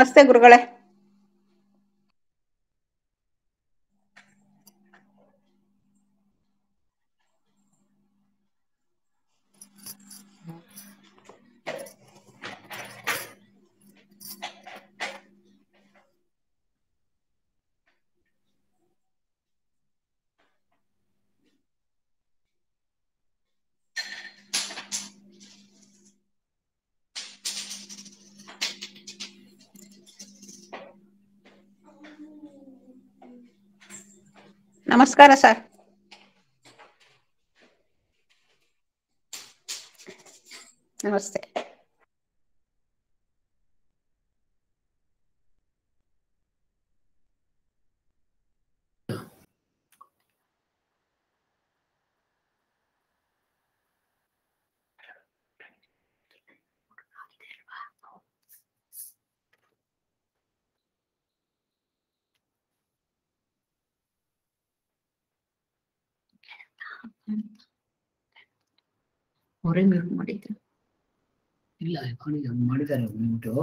ನಮಸ್ತೆ ಗುರುಗಳೇ ನಮಸ್ಕಾರ ಸರ್ ನಮಸ್ತೆ ಅವರೇ ಮ್ಯೂಟ್ ಮಾಡಿದ್ರು ಇಲ್ಲ ಮಾಡಿ- ಮಾಡಿದ್ದಾರೆ ಉಂಟು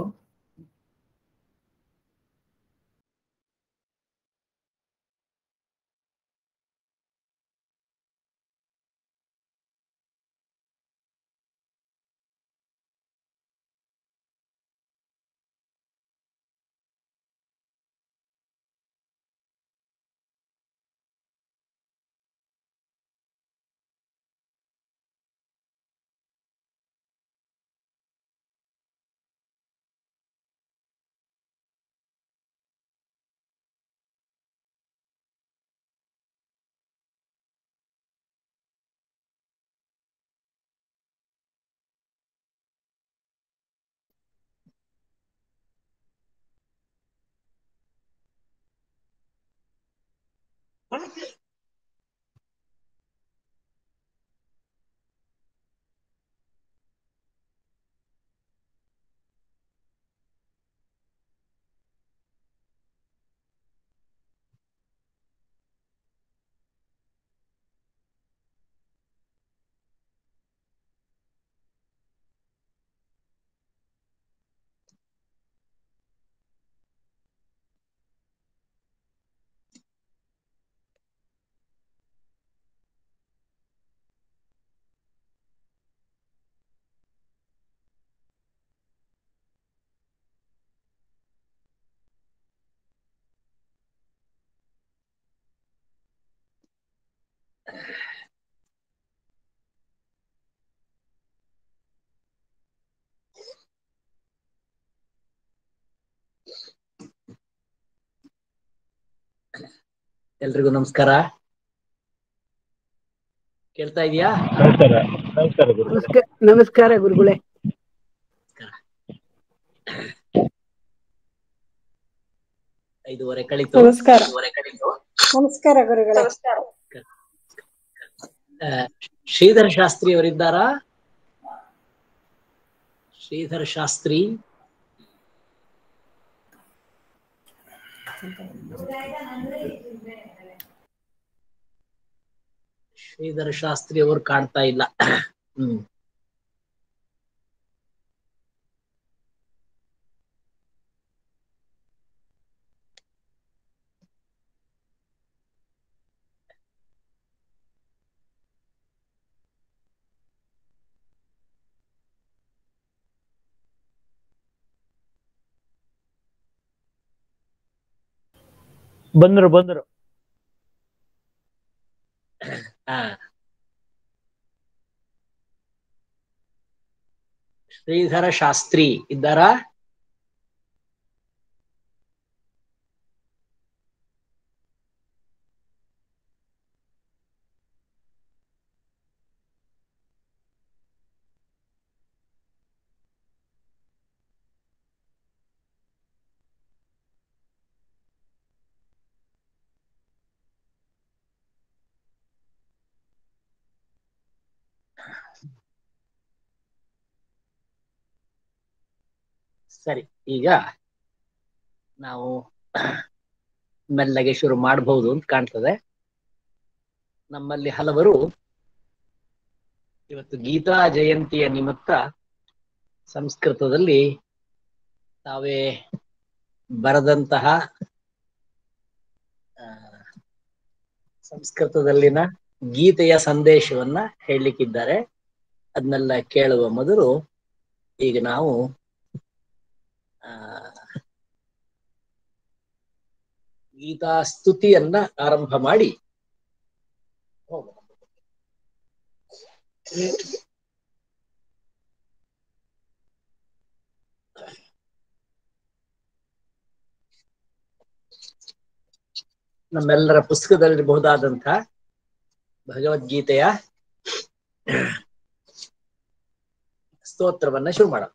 ಎಲ್ರಿಗೂ ನಮಸ್ಕಾರ ಕೇಳ್ತಾ ಇದೀಯಾ ನಮಸ್ಕಾರ ನಮಸ್ಕಾರ ಗುರು ನಮಸ್ಕಾರ ನಮಸ್ಕಾರ ಗುರುಗಳೇ ಐದೂವರೆ ಕಳಿತು ನಮಸ್ಕಾರ. ಐದೂವರೆ ಕಳಿತು ನಮಸ್ಕಾರ ಗುರುಗಳೇ ಆ, ಶ್ರೀಧರ್ ಶಾಸ್ತ್ರಿ ಅವರಿದ್ದಾರಾ ಶ್ರೀಧರ್ ಶಾಸ್ತ್ರಿ ಶ್ರೀಧರ್ ಶಾಸ್ತ್ರಿ ಅವರು ಕಾಣ್ತಾ ಇಲ್ಲ ಹ್ಮ್ ಬಂದ್ರು ಬಂದ್ರು ಹಾ ಶ್ರೀಧರ ಶಾಸ್ತ್ರಿ ಇದ್ದಾರಾ ಸರಿ ಈಗ ನಾವು ಮೆಲ್ಲಗೆ ಶುರು ಮಾಡಬಹುದು ಅಂತ ಕಾಣ್ತದೆ ನಮ್ಮಲ್ಲಿ ಹಲವರು ಇವತ್ತು ಗೀತಾ ಜಯಂತಿಯ ನಿಮಿತ್ತ ಸಂಸ್ಕೃತದಲ್ಲಿ ತಾವೇ ಬರೆದಂತಹ ಆ, ಸಂಸ್ಕೃತದಲ್ಲಿನ ಗೀತೆಯ ಸಂದೇಶವನ್ನ ಹೇಳಲಿಕ್ಕಿದ್ದಾರೆ ಅದನ್ನೆಲ್ಲ ಕೇಳುವ ಮೊದಲು ಈಗ ನಾವು ಆ ಗೀತಾ ಸ್ತುತಿಯನ್ನ ಆರಂಭ ಮಾಡಿ ಹೋಗೋಣ ನಮ್ಮೆಲ್ಲರ ಪುಸ್ತಕದಲ್ಲಿರಬಹುದಾದಂತಹ ಭಗವದ್ಗೀತೆಯ ಸ್ತೋತ್ರವನ್ನ ಶುರು ಮಾಡೋಣ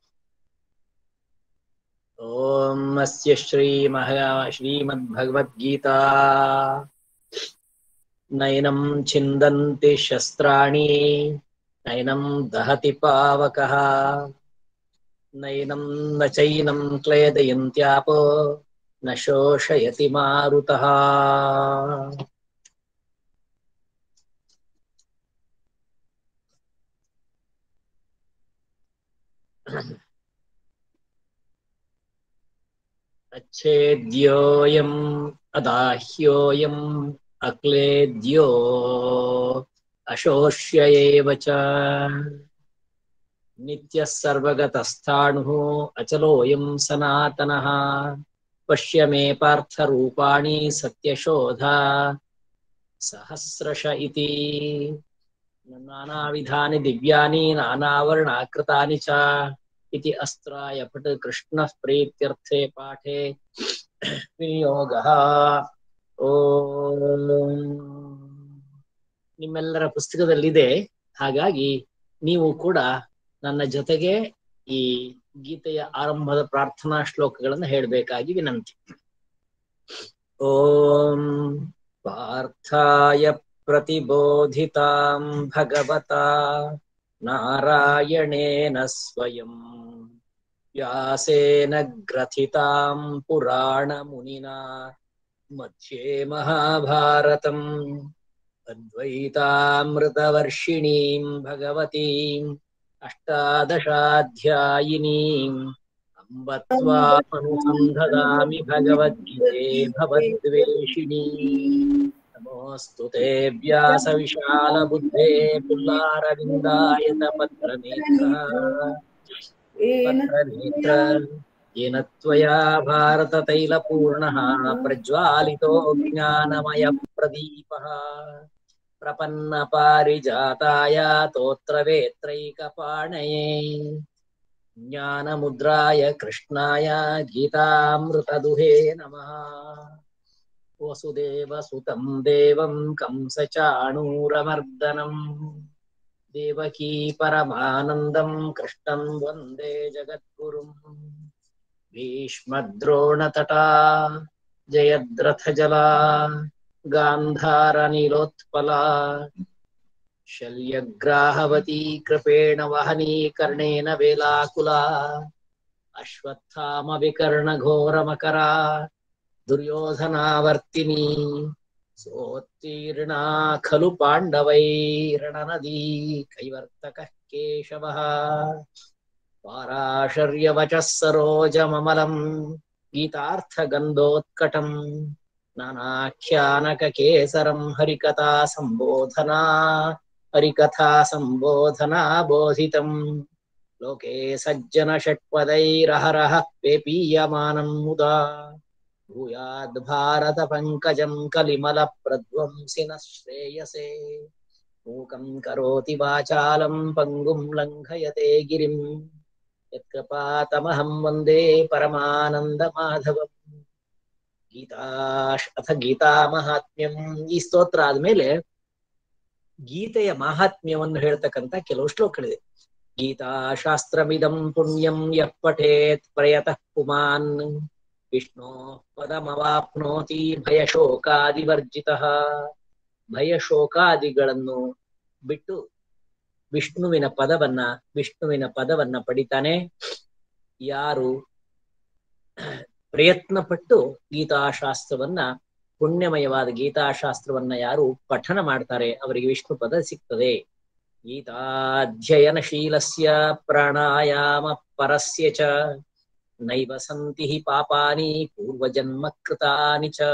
ಓಂ ಅಸ್ಯ ಶ್ರೀ ಮಹಾ ಶ್ರೀಮದ್ಭಗವದ್ಗೀತಾ ನಯನಂ ಛಿಂದಂತಿ ಶಸ್ತ್ರಾಣಿ ನಯನಂ ದಹತಿ ಪಾವಕಃ ನಯನಂ ನ ಚೈನಂ ಕ್ಲೇದಯಂತ್ಯಾಪೋ ನ ಶೋಷಯತಿ ಮಾರುತಃ अच्छेद्योऽयम् अदाह्योऽयम् अक्लेद्यो अशोष्य एव च नित्यः सर्वगतस्थाणुः अचलोऽयं सनातनः पश्य मे पार्थरूपाणि सत्यशोधा सहस्रश इति नानाविधानि दिव्यानि नानावर्णाकृतानि च इति अस्त्राय पट कृष्णः प्रीत्यर्थे पाठे ವಿನಿಯೋಗಃ ಓಂ ನಿಮ್ಮೆಲ್ಲರ ಪುಸ್ತಕದಲ್ಲಿದೆ ಹಾಗಾಗಿ ನೀವು ಕೂಡ ನನ್ನ ಜೊತೆಗೆ ಈ ಗೀತೆಯ ಆರಂಭದ ಪ್ರಾರ್ಥನಾ ಶ್ಲೋಕಗಳನ್ನು ಹೇಳಬೇಕಾಗಿ ವಿನಂತಿ ಓಂ ಪಾರ್ಥಾಯ ಪ್ರತಿಬೋಧಿತಾಂ ಭಗವತಾ ನಾರಾಯಣೇನ ಸ್ವಯಂ व्यासेन ग्रथितां पुराणमुनिना मध्ये महाभारतम् अद्वैतामृतवर्षिणीं भगवतीम् अष्टादशाध्यायिनीम् अम्ब त्वामनुसन्धदामि भगवद्गीते भवद्वेषिणी नमोऽस्तु ते व्यासविशालबुद्धे पुल्लारविन्दायतपत्रनेत्रः पत्रनेत्र येन त्वया भारततैलपूर्णः प्रज्वालितो ज्ञानमयप्रदीपः प्रपन्नपारिजाताय तोत्रवेत्रैकपाणये ज्ञानमुद्राय कृष्णाय गीतामृतदुहे नमः वसुदेवसुतं देवं कंसचाणूरमर्दनम् देवकी परमानन्दं कृष्णं वन्दे जगद्गुरुम् भीष्मद्रोणतटा जयद्रथजला गान्धारनीलोत्पला शल्यग्राहवती कृपेण वहनी कर्णेन वेलाकुला अश्वत्थामविकर्णघोरमकरा दुर्योधनावर्तिनी सोत्तीर्णा खलु पाण्डवैरणनदी कैवर्तकः केशवः पाराशर्यवचः सरोजममलम् गीतार्थगन्धोत्कटम् नानाख्यानककेसरम् हरिकथा सम्बोधना हरिकथा सम्बोधना बोधितम् लोके सज्जन षट्पदैरहरः पेपीयमानम् मुदा भूयाद् भारत पङ्कजम् कलिमलप्रध्वंसिनः श्रेयसे मूकम् करोति वाचालम् पङ्गुम् लङ्घयते गिरिम् यत्कृपातमहम् वन्दे परमानन्दमाधवम् ಗೀತಾಶ್ ಅಥ ಗೀತಾ ಮಹಾತ್ಮ್ಯಂ ಈ ಸ್ತೋತ್ರ ಆದ್ಮೇಲೆ ಗೀತೆಯ ಮಾಹಾತ್ಮ್ಯವನ್ನು ಹೇಳ್ತಕ್ಕಂತ ಕೆಲವು ಶ್ಲೋಕಗಳಿದೆ ಗೀತಾ ಶಾಸ್ತ್ರಮಿದಂ ಪುಣ್ಯಂ ಯಃ ಪಠೇತ್ ಪ್ರಯತಃ ಪುಮಾನ್ ವಿಷ್ಣೋ ಪದಮವಾಪ್ನೋತಿ ಭಯಶೋಕಾದಿವರ್ಜಿತ ಭಯಶೋಕಾದಿಗಳನ್ನು ಬಿಟ್ಟು ವಿಷ್ಣುವಿನ ಪದವನ್ನ ವಿಷ್ಣುವಿನ ಪದವನ್ನ ಪಡಿತಾನೆ ಯಾರು ಪ್ರಯತ್ನ ಪಟ್ಟು ಗೀತಾಶಾಸ್ತ್ರವನ್ನ ಪುಣ್ಯಮಯವಾದ ಗೀತಾಶಾಸ್ತ್ರವನ್ನ ಯಾರು ಪಠನ ಮಾಡ್ತಾರೆ ಅವರಿಗೆ ವಿಷ್ಣು ಪದ ಸಿಗ್ತದೆ ಗೀತಾಧ್ಯಯನಶೀಲಸ್ಯ ಪ್ರಾಣಾಯಾಮ ಪರಸ್ಯ ಚ ನೈವ ಸಂತಿ ಹಿ ಪಾಪಾನಿ ಪೂರ್ವಜನ್ಮ ಕೃತಾನಿ ಚ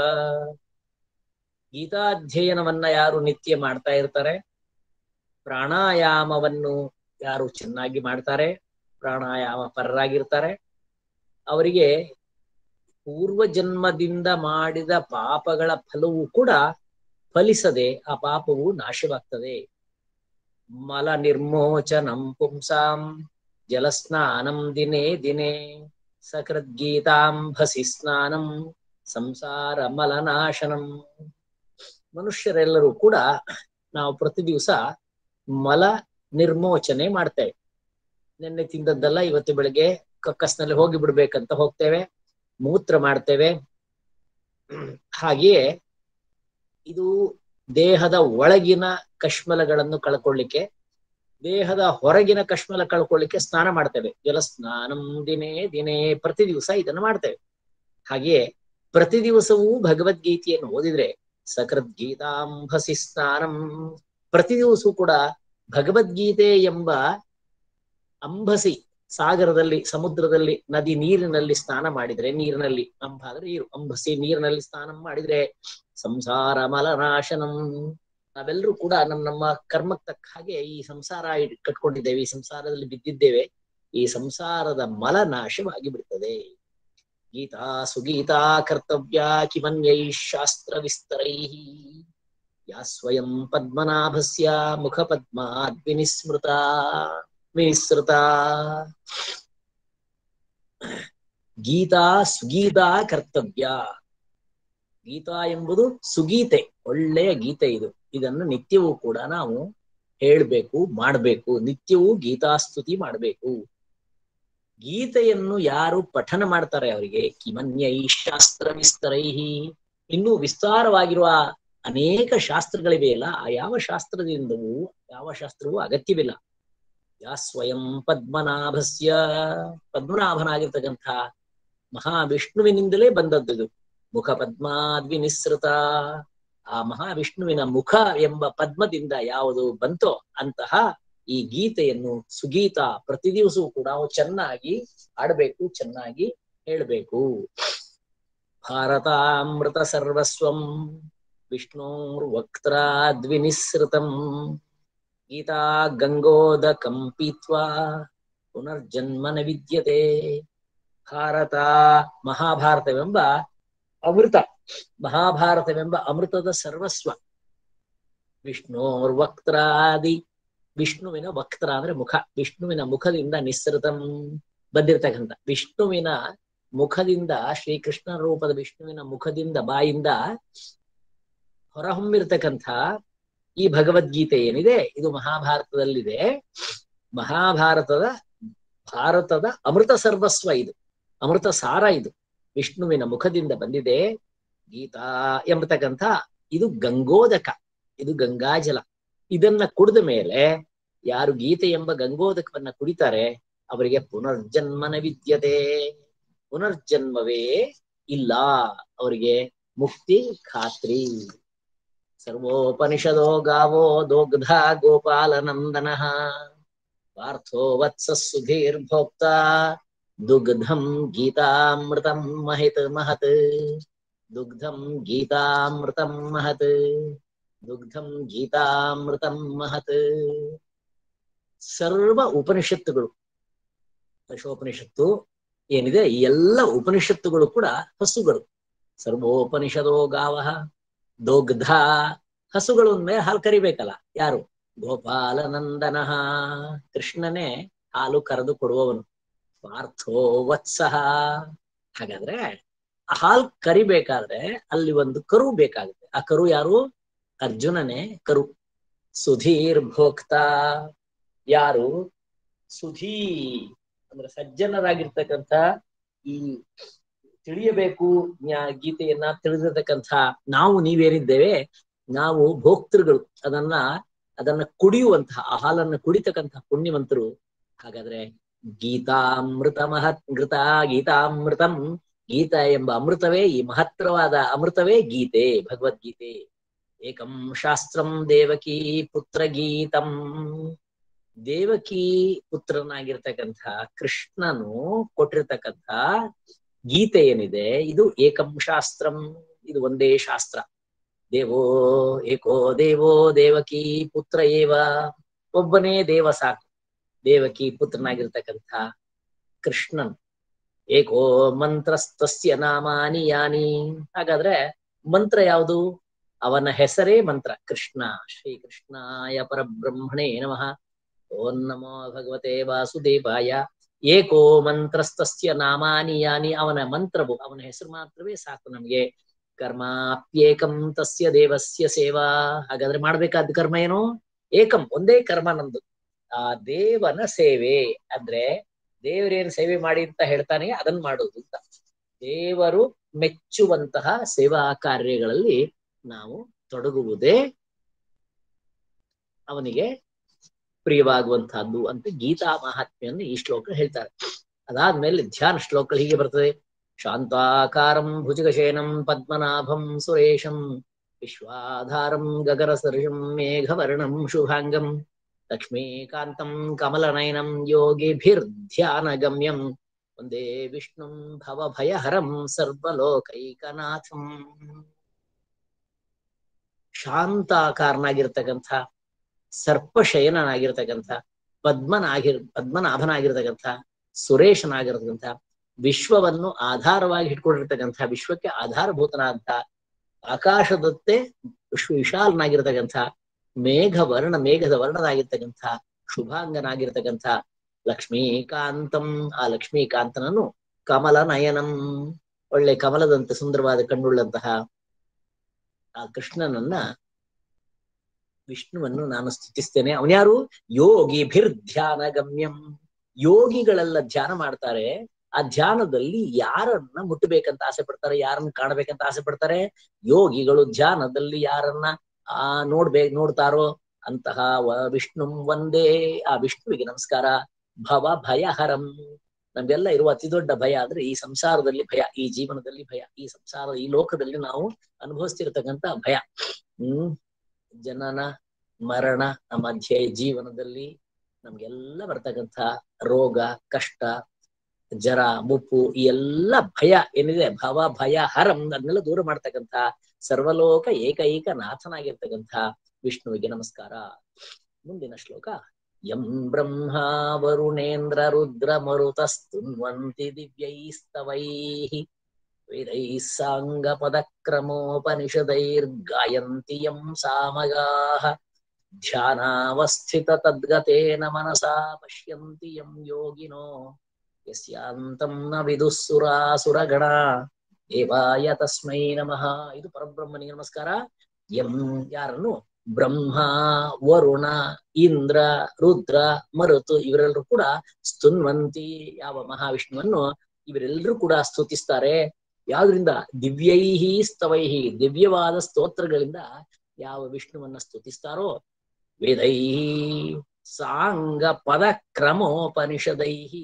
ಗೀತಾಧ್ಯಯನವನ್ನ ಯಾರು ನಿತ್ಯ ಮಾಡ್ತಾ ಇರ್ತಾರೆ ಪ್ರಾಣಾಯಾಮವನ್ನು ಯಾರು ಚೆನ್ನಾಗಿ ಮಾಡ್ತಾರೆ ಪ್ರಾಣಾಯಾಮ ಪರರಾಗಿರ್ತಾರೆ ಅವರಿಗೆ ಪೂರ್ವ ಜನ್ಮದಿಂದ ಮಾಡಿದ ಪಾಪಗಳ ಫಲವು ಕೂಡ ಫಲಿಸದೆ ಆ ಪಾಪವು ನಾಶವಾಗ್ತದೆ ಮಲ ನಿರ್ಮೋಚನಂ ಪುಂಸಾಂ ಜಲಸ್ನಾನಂ ದಿನೇ ದಿನೇ ಸಕೃದ್ಗೀತಾಂಭಸಿ ಸ್ನಾನಂ ಸಂಸಾರ ಮಲನಾಶನಂ ಮನುಷ್ಯರೆಲ್ಲರೂ ಕೂಡ ನಾವು ಪ್ರತಿ ದಿವಸ ಮಲ ನಿರ್ಮೋಚನೆ ಮಾಡ್ತೇವೆ ನಿನ್ನೆ ತಿಂದದ್ದೆಲ್ಲ ಇವತ್ತು ಬೆಳಗ್ಗೆ ಕಕ್ಕಸ್ನಲ್ಲಿ ಹೋಗಿ ಬಿಡ್ಬೇಕಂತ ಹೋಗ್ತೇವೆ ಮೂತ್ರ ಮಾಡ್ತೇವೆ ಹಾಗೆಯೇ ಇದು ದೇಹದ ಒಳಗಿನ ಕಶ್ಮಲಗಳನ್ನು ಕಳ್ಕೊಳ್ಳಿಕ್ಕೆ ದೇಹದ ಹೊರಗಿನ ಕಶ್ಮಲ ಕಳ್ಕೊಳ್ಳಿಕ್ಕೆ ಸ್ನಾನ ಮಾಡ್ತೇವೆ ಜಲಸ್ನಾನಂ ದಿನೇ ದಿನೇ ಪ್ರತಿ ದಿವಸ ಇದನ್ನು ಮಾಡ್ತೇವೆ ಹಾಗೆಯೇ ಪ್ರತಿ ದಿವಸವೂ ಭಗವದ್ಗೀತೆಯನ್ನು ಓದಿದ್ರೆ ಸಕೃದ್ಗೀತಾಂಭಸಿ ಸ್ನಾನಂ ಪ್ರತಿ ದಿವಸವೂ ಕೂಡ ಭಗವದ್ಗೀತೆ ಎಂಬ ಅಂಬಸಿ ಸಾಗರದಲ್ಲಿ ಸಮುದ್ರದಲ್ಲಿ ನದಿ ನೀರಿನಲ್ಲಿ ಸ್ನಾನ ಮಾಡಿದ್ರೆ ನೀರಿನಲ್ಲಿ ಅಂಬ ಅಂದ್ರೆ ನೀರು ಅಂಬಸಿ ನೀರಿನಲ್ಲಿ ಸ್ನಾನ ಮಾಡಿದ್ರೆ ಸಂಸಾರ ಮಲನಾಶನಂ ನಾವೆಲ್ಲರೂ ಕೂಡ ನಮ್ಮ ನಮ್ಮ ಕರ್ಮಕ್ಕೆ ತಕ್ಕ ಹಾಗೆ ಈ ಸಂಸಾರ ಇಡ್- ಕಟ್ಕೊಂಡಿದ್ದೇವೆ ಈ ಸಂಸಾರದಲ್ಲಿ ಬಿದ್ದಿದ್ದೇವೆ ಈ ಸಂಸಾರದ ಮಲನಾಶವಾಗಿ ಬಿಡ್ತದೆ ಗೀತಾ ಸುಗೀತಾ ಕರ್ತವ್ಯ ಕಿಮನ್ಯೈ ಶಾಸ್ತ್ರ ವಿಸ್ತರೈ ಯಾ ಸ್ವಯಂ ಪದ್ಮನಾಭಸ್ಯ ಮುಖ ಪದ್ಮಾದ್ ವಿನಿಸ್ಮೃತ ವಿನಿಸೃತ ಗೀತಾ ಸುಗೀತಾ ಕರ್ತವ್ಯ ಗೀತಾ ಎಂಬುದು ಸುಗೀತೆ ಒಳ್ಳೆಯ ಗೀತೆ ಇದು ಇದನ್ನು ನಿತ್ಯವೂ ಕೂಡ ನಾವು ಹೇಳ್ಬೇಕು ಮಾಡ್ಬೇಕು ನಿತ್ಯವೂ ಗೀತಾಸ್ತುತಿ ಮಾಡ್ಬೇಕು ಗೀತೆಯನ್ನು ಯಾರು ಪಠನ ಮಾಡ್ತಾರೆ ಅವರಿಗೆ ಕಿಮನ್ಯೈ ಶಾಸ್ತ್ರ ವಿಸ್ತರೈಹಿ ಇನ್ನು ವಿಸ್ತಾರವಾಗಿರುವ ಅನೇಕ ಶಾಸ್ತ್ರಗಳಿವೆಯಲ್ಲ ಆ ಯಾವ ಶಾಸ್ತ್ರದಿಂದವೂ ಯಾವ ಶಾಸ್ತ್ರವೂ ಅಗತ್ಯವಿಲ್ಲ ಯಾ ಸ್ವಯಂ ಪದ್ಮನಾಭಸ್ಯ ಪದ್ಮನಾಭನಾಗಿರ್ತಕ್ಕಂಥ ಮಹಾವಿಷ್ಣುವಿನಿಂದಲೇ ಬಂದದ್ದು ಮುಖ ಪದ್ಮಾದ್ವಿ ನಿಸೃತ ಆ ಮಹಾವಿಷ್ಣುವಿನ ಮುಖ ಎಂಬ ಪದ್ಮದಿಂದ ಯಾವುದು ಬಂತೋ ಅಂತಹ ಈ ಗೀತೆಯನ್ನು ಸುಗೀತ ಪ್ರತಿ ದಿವಸವೂ ಕೂಡ ನಾವು ಚೆನ್ನಾಗಿ ಆಡಬೇಕು ಚೆನ್ನಾಗಿ ಹೇಳ್ಬೇಕು ಭಾರತಾಮೃತ ಸರ್ವಸ್ವಂ ವಿಷ್ಣೋರ್ ವಕ್ತ್ರಾದ್ವಿನಿಸೃತಂ ಗೀತಾ ಗಂಗೋದಕಂ ಪೀತ್ವಾ ಪುನರ್ಜನ್ಮ ನ ವಿದ್ಯತೆ ಭಾರತ ಮಹಾಭಾರತವೆಂಬ ಅಮೃತ ಮಹಾಭಾರತವೆಂಬ ಅಮೃತದ ಸರ್ವಸ್ವ ವಿಷ್ಣೋರ್ ವಕ್ತ್ರಾದಿ ವಿಷ್ಣುವಿನ ವಕ್ತ್ರ ಅಂದ್ರೆ ಮುಖ ವಿಷ್ಣುವಿನ ಮುಖದಿಂದ ನಿಸ್ಸೃತಂ ಬಂದಿರತಕ್ಕಂಥ ವಿಷ್ಣುವಿನ ಮುಖದಿಂದ ಶ್ರೀಕೃಷ್ಣ ರೂಪದ ವಿಷ್ಣುವಿನ ಮುಖದಿಂದ ಬಾಯಿಂದ ಹೊರಹೊಮ್ಮಿರ್ತಕ್ಕಂಥ ಈ ಭಗವದ್ಗೀತೆ ಏನಿದೆ ಇದು ಮಹಾಭಾರತದಲ್ಲಿದೆ ಮಹಾಭಾರತದ ಭಾರತದ ಅಮೃತ ಸರ್ವಸ್ವ ಇದು ಅಮೃತ ಸಾರ ಇದು ವಿಷ್ಣುವಿನ ಮುಖದಿಂದ ಬಂದಿದೆ ಗೀತಾ ಎಂಬತಕ್ಕಂಥ ಇದು ಗಂಗೋದಕ ಇದು ಗಂಗಾಜಲ ಇದನ್ನ ಕುಡಿದ ಮೇಲೆ ಯಾರು ಗೀತೆ ಎಂಬ ಗಂಗೋದಕವನ್ನ ಕುಡಿತಾರೆ ಅವರಿಗೆ ಪುನರ್ಜನ್ಮನ ವಿದ್ಯತೆ ಪುನರ್ಜನ್ಮವೇ ಇಲ್ಲ ಅವರಿಗೆ ಮುಕ್ತಿ ಖಾತ್ರಿ ಸರ್ವೋಪನಿಷದೋ ಗಾವೋ ದೋಗ್ಧ ಗೋಪಾಲನಂದನ ಪಾರ್ಥೋ ವತ್ಸ ಸುಧೀರ್ಭೋಕ್ತ ದುಗ್ಧಂ ಗೀತಾಮೃತಂ ಮಹಿತ್ ಮಹತ್ ದುಗ್ಧಂ ಗೀತಾಮೃತಂ ಮಹತ್ ದುಗ್ಧಂ ಗೀತಾಮೃತಂ ಮಹತ್ ಸರ್ವ ಉಪನಿಷತ್ತುಗಳು ದಶೋಪನಿಷತ್ತು ಏನಿದೆ ಈ ಎಲ್ಲ ಉಪನಿಷತ್ತುಗಳು ಕೂಡ ಹಸುಗಳು ಸರ್ವೋಪನಿಷದೋ ಗಾವಹ ದೋಗ್ಧ ಹಸುಗಳು ಅಂದ್ಮೇಲೆ ಹಾಲು ಕರಿಬೇಕಲ್ಲ ಯಾರು ಗೋಪಾಲನಂದನ ಕೃಷ್ಣನೇ ಹಾಲು ಕರೆದು ಕೊಡುವವನು ಪಾರ್ಥೋ ವತ್ಸಹ ಹಾಗಾದ್ರೆ ಆ ಹಾಲು ಕರಿಬೇಕಾದ್ರೆ ಅಲ್ಲಿ ಒಂದು ಕರು ಬೇಕಾಗುತ್ತೆ ಆ ಕರು ಯಾರು ಅರ್ಜುನನೇ ಕರು ಸುಧೀರ್ ಭೋಕ್ತ ಯಾರು ಸುಧೀ ಅಂದ್ರೆ ಸಜ್ಜನರಾಗಿರ್ತಕ್ಕಂಥ ಈ ತಿಳಿಯಬೇಕು ಜ್ಞಾ- ಗೀತೆಯನ್ನ ತಿಳಿದಿರ್ತಕ್ಕಂಥ ನಾವು ನೀವೇನಿದ್ದೇವೆ ನಾವು ಭೋಕ್ತೃಗಳು ಅದನ್ನ ಅದನ್ನ ಕುಡಿಯುವಂತಹ ಆ ಹಾಲನ್ನ ಕುಡಿತಕ್ಕಂತಹ ಪುಣ್ಯವಂತರು ಹಾಗಾದ್ರೆ ಗೀತಾಮೃತ ಮಹತ್ ಮೃತ ಗೀತಾಮೃತಂ ಗೀತಾ ಎಂಬ ಅಮೃತವೇ ಈ ಮಹತ್ತರವಾದ ಅಮೃತವೇ ಗೀತೆ ಭಗವದ್ಗೀತೆ ಏಕಂ ಶಾಸ್ತ್ರಂ ದೇವಕಿ ಪುತ್ರ ಗೀತಂ ದೇವಕಿ ಪುತ್ರನಾಗಿರ್ತಕ್ಕಂಥ ಕೃಷ್ಣನು ಕೊಟ್ಟಿರ್ತಕ್ಕಂಥ ಗೀತೆ ಏನಿದೆ ಇದು ಏಕಂ ಶಾಸ್ತ್ರಂ ಇದು ಒಂದೇ ಶಾಸ್ತ್ರ ದೇವೋ ಏಕೋ ದೇವೋ ದೇವಕಿ ಪುತ್ರ ಏವ ಒಬ್ಬನೇ ದೇವ ಸಾಕು ದೇವಕಿ ಪುತ್ರನಾಗಿರ್ತಕ್ಕಂಥ ಕೃಷ್ಣನ್ ಏಕೋ ಮಂತ್ರಸ್ತಸ್ಯ ನಾಮಾನಿ ಯಾನಿ ಹಾಗಾದ್ರೆ ಮಂತ್ರ ಯಾವುದು ಅವನ ಹೆಸರೇ ಮಂತ್ರ ಕೃಷ್ಣ ಶ್ರೀ ಕೃಷ್ಣಾಯ ಪರಬ್ರಹ್ಮಣೇ ನಮಃ ಓಂ ನಮೋ ಭಗವತೆ ವಾಸುದೇವಾಯ ಏಕೋ ಮಂತ್ರಸ್ತಸ್ಯ ನಾಮಾನಿ ಯಾನಿ ಅವನ ಮಂತ್ರವು ಅವನ ಹೆಸರು ಮಾತ್ರವೇ ಸಾಕು ನಮ್ಗೆ ಕರ್ಮಾಪ್ಯೇಕಂ ತಸ್ಯ ದೇವಸ್ಯ ಸೇವಾ ಹಾಗಾದ್ರೆ ಮಾಡ್ಬೇಕಾದ ಕರ್ಮ ಏನು ಏಕಂ ಒಂದೇ ಕರ್ಮ ನಮ್ದು ಆ ದೇವನ ಸೇವೆ ಅಂದ್ರೆ ದೇವರೇನು ಸೇವೆ ಮಾಡಿ ಅಂತ ಹೇಳ್ತಾನೆ ಅದನ್ನ ಮಾಡೋದು ಅಂತ ದೇವರು ಮೆಚ್ಚುವಂತಹ ಸೇವಾ ಕಾರ್ಯಗಳಲ್ಲಿ ನಾವು ತೊಡಗುವುದೇ ಅವನಿಗೆ ಪ್ರಿಯವಾಗುವಂತಹದ್ದು ಅಂತ ಗೀತಾ ಮಹಾತ್ಮೆಯನ್ನು ಈ ಶ್ಲೋಕ ಹೇಳ್ತಾರೆ ಅದಾದ್ಮೇಲೆ ಧ್ಯಾನ ಶ್ಲೋಕ ಹೀಗೆ ಬರ್ತದೆ ಶಾಂತಾಕಾರಂ ಭುಜಗಶೇನಂ ಪದ್ಮನಾಭಂ ಸುರೇಶಂ ವಿಶ್ವಾಧಾರಂ ಗಗರಸರ್ಷಂ ಮೇಘವರ್ಣಂ ಶುಭಾಂಗಂ ಲಕ್ಷ್ಮೀಕಾಂತಂ ಕಮಲನಯನಂ ಯೋಗಿಭಿರ್ಧ್ಯಾನಗಮ್ಯಂ ಒಂದೇ ವಿಷ್ಣುಂ ಭವಭಯಹರಂ ಸರ್ವಲೋಕೈಕನಾಥಂ ಶಾಂತಾಕಾರನಾಗಿರ್ತಕ್ಕಂಥ ಸರ್ಪಶಯನನಾಗಿರ್ತಕ್ಕಂಥ ಪದ್ಮನಾಗಿರ್ ಪದ್ಮನಾಭನಾಗಿರ್ತಕ್ಕಂಥ ಸುರೇಶನಾಗಿರ್ತಕ್ಕಂಥ ವಿಶ್ವವನ್ನು ಆಧಾರವಾಗಿ ಇಟ್ಕೊಂಡಿರ್ತಕ್ಕಂಥ ವಿಶ್ವಕ್ಕೆ ಆಧಾರಭೂತನಾದಂಥ ಆಕಾಶದತ್ತೆ ವಿಶ್ವ ವಿಶಾಲನಾಗಿರ್ತಕ್ಕಂಥ ಮೇಘ ವರ್ಣ ಮೇಘದ ವರ್ಣನಾಗಿರ್ತಕ್ಕಂಥ ಶುಭಾಂಗನಾಗಿರ್ತಕ್ಕಂಥ ಲಕ್ಷ್ಮೀಕಾಂತಂ ಆ ಲಕ್ಷ್ಮೀಕಾಂತನನ್ನು ಕಮಲ ನಯನಂ ಒಳ್ಳೆ ಕಮಲದಂತೆ ಸುಂದರವಾದ ಕಣ್ಣುಳ್ಳಂತಹ ಆ ಕೃಷ್ಣನನ್ನ ವಿಷ್ಣುವನ್ನು ನಾನು ಸ್ತುತಿಸ್ತೇನೆ ಅವನ್ಯಾರು ಯೋಗಿಭಿರ್ ಧ್ಯಾನ ಗಮ್ಯಂ ಯೋಗಿಗಳೆಲ್ಲ ಧ್ಯಾನ ಮಾಡ್ತಾರೆ ಆ ಧ್ಯಾನದಲ್ಲಿ ಯಾರನ್ನ ಮುಟ್ಟಬೇಕಂತ ಆಸೆ ಪಡ್ತಾರೆ ಯಾರನ್ನ ಕಾಣಬೇಕಂತ ಆಸೆ ಪಡ್ತಾರೆ ಯೋಗಿಗಳು ಧ್ಯಾನದಲ್ಲಿ ಯಾರನ್ನ ಆ ನೋಡ್ಬೇಕು ನೋಡ್ತಾರೋ ಅಂತಹ ವ- ವಿಷ್ಣು ಒಂದೇ ಆ ವಿಷ್ಣುವಿಗೆ ನಮಸ್ಕಾರ ಭವ ಭಯಹರಂ ನಮ್ಗೆಲ್ಲ ಇರುವ ಅತಿ ದೊಡ್ಡ ಭಯ ಅಂದ್ರೆ ಈ ಸಂಸಾರದಲ್ಲಿ ಭಯ ಈ ಜೀವನದಲ್ಲಿ ಭಯ ಈ ಸಂಸಾರ ಈ ಲೋಕದಲ್ಲಿ ನಾವು ಅನುಭವಿಸ್ತಿರ್ತಕ್ಕಂತ ಭಯ ಹ್ಮ್ ಜನನ ಮರಣ ಮಧ್ಯೆ ಜೀವನದಲ್ಲಿ ನಮ್ಗೆಲ್ಲ ಬರ್ತಕ್ಕಂಥ ರೋಗ ಕಷ್ಟ ಜರ ಮುಪ್ಪು ಈ ಎಲ್ಲ ಭಯ ಏನಿದೆ ಭವ ಭಯ ಹರಂ ಅದನ್ನೆಲ್ಲ ದೂರ ಮಾಡ್ತಕ್ಕಂಥ ಸರ್ವಲೋಕ ಏಕೈಕ ನಾಥನಾಗಿರ್ತಕ್ಕಂಥ ವಿಷ್ಣುವಿಗೆ ನಮಸ್ಕಾರ ಮುಂದಿನ ಶ್ಲೋಕ ಯಂ ಬ್ರಹ್ಮ ವರುಣೇಂದ್ರ ರುದ್ರ ಮರುತಸ್ತುನ್ವಂತಿ ದಿವ್ಯೈಸ್ತವೈಃ ವೇದೈಃ ಸಾಂಗ ಪದಕ್ರಮೋಪನಿಷದೈರ್ಗಾಯಂತಿ ಯಂ ಸಾಮಗಾಃ ಧ್ಯಾನಾವಸ್ಥಿತ ತದ್ಗತೇನ ಮನಸಾ ಪಶ್ಯಂತಿ ಯಂ ಯೋಗಿನೋ ಯಸ್ಯಾಂತಂ ನ ವಿದುಃಸುರಾಸುರಗಣ ದೇವಾಯ ತಸ್ಮೈ ನಮಃ ಇದು ಪರಬ್ರಹ್ಮನಿಗೆ ನಮಸ್ಕಾರ ಎಂ ಯಾರನ್ನು ಬ್ರಹ್ಮ ವರುಣ ಇಂದ್ರ ರುದ್ರ ಮರುತು ಇವರೆಲ್ಲರೂ ಕೂಡ ಸ್ತುನ್ವಂತಿ ಯಾವ ಮಹಾವಿಷ್ಣುವನ್ನು ಇವರೆಲ್ಲರೂ ಕೂಡ ಸ್ತುತಿಸ್ತಾರೆ ಯಾವ್ದ್ರಿಂದ ದಿವ್ಯೈಹಿ ಸ್ತವೈಹಿ ದಿವ್ಯವಾದ ಸ್ತೋತ್ರಗಳಿಂದ ಯಾವ ವಿಷ್ಣುವನ್ನ ಸ್ತುತಿಸ್ತಾರೋ ವೇದೈಹಿ ಸಾಂಗ ಪದ ಕ್ರಮೋಪನಿಷದೈಹಿ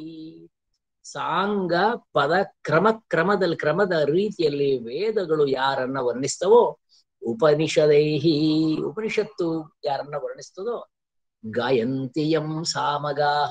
ಸಾಂಗ ಪದ ಕ್ರಮ ಕ್ರಮದಲ್ಲಿ ಕ್ರಮದ ರೀತಿಯಲ್ಲಿ ವೇದಗಳು ಯಾರನ್ನ ವರ್ಣಿಸ್ತವೋ ಉಪನಿಷದೈಹಿ ಉಪನಿಷತ್ತು ಯಾರನ್ನ ವರ್ಣಿಸ್ತದೋ ಗಾಯಂತಿಯಂ ಸಾಮಗಾಹ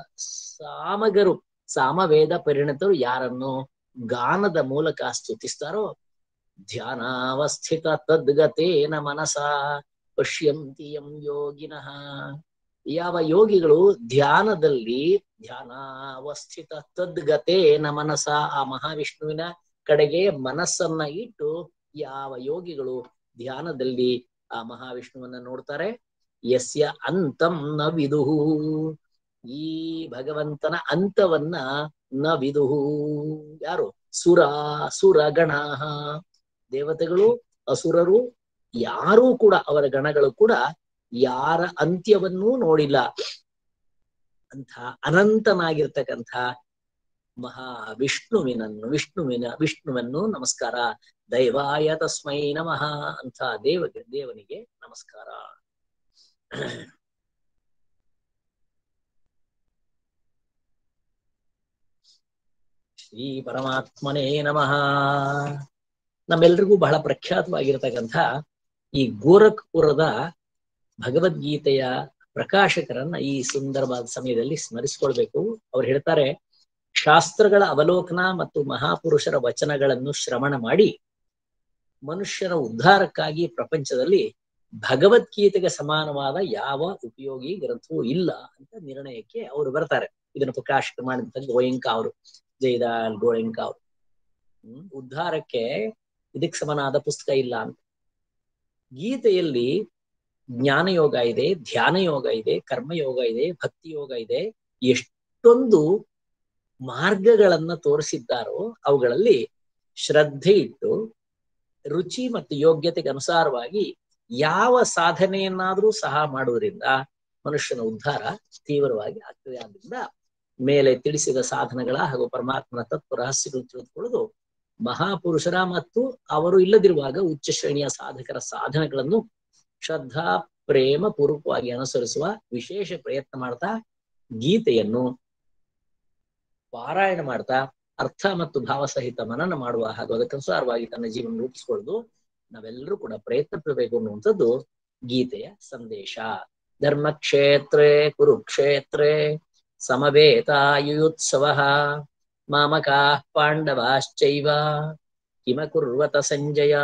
ಸಾಮಗರು ಸಾಮವೇದ ಪರಿಣತರು ಯಾರನ್ನು ಗಾನದ ಮೂಲಕ ಸ್ತುತಿಸ್ತಾರೋ ಧ್ಯಾನಾವಸ್ಥಿತ ತದ್ಗತೇನ ಮನಸ ಪಶ್ಯಂತಿ ಯಂ ಯೋಗಿನಃ ಯಾವ ಯೋಗಿಗಳು ಧ್ಯಾನದಲ್ಲಿ ಧ್ಯಾನಾವಸ್ಥಿತ ತದ್ಗತೇನ ಮನಸ ಆ ಮಹಾವಿಷ್ಣುವಿನ ಕಡೆಗೆ ಮನಸ್ಸನ್ನ ಇಟ್ಟು ಯಾವ ಯೋಗಿಗಳು ಧ್ಯಾನದಲ್ಲಿ ಆ ಮಹಾವಿಷ್ಣುವನ್ನ ನೋಡ್ತಾರೆ ಯಸ್ಯ ಅಂತಂ ನ ವಿದುಹು ಈ ಭಗವಂತನ ಅಂತವನ್ನ ನ ವಿದುಹು ಯಾರು ಸುರ ಸುರ ಗಣ ದೇವತೆಗಳು ಅಸುರರು ಯಾರೂ ಕೂಡ ಅವರ ಗಣಗಳು ಕೂಡ ಯಾರ ಅಂತ್ಯವನ್ನೂ ನೋಡಿಲ್ಲ ಅಂತ ಅನಂತನಾಗಿರ್ತಕ್ಕಂಥ ಮಹಾ ವಿಷ್ಣುವಿನನ್ನು ವಿಷ್ಣುವಿನ ವಿಷ್ಣುವನ್ನು ನಮಸ್ಕಾರ ದೈವಾಯ ತಸ್ಮೈ ನಮಃ ಅಂತ ದೇವ ದೇವನಿಗೆ ನಮಸ್ಕಾರ ಶ್ರೀ ಪರಮಾತ್ಮನೇ ನಮಃ ನಮ್ಮೆಲ್ರಿಗೂ ಬಹಳ ಪ್ರಖ್ಯಾತವಾಗಿರ್ತಕ್ಕಂಥ ಈ ಗೋರಖ್ಪುರದ ಭಗವದ್ಗೀತೆಯ ಪ್ರಕಾಶಕರನ್ನ ಈ ಸುಂದರವಾದ ಸಮಯದಲ್ಲಿ ಸ್ಮರಿಸಿಕೊಳ್ಬೇಕು ಅವ್ರು ಹೇಳ್ತಾರೆ ಶಾಸ್ತ್ರಗಳ ಅವಲೋಕನ ಮತ್ತು ಮಹಾಪುರುಷರ ವಚನಗಳನ್ನು ಶ್ರವಣ ಮಾಡಿ ಮನುಷ್ಯರ ಉದ್ಧಾರಕ್ಕಾಗಿ ಪ್ರಪಂಚದಲ್ಲಿ ಭಗವದ್ಗೀತೆಗೆ ಸಮಾನವಾದ ಯಾವ ಉಪಯೋಗಿ ಗ್ರಂಥವೂ ಇಲ್ಲ ಅಂತ ನಿರ್ಣಯಕ್ಕೆ ಅವರು ಬರ್ತಾರೆ ಇದನ್ನು ಪ್ರಕಾಶಕ ಮಾಡಿದಂತ ಗೋಯಂಕ ಅವರು ಜೈದಾಲ್ ಗೋಯಂಕ ಅವರು ಹ್ಮ್ ಉದ್ಧಾರಕ್ಕೆ ಇದಕ್ಕೆ ಸಮನಾದ ಪುಸ್ತಕ ಇಲ್ಲ ಅಂತ ಗೀತೆಯಲ್ಲಿ ಜ್ಞಾನ ಯೋಗ ಇದೆ ಧ್ಯಾನ ಯೋಗ ಇದೆ ಕರ್ಮಯೋಗ ಇದೆ ಭಕ್ತಿ ಯೋಗ ಇದೆ ಎಷ್ಟೊಂದು ಮಾರ್ಗಗಳನ್ನ ತೋರಿಸಿದ್ದಾರೋ ಅವುಗಳಲ್ಲಿ ಶ್ರದ್ಧೆ ಇಟ್ಟು ರುಚಿ ಮತ್ತು ಯೋಗ್ಯತೆಗೆ ಅನುಸಾರವಾಗಿ ಯಾವ ಸಾಧನೆಯನ್ನಾದ್ರೂ ಸಹ ಮಾಡುವುದರಿಂದ ಮನುಷ್ಯನ ಉದ್ಧಾರ ತೀವ್ರವಾಗಿ ಆಗ್ತದೆ ಆದ್ರಿಂದ ಮೇಲೆ ತಿಳಿಸಿದ ಸಾಧನಗಳ ಹಾಗೂ ಪರಮಾತ್ಮನ ತತ್ವ ರಹಸ್ಯಗಳು ತಿಳಿದುಕೊಳ್ಳೋದು ಮಹಾಪುರುಷರ ಮತ್ತು ಅವರು ಇಲ್ಲದಿರುವಾಗ ಉಚ್ಚ ಶ್ರೇಣಿಯ ಸಾಧಕರ ಸಾಧನೆಗಳನ್ನು ಶ್ರದ್ಧಾ ಪ್ರೇಮ ಪೂರ್ವಕವಾಗಿ ಅನುಸರಿಸುವ ವಿಶೇಷ ಪ್ರಯತ್ನ ಮಾಡ್ತಾ ಗೀತೆಯನ್ನು ಪಾರಾಯಣ ಮಾಡ್ತಾ ಅರ್ಥ ಮತ್ತು ಭಾವಸಹಿತ ಮನನ ಮಾಡುವ ಹಾಗೂ ಅದಕ್ಕನುಸಾರವಾಗಿ ತನ್ನ ಜೀವನ ರೂಪಿಸಿಕೊಳ್ಳೋದು ನಾವೆಲ್ಲರೂ ಕೂಡ ಪ್ರಯತ್ನ ಪಡಬೇಕು ಅನ್ನುವಂಥದ್ದು ಗೀತೆಯ ಸಂದೇಶ ಧರ್ಮಕ್ಷೇತ್ರೇ ಕುರುಕ್ಷೇತ್ರೇ ಸಮವೇತಾಯುತ್ಸವ ಮಾಮಕಾ ಪಾಂಡವಾಶ್ಚೈವ ಕಿಮ ಕುರ್ವತ ಸಂಜಯ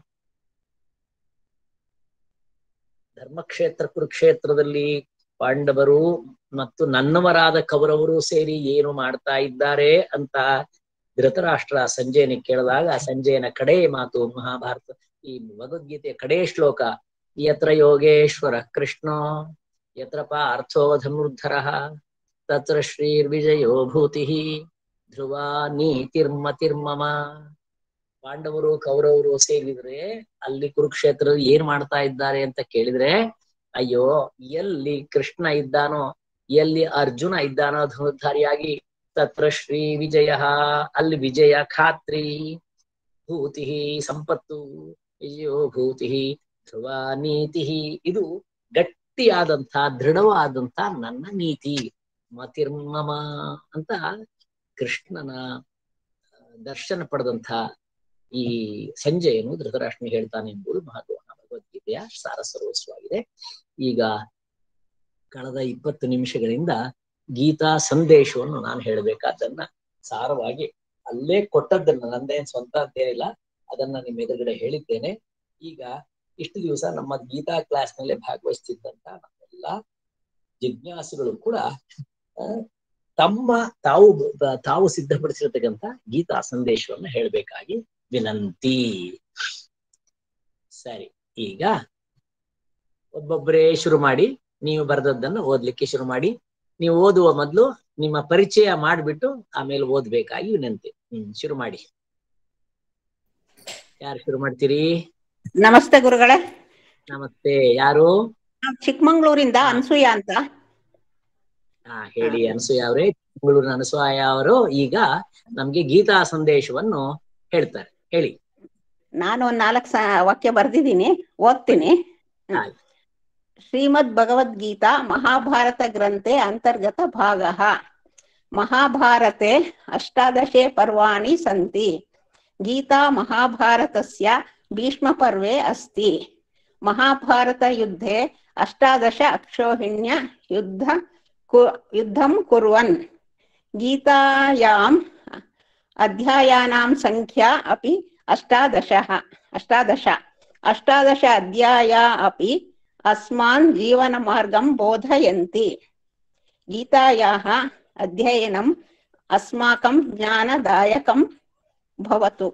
ಧರ್ಮಕ್ಷೇತ್ರ ಕುರುಕ್ಷೇತ್ರದಲ್ಲಿ ಪಾಂಡವರು ಮತ್ತು ನನ್ನವರಾದ ಕೌರವರು ಸೇರಿ ಏನು ಮಾಡ್ತಾ ಇದ್ದಾರೆ ಅಂತ ಧೃತರಾಷ್ಟ್ರ ಸಂಜಯನ ಕೇಳಿದಾಗ ಸಂಜಯನ ಕಡೆ ಮಾತು ಮಹಾಭಾರತ ಈ ಭಗವದ್ಗೀತೆಯ ಕಡೆ ಶ್ಲೋಕ ಯತ್ರ ಯೋಗೇಶ್ವರ ಕೃಷ್ಣ ಯತ್ರ ಪಾರ್ಥೋ ಧನುರ್ಧರ ತತ್ರ ಶ್ರೀರ್ವಿಜಯೋ ಭೂತಿ ಧ್ರುವ ನೀತಿರ್ಮತಿರ್ಮಮ ಪಾಂಡವರು ಕೌರವರು ಸೇರಿದ್ರೆ ಅಲ್ಲಿ ಕುರುಕ್ಷೇತ್ರದಲ್ಲಿ ಏನ್ ಮಾಡ್ತಾ ಇದ್ದಾರೆ ಅಂತ ಕೇಳಿದ್ರೆ ಅಯ್ಯೋ ಎಲ್ಲಿ ಕೃಷ್ಣ ಇದ್ದಾನೋ ಎಲ್ಲಿ ಅರ್ಜುನ ಇದ್ದಾನೋ ಧನುರ್ಧಾರಿಯಾಗಿ ತತ್ರ ಶ್ರೀ ವಿಜಯ ಅಲ್ಲಿ ವಿಜಯ ಖಾತ್ರಿ ಭೂತಿ ಸಂಪತ್ತು ವಿಜಯೋ ಭೂತಿ ಧ್ರುವ ನೀತಿ ಇದು ಗಟ್ಟಿಯಾದಂಥ ದೃಢವಾದಂಥ ನನ್ನ ನೀತಿ ಮತಿರ್ಮಮ ಅಂತ ಕೃಷ್ಣನ ದರ್ಶನ ಪಡೆದಂಥ ಈ ಸಂಜಯನು ಧೃತರಾಷ್ಟ್ರನಿ ಹೇಳ್ತಾನೆ ಎಂಬುದು ಮಹತ್ವನ ಭಗವದ್ಗೀತೆಯ ಸಾರ ಸರ್ವಸ್ವವಾಗಿದೆ ಈಗ ಕಳೆದ ಇಪ್ಪತ್ತು ನಿಮಿಷಗಳಿಂದ ಗೀತಾ ಸಂದೇಶವನ್ನು ನಾನು ಹೇಳಬೇಕಾದನ್ನ ಸಾರವಾಗಿ ಅಲ್ಲೇ ಕೊಟ್ಟದ್ದನ್ನ ನಂದೇನ್ ಸ್ವಂತ ಅಂತೇನಿಲ್ಲ ಅದನ್ನ ನಿಮ್ಮ ಎದುರುಗಡೆ ಹೇಳಿದ್ದೇನೆ ಈಗ ಇಷ್ಟು ದಿವಸ ನಮ್ಮ ಗೀತಾ ಕ್ಲಾಸ್ ನಲ್ಲೇ ಭಾಗವಹಿಸ್ತಿದ್ದಂತ ನಮ್ಮೆಲ್ಲ ಜಿಜ್ಞಾಸುಗಳು ಕೂಡ ಆ, ತಮ್ಮ ತಾವು ಬ- ತಾವು ಸಿದ್ಧಪಡಿಸಿರ್ತಕ್ಕಂಥ ಗೀತಾ ಸಂದೇಶವನ್ನು ಹೇಳಬೇಕಾಗಿ ವಿನಂತಿ ಸರಿ ಈಗ ಒಬ್ಬೊಬ್ಬರೇ ಶುರು ಮಾಡಿ ನೀವು ಬರೆದದ್ದನ್ನು ಓದ್ಲಿಕ್ಕೆ ಶುರು ಮಾಡಿ ನೀವು ಓದುವ ಮೊದಲು ನಿಮ್ಮ ಪರಿಚಯ ಮಾಡಿಬಿಟ್ಟು ಆಮೇಲೆ ಓದ್ಬೇಕಾಗಿ ವಿನಂತಿ ಹ್ಮ್ ಶುರು ಮಾಡಿ ಯಾರು ಶುರು ಮಾಡ್ತೀರಿ ನಮಸ್ತೆ ಗುರುಗಳೇ ನಮಸ್ತೆ ಯಾರು ನಾವ್ ಚಿಕ್ಕಮಂಗ್ಳೂರಿಂದ ಅನ್ಸೂಯ ಅಂತ ಹಾ ಹೇಳಿ ಅನಸೂಯ ಅವರೇ ಬೆಂಗಳೂರಿನ ಅನಸೂಯ ಅವರು ಈಗ ನಮ್ಗೆ ಗೀತಾ ಸಂದೇಶವನ್ನು ಹೇಳ್ತಾರೆ ಹೇಳಿ ನಾನು ಒಂದ್ ನಾಲ್ಕು ಸ ವಾಕ್ಯ ಬರ್ದಿದ್ದೀನಿ ಓದ್ತೀನಿ ಆಯ್ತು. ಶ್ರೀಮದ್ ಭಗವದ್ಗೀತಾ ಮಹಾಭಾರತ ಗ್ರಂಥೆ ಅಂತರ್ಗತ ಭಾಗ ಮಹಾಭಾರತೆ ಅಷ್ಟಾದಶೆ ಪರ್ವಾಣಿ ಸಂತಿ ಗೀತಾ ಮಹಾಭಾರತಸ್ಯ ಭೀಷ್ಮಪರ್ವೆ अस्ति महाभारतयुद्धे अष्टादश अक्षोहिण्य युद्ध कु- युद्धं कुर्वन् गीतायाम् अध्यायानां संख्या अपि अष्टादशः अष्टादश अष्टादश अध्याया अपि अस्मान् जीवनमार्गं बोधयन्ति गीतायाः अध्ययनम् अस्माकं ज्ञानदायकं भवतु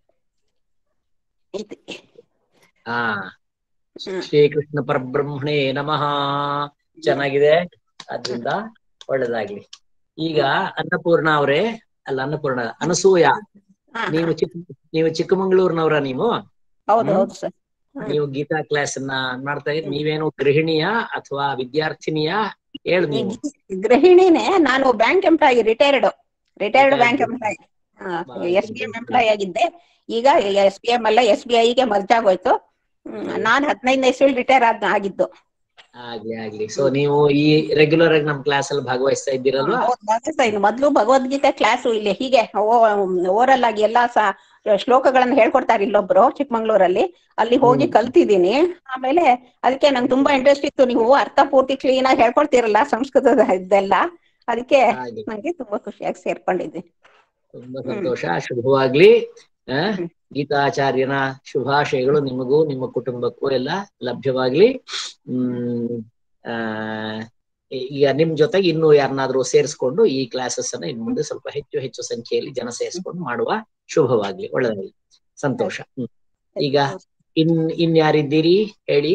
इति ಹಾ ಹ್ಮ್. ಶ್ರೀಕೃಷ್ಣ ಪರಬ್ರಹ್ಮಣೇ ನಮಃ ಚೆನ್ನಾಗಿದೆ ಅದ್ರಿಂದ ಒಳ್ಳೇದಾಗ್ಲಿ ಈಗ ಅನ್ನಪೂರ್ಣ ಅವರೇ ಅಲ್ಲ ಅನ್ನಪೂರ್ಣ ಅನಸೂಯ ಹಾ, ನೀವು ಚಿಕ್ಕ ನೀವು ಚಿಕ್ಕಮಂಗ್ಳೂರ್ನವ್ರ ನೀವು ಹೌದು ಹ್ಮ್. ಹೌದು ಸರ್ ನೀವು ಗೀತಾ ಕ್ಲಾಸ್ ಅನ್ನ ಮಾಡ್ತಾ ಇದ್ದೀರಿ ನೀವೇನು ಗೃಹಿಣಿಯ ಅಥವಾ ವಿದ್ಯಾರ್ಥಿನಿಯ ಹೇಳು ನೀವು ಗೃಹಿಣಿನೇ ನಾನು bank employee retired retired Retired. Bank employee ಬಾ, ಎಸ್ ಬಿ ಎಂ ಎಂಪ್ಲಾಯಿ ಆಗಿದ್ದೆ ಈಗ ಎಸ್ ಬಿ ಎಂ ಅಲ್ಲ ಎಸ್ ಬಿ ಐಗೆ ಮರ್ಜ್ ಆಗೋಯ್ತು ಹ್ಮ್, ನಾನು ಹದಿನೈದನೇ ಇಸ್ವಿಲ್ ರಿಟೈರ್ ಆದ ಆಗಿದ್ದು ಆಗ್ಲಿ ಆಗ್ಲಿ ಸೊ ನೀವು ಈ ರೆಗ್ಯುಲರ್ ಆಗಿ ನಮ್ ಕ್ಲಾಸ್ ಅಲ್ಲಿ ಭಾಗವಹಿಸ್ತಾ ಇದ್ದೀರಲ್ವಾ ಹೌದು, ಭಾಗವಹಿಸ್ತಾ ಇದ್ದೀನಿ. ಮೊದ್ಲು ಭಗವದ್ಗೀತೆ ಕ್ಲಾಸು ಇಲ್ಲಿ ಹೀಗೆ ಓರಲ್ ಆಗಿ ಎಲ್ಲಾ ಸ ಶ್ಲೋಕಗಳನ್ನ ಹೇಳ್ಕೊಡ್ತಾರೆ ಇಲ್ಲೊಬ್ರು ಚಿಕ್ಕಮಂಗ್ಳೂರಲ್ಲಿ ಅಲ್ಲಿ ಹೋಗಿ ಹ್ಮ್. ಕಲ್ತಿದ್ದೀನಿ ಆಮೇಲೆ ಅದಕ್ಕೆ ನಂಗೆ ತುಂಬಾ ಇಂಟ್ರೆಸ್ಟ್ ಇತ್ತು ನೀವು ಅರ್ಥ ಪೂರ್ತಿ ಕ್ಲೀನ್ ಆಗಿ ಹೇಳ್ಕೊಡ್ತೀರಲ್ಲ ಸಂಸ್ಕೃತದ ಇದೆಲ್ಲ ಅದಕ್ಕೆ ಹಾಗೆ ನಂಗೆ ತುಂಬಾ ಖುಷಿಯಾಗಿ ಸೇರ್ಕೊಂಡಿದ್ದೀನಿ ತುಂಬಾ ಸಂತೋಷ ಶುಭವಾಗ್ಲಿ ಆ, ಹ್ಮ್. ಗೀತಾಚಾರ್ಯನ ಶುಭಾಶಯಗಳು ನಿಮಗೂ ನಿಮ್ಮ ಕುಟುಂಬಕ್ಕೂ ಎಲ್ಲ ಲಭ್ಯವಾಗ್ಲಿ ಹ್ಮ್ ಆ ಈಗ ನಿಮ್ ಜೊತೆಗೆ ಇನ್ನೂ ಯಾರನ್ನಾದ್ರೂ ಸೇರಿಸ್ಕೊಂಡು ಈ ಕ್ಲಾಸಸ್ ಅನ್ನ ಇನ್ ಮುಂದೆ ಸ್ವಲ್ಪ ಹೆಚ್ಚು ಹೆಚ್ಚು ಸಂಖ್ಯೆಯಲ್ಲಿ ಜನ ಸೇರಿಸ್ಕೊಂಡು ಮಾಡುವ ಶುಭವಾಗ್ಲಿ ಒಳ್ಳೆದಾಗ್ಲಿ ಸಂತೋಷ ಹ್ಮ್ ಈಗ ಇನ್ ಇನ್ಯಾರಿದ್ದೀರಿ ಹೇಳಿ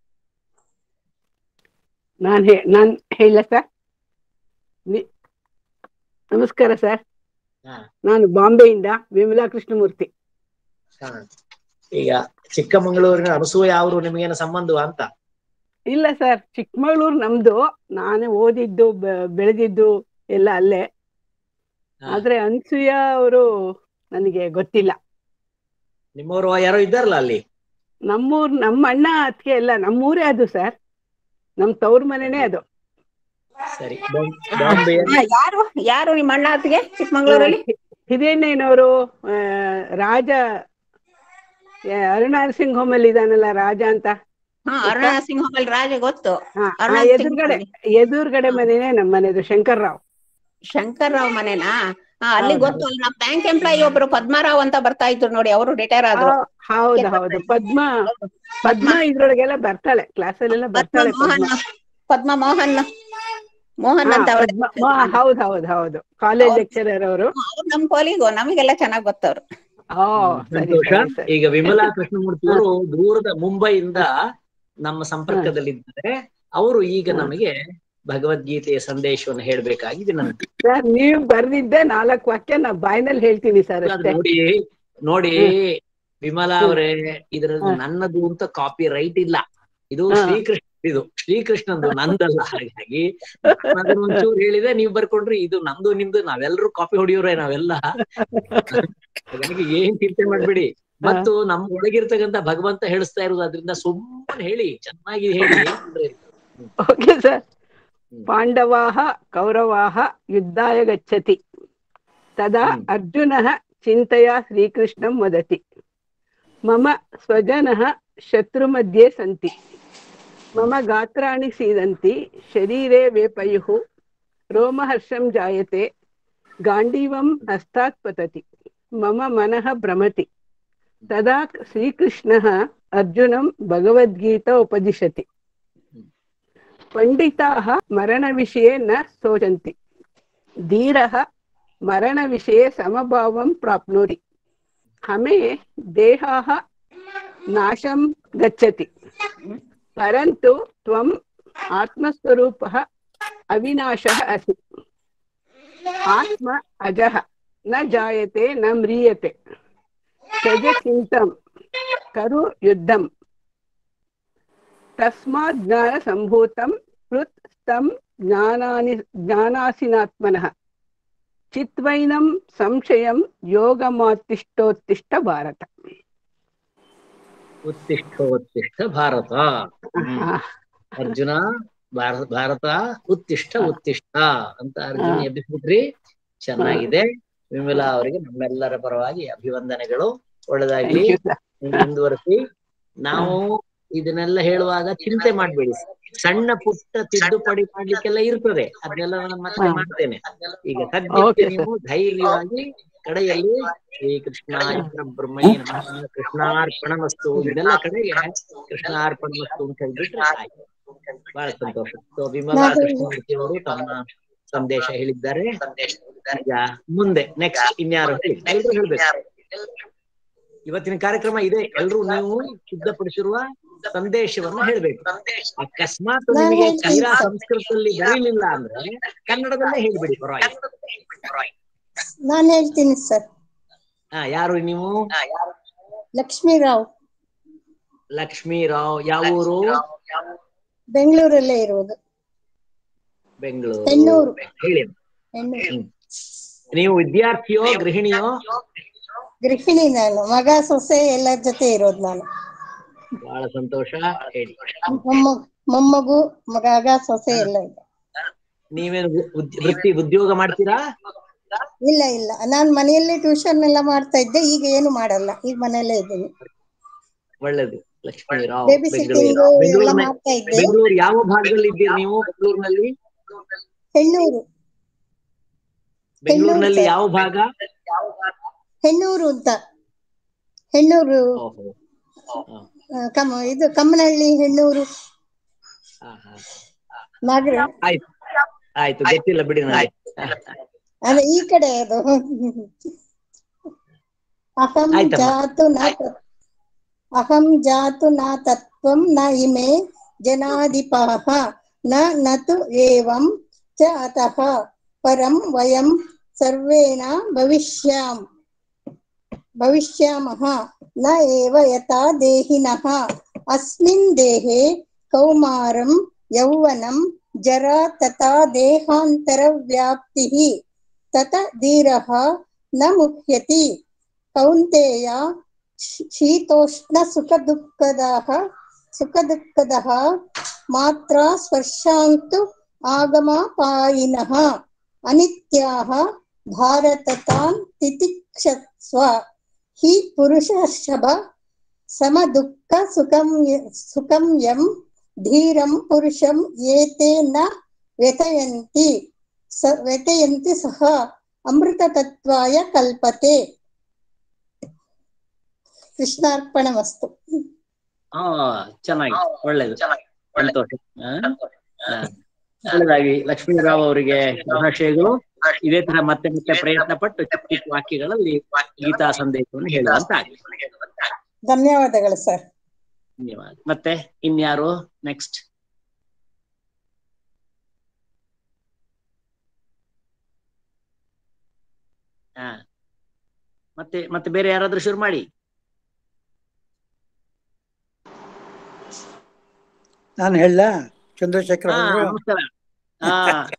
ನಾನ್ ಹೇ ನಾನ್ ಹೇಳ ಸರ್ ನಿ- ನಮಸ್ಕಾರ ಸರ್ ಹಾ. ನಾನು ಬಾಂಬೆಯಿಂದ ವಿಮಲಾ ಕೃಷ್ಣಮೂರ್ತಿ ಹಾ. ಈಗ ಚಿಕ್ಕಮಗಳೂರಿನ ಅನಸೂಯ ಅವರು ನಿಮಗೇನು ಸಂಬಂಧವ ಅಂತ ಇಲ್ಲ ಸರ್ ಚಿಕ್ಕಮಗಳೂರು ನಮ್ದು ನಾನು ಓದಿದ್ದು ಬೆ- ಬೆಳೆದಿದ್ದು ಎಲ್ಲ ಅಲ್ಲೇ ಹಾ. ಆದ್ರೆ ಅನ್ಸೂಯ ಅವರು ನನಗೆ ಗೊತ್ತಿಲ್ಲ ನಿಮ್ಮವರು ಯಾರೋ ಇದ್ದಾರಲ್ಲ ಅಲ್ಲಿ ನಮ್ಮೂರ್ ನಮ್ಮ ಅಣ್ಣ ಅದಕ್ಕೆ ಎಲ್ಲ ನಮ್ಮೂರೇ ಅದು ಸರ್ ನಮ್ ತವ್ರ ಮನೆನೇ ಅದು ಸರಿ ಬಾಂಬ್- ಬಾಂಬೆ ಹಾ, ಯಾರು ಯಾರು ನಿಮ್ಮ ಅಣ್ಣ ಅತ್ತಿಗೆ ಚಿಕ್ಕಮಂಗ್ಳೂರಲ್ಲಿ ಹಿರಿಯಣ್ಣನವರು ಆ, ರಾಜ ಆ, ಅರುಣಾರ್ ಹೋಮ್ ಅಲ್ಲಿ ಇದಾನಲ್ಲ ರಾಜ ಅಂತ ಹಾ ಅರುಣ ಸಿಂಹಮಲ್ ರಾಜ ಗೊತ್ತು ಹಾ, ಆ ಅರುಣಾರ್ ಎದುರುಗಡೆ ಸಿಂಹಮಲ್. ಎದುರುಗಡೆ ಮನೆನೇ ನಮ್ಮ ಮನೆದು ಶಂಕರ್ ರಾವ್ ಶಂಕರ್ ರಾವ್ ಮನೆನಾ ಹಾ ಅಲ್ಲಿ ಹೌದು. ಗೊತ್ತು ಅಲ್ಲಿ ನಮ್ಮ ಬ್ಯಾಂಕ್ ಎಂಪ್ಲಾಯಿ ಒಬ್ರು ಪದ್ಮಾರಾವ್ ಅಂತ ಬರ್ತಾ ಇದ್ರು ನೋಡಿ ಅವರು ರಿಟೈರ್ ಆದ್ರು ಹೌ- ಹೌದು ಹೌದು ಪದ್ಮ ಪದ್ಮ ಇದ್ರೊಳಗೆಲ್ಲ ಬರ್ತಾಳೆ ಕ್ಲಾಸಲ್ಲೆಲ್ಲ ಪದ್ಮ ಬರ್ತಾಳೆ ಮೋಹನ್ ಪದ್ಮ ಪದ್ಮ ಮೋಹನ್ ಮೋಹನ್ ಹಾ, ಅಂತ ಅವ್ರ ಪದ್ಮ ಮಾ- ಹೌದು ಹೌದು ಹೌದು ಕಾಲೇಜ್ ಹೌದು. ಲೆಕ್ಚರರ್ ಅವರು ಅವ್ರು ನಮ್ ಕೋಲಿಗೋ ನಮಗೆಲ್ಲ ಚೆನ್ನಾಗ್ ಗೊತ್ತವ್ರು ಓ ಸರಿ ಸಂತೋಷ ಸರಿ ಸರಿ ಈಗ ವಿಮಲಾ ಕೃಷ್ಣಮೂರ್ತಿ ಅವರು ದೂರದ ಮುಂಬೈಯಿಂದ ನಮ್ಮ ಸಂಪರ್ಕದಲ್ಲಿದ್ದಾರೆ ಅವರು ಈಗ ನಮಗೆ ಭಗವದ್ಗೀತೆಯ ಸಂದೇಶವನ್ನು ಹೇಳ್ಬೇಕಾಗಿ ವಿನಂತಿ ಸರ್ ನೀವು ಬರ್ದಿದ್ದೆ ನಾಲ್ಕು ವಾಕ್ಯ ನಾ ಬಾಯ್ನಲ್ಲಿ ಹೇಳ್ತೀನಿ ಸರ್ ಅದು ಅಷ್ಟೇ ನೋಡಿ ನೋಡಿ ವಿಮಲಾ ಅವರೇ ಇದ್ರ ಹ್ಮ್. ನನ್ನದು ಅಂತ ಕಾಪಿ ರೈಟ್ ಇಲ್ಲ ಇದು ಹಾ. ಶ್ರೀಕೃಷ್ಣ ಇದು ಶ್ರೀಕೃಷ್ಣಂದು ನಂದಲ್ಲ ಹಾಗಾಗಿ ನಾನು ಅದನ್ನ ಒಂಚೂರು ಹೇಳಿದೆ ನೀವು ಬರ್ಕೊಂಡ್ರಿ ಇದು ನಮ್ದು ನಿಮ್ದು ನಾವೆಲ್ಲರೂ ಕಾಪಿ ಹೊಡಿಯೋರೆ ನಾವೆಲ್ಲ ಹಾಗಾಗಿ ಏನ್ ಚಿಂತೆ ಮಾಡ್ಬೇಡಿ ಮತ್ತು ನಮ್ ಒಳಗಿರ್ತಕ್ಕಂಥ ಭಗವಂತ ಹೇಳಿಸ್ತಾ ಇರೋದು ಅದರಿಂದ ಸುಮ್ಮನೆ ಹೇಳಿ ಚೆನ್ನಾಗಿ ಹೇಳಿ ಏನ್ ತೊಂದ್ರೆ ಇಲ್ಲ. ಓಕೆ ಸರ್ ಹ್ಮ್. ಪಾಂಡವಾಹ ಕೌರವಾಹ ಯುದ್ಧಾಯ ಗಚ್ಚತಿ ತದಾ ಹ್ಮ್. ಅರ್ಜುನಃ ಚಿಂತೆಯ ಶ್ರೀಕೃಷ್ಣಂ ವದತಿ ಮಮ ಸ್ವಜನಃ ಶತ್ರುमध्ये ಸಂತಿ ಮಮ ಗಾತ್ರಾಣಿ ಸೀದಂತಿ ಶರೀರೇ ವೇಪಯುಃ ರೋಮಹರ್ಷಂ ಜಾಯತೆ ಗಾಂಡೀವಂ ಹಸ್ತಾತ್ ಪತತಿ ಮಮ ಮನಃ ಭ್ರಮತಿ ತದಾ ಶ್ರೀಕೃಷ್ಣಃ ಅರ್ಜುನಂ ಭಗವದ್ಗೀತಾ ಉಪದಿಶತಿ ಪಂಡಿತಾः ಮರಣವಿಷये न शोचन्ति धीरः मरणविषये समभावं प्राप्नोति हमे देहाः नाशं गच्छति परन्तु त्वम् आत्मस्वरूपः अविनाशः असि आत्म अजः न जायते न म्रियते त्यज चिन्तं करु युद्धम् तस्मात् ज्ञानसम्भूतं कृत् तं ज्ञानानि ज्ञानासिनात्मनः चित्वैनं संशयं योगमातिष्ठोत्तिष्ठ भारत ಉತ್ತಿಷ್ಠೋತ್ತಿಷ್ಠ ಭಾರತ ಹ್ಮ್. ಅರ್ಜುನ ಭಾರ- ಭಾರತ ಉತ್ತಿಷ್ಠ ಉತ್ತಿಷ್ಠ ಅಂತ ಅರ್ಜುನ ಹಾ. ಎಬ್ಬಿಸ್ಬಿಟ್ರಿ ಚೆನ್ನಾಗಿದೆ ವಿಮಲಾ ಅವರಿಗೆ ನಮ್ಮೆಲ್ಲರ ಪರವಾಗಿ ಅಭಿವಂದನೆಗಳು ಒಳ್ಳೆದಾಗ್ಲಿ ನೀವು ಮುಂದುವರಿಸಿ ನಾವು ಇದನ್ನೆಲ್ಲ ಹೇಳುವಾಗ ಚಿಂತೆ ಮಾಡ್ಬೇಡಿ ಸಣ್ಣ ಪುಟ್ಟ ತಿದ್ದುಪಡಿ ಮಾಡ್ಲಿಕ್ಕೆಲ್ಲ ಇರ್ತದೆ ಅದನ್ನೆಲ್ಲ ನಾನು ಮತ್ತೆ ಹಾ. ಮಾಡ್ತೇನೆ ಈಗ ಸದ್ಯಕ್ಕೆ Okay, sir. ನೀವು ಧೈರ್ಯವಾಗಿ ಕಡೆಯಲ್ಲಿ ಶ್ರೀ ಕೃಷ್ಣ ಬ್ರಹ್ಮಣ್ಯ ನಮಃ ಕೃಷ್ಣಾರ್ಪಣಮಸ್ತು ಇದೆಲ್ಲ ಕಡೆಗೆ ಕೃಷ್ಣಾರ್ಪಣಮಸ್ತು ಅಂತ ಹೇಳ್ಬಿಟ್ರೆ ಆಯ್ತು ಬಹಳ ಸಂತೋಷ ಸೊ ವಿಮಲಾ ಕೃಷ್ಣಮೂರ್ತಿ ಅವರು ತಮ್ಮ ಸಂದೇಶ ಹೇಳಿದ್ದಾರೆ ಈಗ ಮುಂದೆ ನೆಕ್ಸ್ಟ್ ಇನ್ಯಾರು ಹೇಳಿ ಎಲ್ರು ಹೇಳ್ಬೇಕು ಇವತ್ತಿನ ಕಾರ್ಯಕ್ರಮ ಇದೆ ಎಲ್ರು ನೀವು ಸಿದ್ಧಪಡಿಸಿರುವ ಸಂದೇಶವನ್ನ ಹೇಳ್ಬೇಕು ಅಕಸ್ಮಾತ್ ನಿಮಗೆ ತೀರಾ ಸಂಸ್ಕೃತದಲ್ಲಿ ಬರೀಲಿಲ್ಲ ಅಂದ್ರೆ ಕನ್ನಡದಲ್ಲೇ ಹೇಳ್ಬಿಡಿ ಪರವಾಗಿಲ್ಲ ನಾನ್ ಹೇಳ್ತೀನಿ ಸರ್ ಹಾ ಯಾರು ನೀವು ಲಕ್ಷ್ಮೀರಾವ್ ಲಕ್ಷ್ಮೀ ರಾವ್ ಯಾವ ಊರು ಬೆಂಗಳೂರಲ್ಲೇ ಇರೋದು ಬೆಂಗಳೂರು ಹೆಣ್ಣೂರು. ಹೇಳಿ ಹೆಣ್ಣು ನೀವು ವಿದ್ಯಾರ್ಥಿಯೋ ಗೃಹಿಣಿಯೋ ಗೃಹಿಣಿ ನಾನು ಮಗ ಸೊಸೆ ಎಲ್ಲರ ಜೊತೆ ಇರೋದು ನಾನು ಬಹಳ ಸಂತೋಷ ಹೇಳಿ ಮೊಮ್ಮ ಮೊಮ್ಮಗು ಮಗ ಸೊಸೆ ಎಲ್ಲ ಇದೆ ನೀವೇನು ಉದ್- ವೃತ್ತಿ ಉದ್ಯೋಗ ಮಾಡ್ತೀರಾ ಇಲ್ಲ ಇಲ್ಲ ನಾನ್ ಮನೆಯಲ್ಲೇ ಟ್ಯೂಷನ್ ಎಲ್ಲ ಮಾಡ್ತಾ ಇದ್ದೆ ಈಗ ಏನು ಮಾಡಲ್ಲ ಈಗ ಮನೆಯಲ್ಲೇ ಇದ್ದೀನಿ ಒಳ್ಳೇದು ಲಕ್ಷ್ಮೀ ರಾವ್ ಬೇಬಿ ಸಿಟ್ಟಿಂಗ್ ಎಲ್ಲ ಬೆಂಗಳೂರು ಮಾಡ್ತಾ ಇದ್ದೆ ಬೆಂಗಳೂರು ಯಾವ ಭಾಗದಲ್ಲಿ ಇದ್ದೀರಿ ನೀವು ಬೆಂಗಳೂರಿನಲ್ಲಿ ಹೆಣ್ಣೂರು ಬೆಂಗಳೂರಿನಲ್ಲಿ sir. ಯಾವ ಭಾಗ ಹೆಣ್ಣೂರು ಅಂತ ಹೆಣ್ಣೂರು ಓಹೋ ಹಾ, ಆ, ಕಮ್ಮ ಇದು ಕಮ್ಮನಹಳ್ಳಿ ಹೆಣ್ಣೂರು ಹಾ, ಹಾ. ನಾಗರ ಆಯ್ತು ಆಯ್ತು ಗೊತ್ತಿಲ್ಲ ಬಿಡಿ ನನಗೆ ಅದೇ ಈ ಕಡೆ ಅದು ಅಹಂ ಆಯ್ತಮ್ಮ. ಜಾತು ನ ತತ್- ಅಹಂ ಜಾತು ನ ತತ್ವಂ ನ ಇಮೆ ಜನಾಧಿಪಾಹ ನ ನತು ಏವಂ ಚ ಅತಃ ಪರಂ ವಯಂ ಸರ್ವೇಣ ಭವಿಷ್ಯಾಂ ಭವಿಷ್ಯಾಮಃ ನ ಏವ ಯಥಾ ದೇಹಿನಃ ಅಸ್ಮಿನ್ ದೇಹೆ ಕೌಮಾರಂ ಯೌವನಂ ಜರಾ ತಥಾ ದೇಹಾಂತರ ವ್ಯಾಪ್ತಿಃ ತತ ಧೀರಃ ನ ಮುಹ್ಯತಿ ಕೌಂತೆಯ ಶೀ- ಶೀತೋಷ್ಣ ಸುಖ ದುಃಖದಃ ಸುಖ ದುಃಖದಃ ಮಾತ್ರ ಸ್ಪರ್ಶಾಂತು ಆಗಮಾಪಾಯಿನಃ ಅನಿತ್ಯಾಹ ಭಾರತತಾನ್ ತಿತಿಕ್ಷತ್ಸ್ವ ಹಿ ಪುರುಷಶಭ ಸಮ ದುಃಖ ಸುಖಂ ಯ- ಸುಖಂ ಯಂ ಧೀರಂ ಪುರುಷಂ ಏತೆ ನ ವ್ಯಥಯಂತಿ ಸ ವ್ಯಥಯಂತಿ ಸಹ ಅಮೃತ ತತ್ವಾಯ ಕಲ್ಪತೆ ಕೃಷ್ಣಾರ್ಪಣಮಸ್ತು ಹಾ ಚೆನ್ನಾಗಿ ಒಳ್ಳೇದು ಸಂತೋಷ ಹಾ? ಹಾ. ಒಳ್ಳೆದಾಗಿ ಲಕ್ಷ್ಮೀರಾವ್ ಅವರಿಗೆ ಶುಭಾಶಯಗಳು ಇದೇ ತರ ಮತ್ತೆ ಮತ್ತೆ ಪ್ರಯತ್ನ ಪಟ್ಟು ಚಿಕ್ಕ ಚಿಕ್ಕ ವಾಕ್ಯಗಳಲ್ಲಿ ಗೀತಾ ಸಂದೇಶವನ್ನು ಹೇಳುವಂತ ಆಗ್ಲಿ ಧನ್ಯವಾದಗಳು ಸರ್ ಧನ್ಯವಾದ ಮತ್ತೆ ಇನ್ಯಾರು ನೆಕ್ಸ್ಟ್ ಹಾ ಮತ್ತೆ ಮತ್ತೆ ಬೇರೆ ಯಾರಾದ್ರೂ ಶುರು ಮಾಡಿ ನಾನು ಹೇಳ ಚಂದ್ರಶೇಖರ್ ಹಾ ಅವರು ನಮಸ್ಕಾರ ಹಾ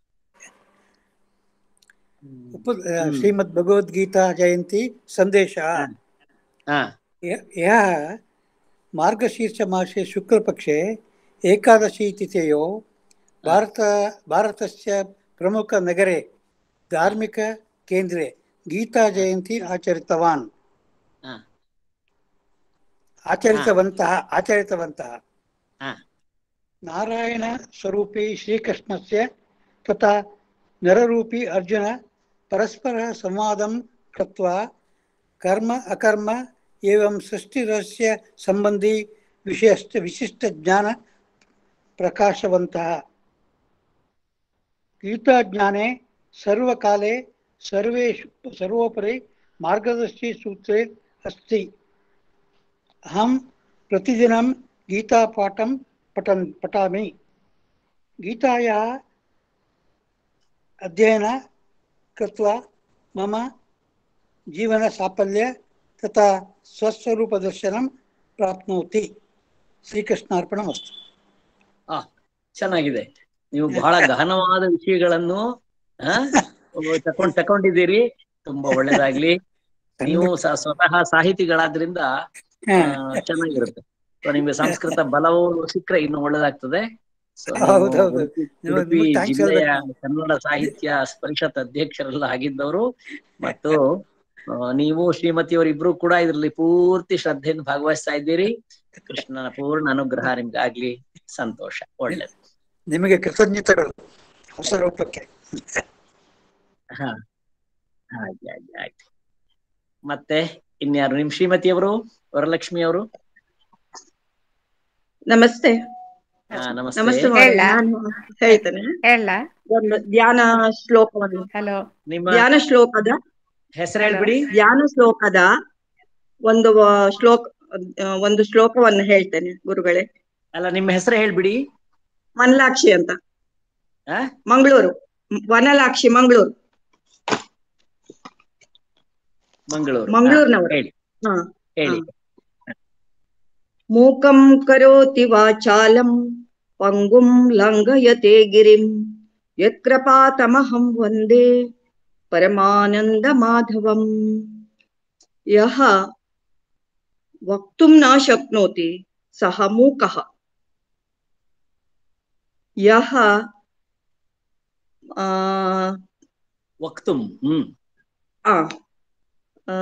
ಉಪ ಶ್ರೀಮದ್ ಭಗವದ್ಗೀತಾ ಜಯಂತಿ ಸಂದೇಶ ಹಾ ಯ- यः मार्गशीर्षमासे शुक्लपक्षे एकादशी तिथ्ययो भारत भारतस्य प्रमुखनगरे धार्मिककेन्द्रे गीताजयन्ती आचरितवान् ಹಾ आचरितवन्तः आचरितवन्तः ಹಾ नारायणस्वरूपी श्रीकृष्णस्य तथा नररूपी अर्जुन परस्परसंवादं कृत्वा कर्म अकर्म एवं सृष्टिरहस्य सम्बन्धी विषयश्च विशिष्टज्ञान प्रकाशवन्तः गीताज्ञाने सर्वकाले सर्वेषु सर्वोपरि मार्गदर्शी सूत्रे अस्ति अहं प्रतिदिनं गीतापाठं पठन् पठामि गीतायाः अध्ययन कृत्वा मम जीवनसाफल्य तथा स्वस्वरूपदर्शनं प्राप्नोति ಶ್ರೀಕೃಷ್ಣಾರ್ಪಣಮಸ್ತು ಆ ಚೆನ್ನಾಗಿದೆ ನೀವು ಬಹಳ ಗಹನವಾದ ವಿಷಯಗಳನ್ನು ಆ, ತಕೊಂಡ್ ತಕೊಂಡಿದ್ದೀರಿ ತುಂಬಾ ಒಳ್ಳೇದಾಗ್ಲಿ ನೀವು ಸ- ಸ್ವತಃ ಸಾಹಿತಿಗಳಾದ್ರಿಂದ ಆ, ಚೆನ್ನಾಗಿರುತ್ತೆ So, ನಿಮ್ಗೆ ಸಂಸ್ಕೃತ ಬಲವು ಸಿಕ್ಕರೆ ಇನ್ನು ಒಳ್ಳೇದಾಗ್ತದೆ So, ನೀವು ಹೌದೌದು. ಉಡುಪಿ- ನೀವು- ಉಡುಪಿ ನಿಮ್ಗೆ thanks ಜಿಲ್ಲೆಯ ಹೇಳ್ಬೇಕು. ಕನ್ನಡ ಸಾಹಿತ್ಯ ಪರಿಷತ್ ಅಧ್ಯಕ್ಷರೆಲ್ಲ ಆಗಿದ್ದವರು ಮತ್ತು ಆ, ನೀವು ಶ್ರೀಮತಿಯವರಿಬ್ರು ಕೂಡ ಇದರಲ್ಲಿ ಪೂರ್ತಿ ಶ್ರದ್ಧೆಯಿಂದ ಭಾಗವಹಿಸ್ತಾ ಇದ್ದೀರಿ ಕೃಷ್ಣನ ಪೂರ್ಣ ಅನುಗ್ರಹ ನಿಮ್ಗೆ ಆಗ್ಲಿ ಸಂತೋಷ ಒಳ್ಳೇದು ನಿಮಗೆ ಕೃತಜ್ಞತೆಗಳು ಹೊಸ ರೂಪಕ್ಕೆ ಹಾ ಹಾಗೆ ಹಾಗೆ ಆಯ್ತು ಮತ್ತೆ ಇನ್ಯಾರು ನಿಮ್ ಶ್ರೀಮತಿಯವರು ವರಲಕ್ಷ್ಮಿ ಅವರು ನಮಸ್ತೆ ಹಾ ನಮಸ್ತೆ ನಮಸ್ತೆ ಮಾರ್ರೆ. ಹೇಳ? ನಾನು ಹೇಳ್ತೇನೆ ಹೇಳ ಒಂದು ಧ್ಯಾನ ಶ್ಲೋಕವನ್ನು ಹಲೋ ನಿಮ್ಮ ಧ್ಯಾನ ಶ್ಲೋಕದ ಹೆಸರು ಹೇಳ್ಬಿಡಿ ಧ್ಯಾನ ಶ್ಲೋಕದ ಒಂದು ವ- ಶ್ಲೋಕ ಆ, ಒಂದು ಶ್ಲೋಕವನ್ನು ಹೇಳ್ತೇನೆ ಗುರುಗಳೇ ಅಲ್ಲ ನಿಮ್ಮ ಹೆಸರು ಹೇಳ್ಬಿಡಿ ಮನಲಾಕ್ಷಿ ಅಂತ ಆ? ಮಂಗಳೂರು ವನಲಾಕ್ಷಿ ಮಂಗಳೂರು ಮಂಗಳೂರು ಹಾ, ಮಂಗಳೂರಿನವರು ಹೇಳಿ ಹಾ ಹೇಳಿ ಮೂಕಂ ಕರೋತಿ ವಾಚಾಲಂ ಪಂಗುಂ ಲಂಘಯತೆ ಗಿರಿಂ ಯತ್ಕೃಪಾತಮಹಂ ವಂದೇ ಪರಮಾನಂದ ಮಾಧವಂ ಯಹ ವಕ್ತುಂ ನ ಶಕ್ನೋತಿ ಸಹ ಮೂಕಃ ಯಹ ಆ, ವಕ್ತುಂ ಹ್ಮ್ ಆ ಆ,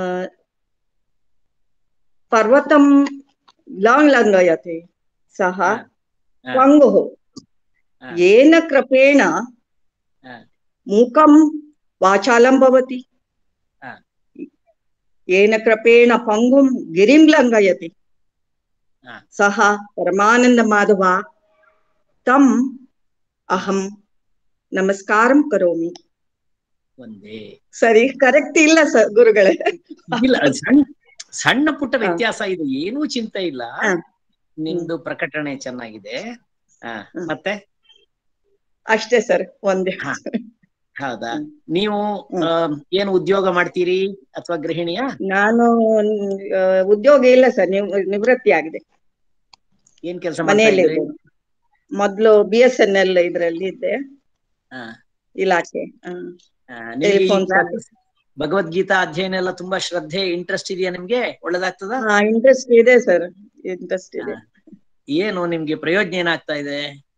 ಪರ್ವತಂ ಲಾಂಗ್ ಲಂಗಯತೆ ಸಹ ಹಾ. ಹಾ. ಪಂಗುಃ ಹಾ. येन क्रपेण ಹಾ. ಮೂಕಂ ವಾಚಾಲಂ ಭವತಿ ಹಾ. येन क्रपेण ಪಂಗುಂ ಗಿರಿಂ ಲಂಘಯತಿ ಹಾ. ಸಹ ಪರಮಾನಂದ ಮಾಧವ ತಂ ಅಹಂ ನಮಸ್ಕಾರಂ ಕರೋಮಿ ಒಂದೇ ಸರಿ ಕರೆಕ್ಟ್ ಇಲ್ಲ ಸರ್ ಗುರುಗಳೇ ಇಲ್ಲ ಅದ್ ಸಣ್ಣ ಸಣ್ಣ ಪುಟ್ಟ ಹಾ. ವ್ಯತ್ಯಾಸ ಇದು ಏನೂ ಚಿಂತೆ ಇಲ್ಲ ಹಾ. ನಿಮ್ದು ಪ್ರಕಟಣೆ ಚೆನ್ನಾಗಿದೆ ಹಾ ಹ್ಮ್. ಮತ್ತೆ ಅಷ್ಟೇ ಸರ್ ಒಂದೇ ಹಾ. ಹೌದಾ ಹ್ಮ್. ನೀವು ಹ್ಮ್. ಆ, ಏನು ಉದ್ಯೋಗ ಮಾಡ್ತೀರಿ ಅಥವಾ ಗೃಹಿಣಿಯಾ ನಾನು ಆ, ಉದ್ಯೋಗ ಇಲ್ಲ ಸರ್ ನಿವೃತ್ತಿ ಆಗಿದೆ ಏನ್ ಕೆಲಸ ಮಾಡ್ತಾ ಮನೆಯಲ್ಲಿ ಇದ್ರಿ ಮೊದ್ಲು ಬಿ ಎಸ್ ಎನ್ ಎಲ್ ಇದ್ರಲ್ಲಿ ಇದ್ದೆ ಹಾ. ಇಲಾಖೆ ಆ, ಆ, ನಿಮ್ಗೆ ಈ Telephone classes, ಭಗವದ್ಗೀತಾ ಅಧ್ಯಯನ ಎಲ್ಲ ತುಂಬಾ ಶ್ರದ್ಧೆ ಇಂಟ್ರೆಸ್ಟ್ ಇದೆಯಾ ನಿಮ್ಗೆ ಒಳ್ಳೇದಾಗ್ತದ ಹಾ ಇಂಟ್ರೆಸ್ಟ್ ಇದೆ ಸರ್ ಇಂಟ್ರೆಸ್ಟ್ ಇದೆ ಏನು ನಿಮ್ಗೆ ಪ್ರಯೋಜನ ಏನಾಗ್ತಾ ಇದೆ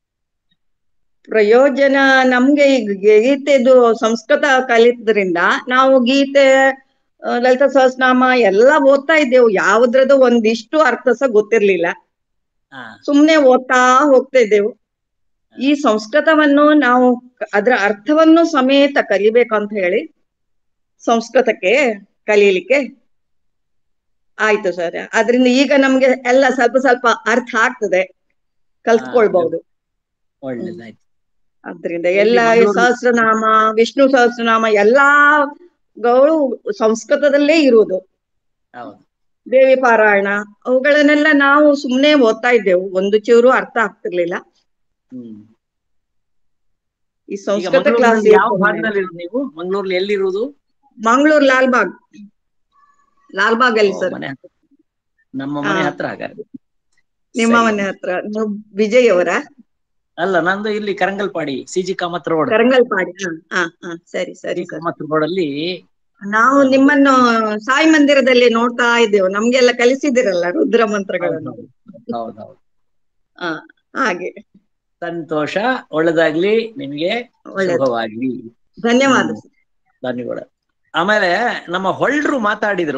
ಪ್ರಯೋಜನ ನಮ್ಗೆ ಈಗ ಗೀತೆದು ಸಂಸ್ಕೃತ ಕಲಿತದ್ರಿಂದ ನಾವು ಗೀತೆ ಆ, ಲಲಿತ ಸಹಸ್ರನಾಮ ಎಲ್ಲ ಓದ್ತಾ ಇದ್ದೆವು ಯಾವ್ದ್ರದ್ದು ಒಂದಿಷ್ಟು ಅರ್ಥ ಸಹ ಗೊತ್ತಿರ್ಲಿಲ್ಲ ಹಾ ಸುಮ್ನೆ ಓದ್ತಾ ಹೋಗ್ತಾ ಇದ್ದೆವು ಈ ಸಂಸ್ಕೃತವನ್ನು ನಾವು ಕ- ಅದರ ಅರ್ಥವನ್ನು ಸಮೇತ ಕಲಿಬೇಕು ಅಂತ ಹೇಳಿ ಸಂಸ್ಕೃತಕ್ಕೆ ಕಲೀಲಿಕ್ಕೆ ಆಯ್ತು ಸರ್ ಅದರಿಂದ ಈಗ ನಮ್ಗೆ ಎಲ್ಲ ಸ್ವಲ್ಪ ಸ್ವಲ್ಪ ಅರ್ಥ ಆಗ್ತದೆ ಕಲ್ತ್ಕೊಳ್ಬಹುದು ಒಳ್ಳೇದಾಯ್ತು ಅದ್ರಿಂದ ಎಲ್ಲಿ ಎಲ್ಲ ಈ ಮಂಗ್ಳೂರು- ಸಹಸ್ರನಾಮ ವಿಷ್ಣು ಸಹಸ್ರನಾಮ ಎಲ್ಲಾಗಳು ಸಂಸ್ಕೃತದಲ್ಲೇ ಇರುವುದು ಹೌದು ದೇವಿ ಪಾರಾಯಣ ಅವುಗಳನ್ನೆಲ್ಲ ನಾವು ಸುಮ್ನೆ ಓದ್ತಾ ಇದ್ದೆವು ಒಂದು ಚೂರು ಅರ್ಥ ಆಗ್ತಿರ್ಲಿಲ್ಲ ಹ್ಮ್ ಈ ಈಗ ಸಂಸ್ಕೃತ ಕ್ಲಾಸ್ ಮಂಗಳೂರಿನಲ್ಲಿ ಯಾವ ಭಾಗದಲ್ಲಿ ಇರೋದು ನೀವು ಮಂಗಳೂರಲ್ಲಿ ಎಲ್ಲಿರುವುದು ಮಂಗಳೂರು ಲಾಲ್ಬಾಗ್ ಲಾಲ್ಬಾಗ್ ಅಲ್ಲಿ ಓ, ಸರ್ ಮನೆ ಹತ್ರ ನಮ್ಮ ಮನೆ ಹಾ. ಹತ್ರ ಹಾಗಾದ್ರೆ ನಿಮ್ಮ ಸರಿ. ಮನೆ ಹತ್ರ ನೀವು ವಿಜಯ್ ಅವರ ಅಲ್ಲ ನಂದು ಇಲ್ಲಿ Karangalpadi C G Kamath road Karangalpadi ಹಾ ಹಾ ಹಾ ಸರಿ ಸರಿ ಸರ್ ಕಾಮತ್ ರೋಡ್ ಅಲ್ಲಿ ನಾವು ನಿಮ್ಮನ್ನು ಸಾಯಿ ಮಂದಿರದಲ್ಲಿ ನೋಡ್ತಾ ಇದ್ದೆವು ನಮ್ಗೆಲ್ಲ ಕಲಿಸಿದಿರಲ್ಲ ರುದ್ರ ಮಂತ್ರಗಳನ್ನು ಹೌದೌದು ಹಾ ಹಾಗೆ ಸಂತೋಷ ಒಳ್ಳೇದಾಗ್ಲಿ ನಿಮ್ಗೆ ಒಳ್ಳೇದು ಶುಭವಾಗ್ಲಿ ಧನ್ಯವಾದ ಹ್ಮ್. ಧನ್ಯವಾದ ಆಮೇಲೆ ನಮ್ಮ ಹೊಳ್ರು ಮಾತಾಡಿದ್ರು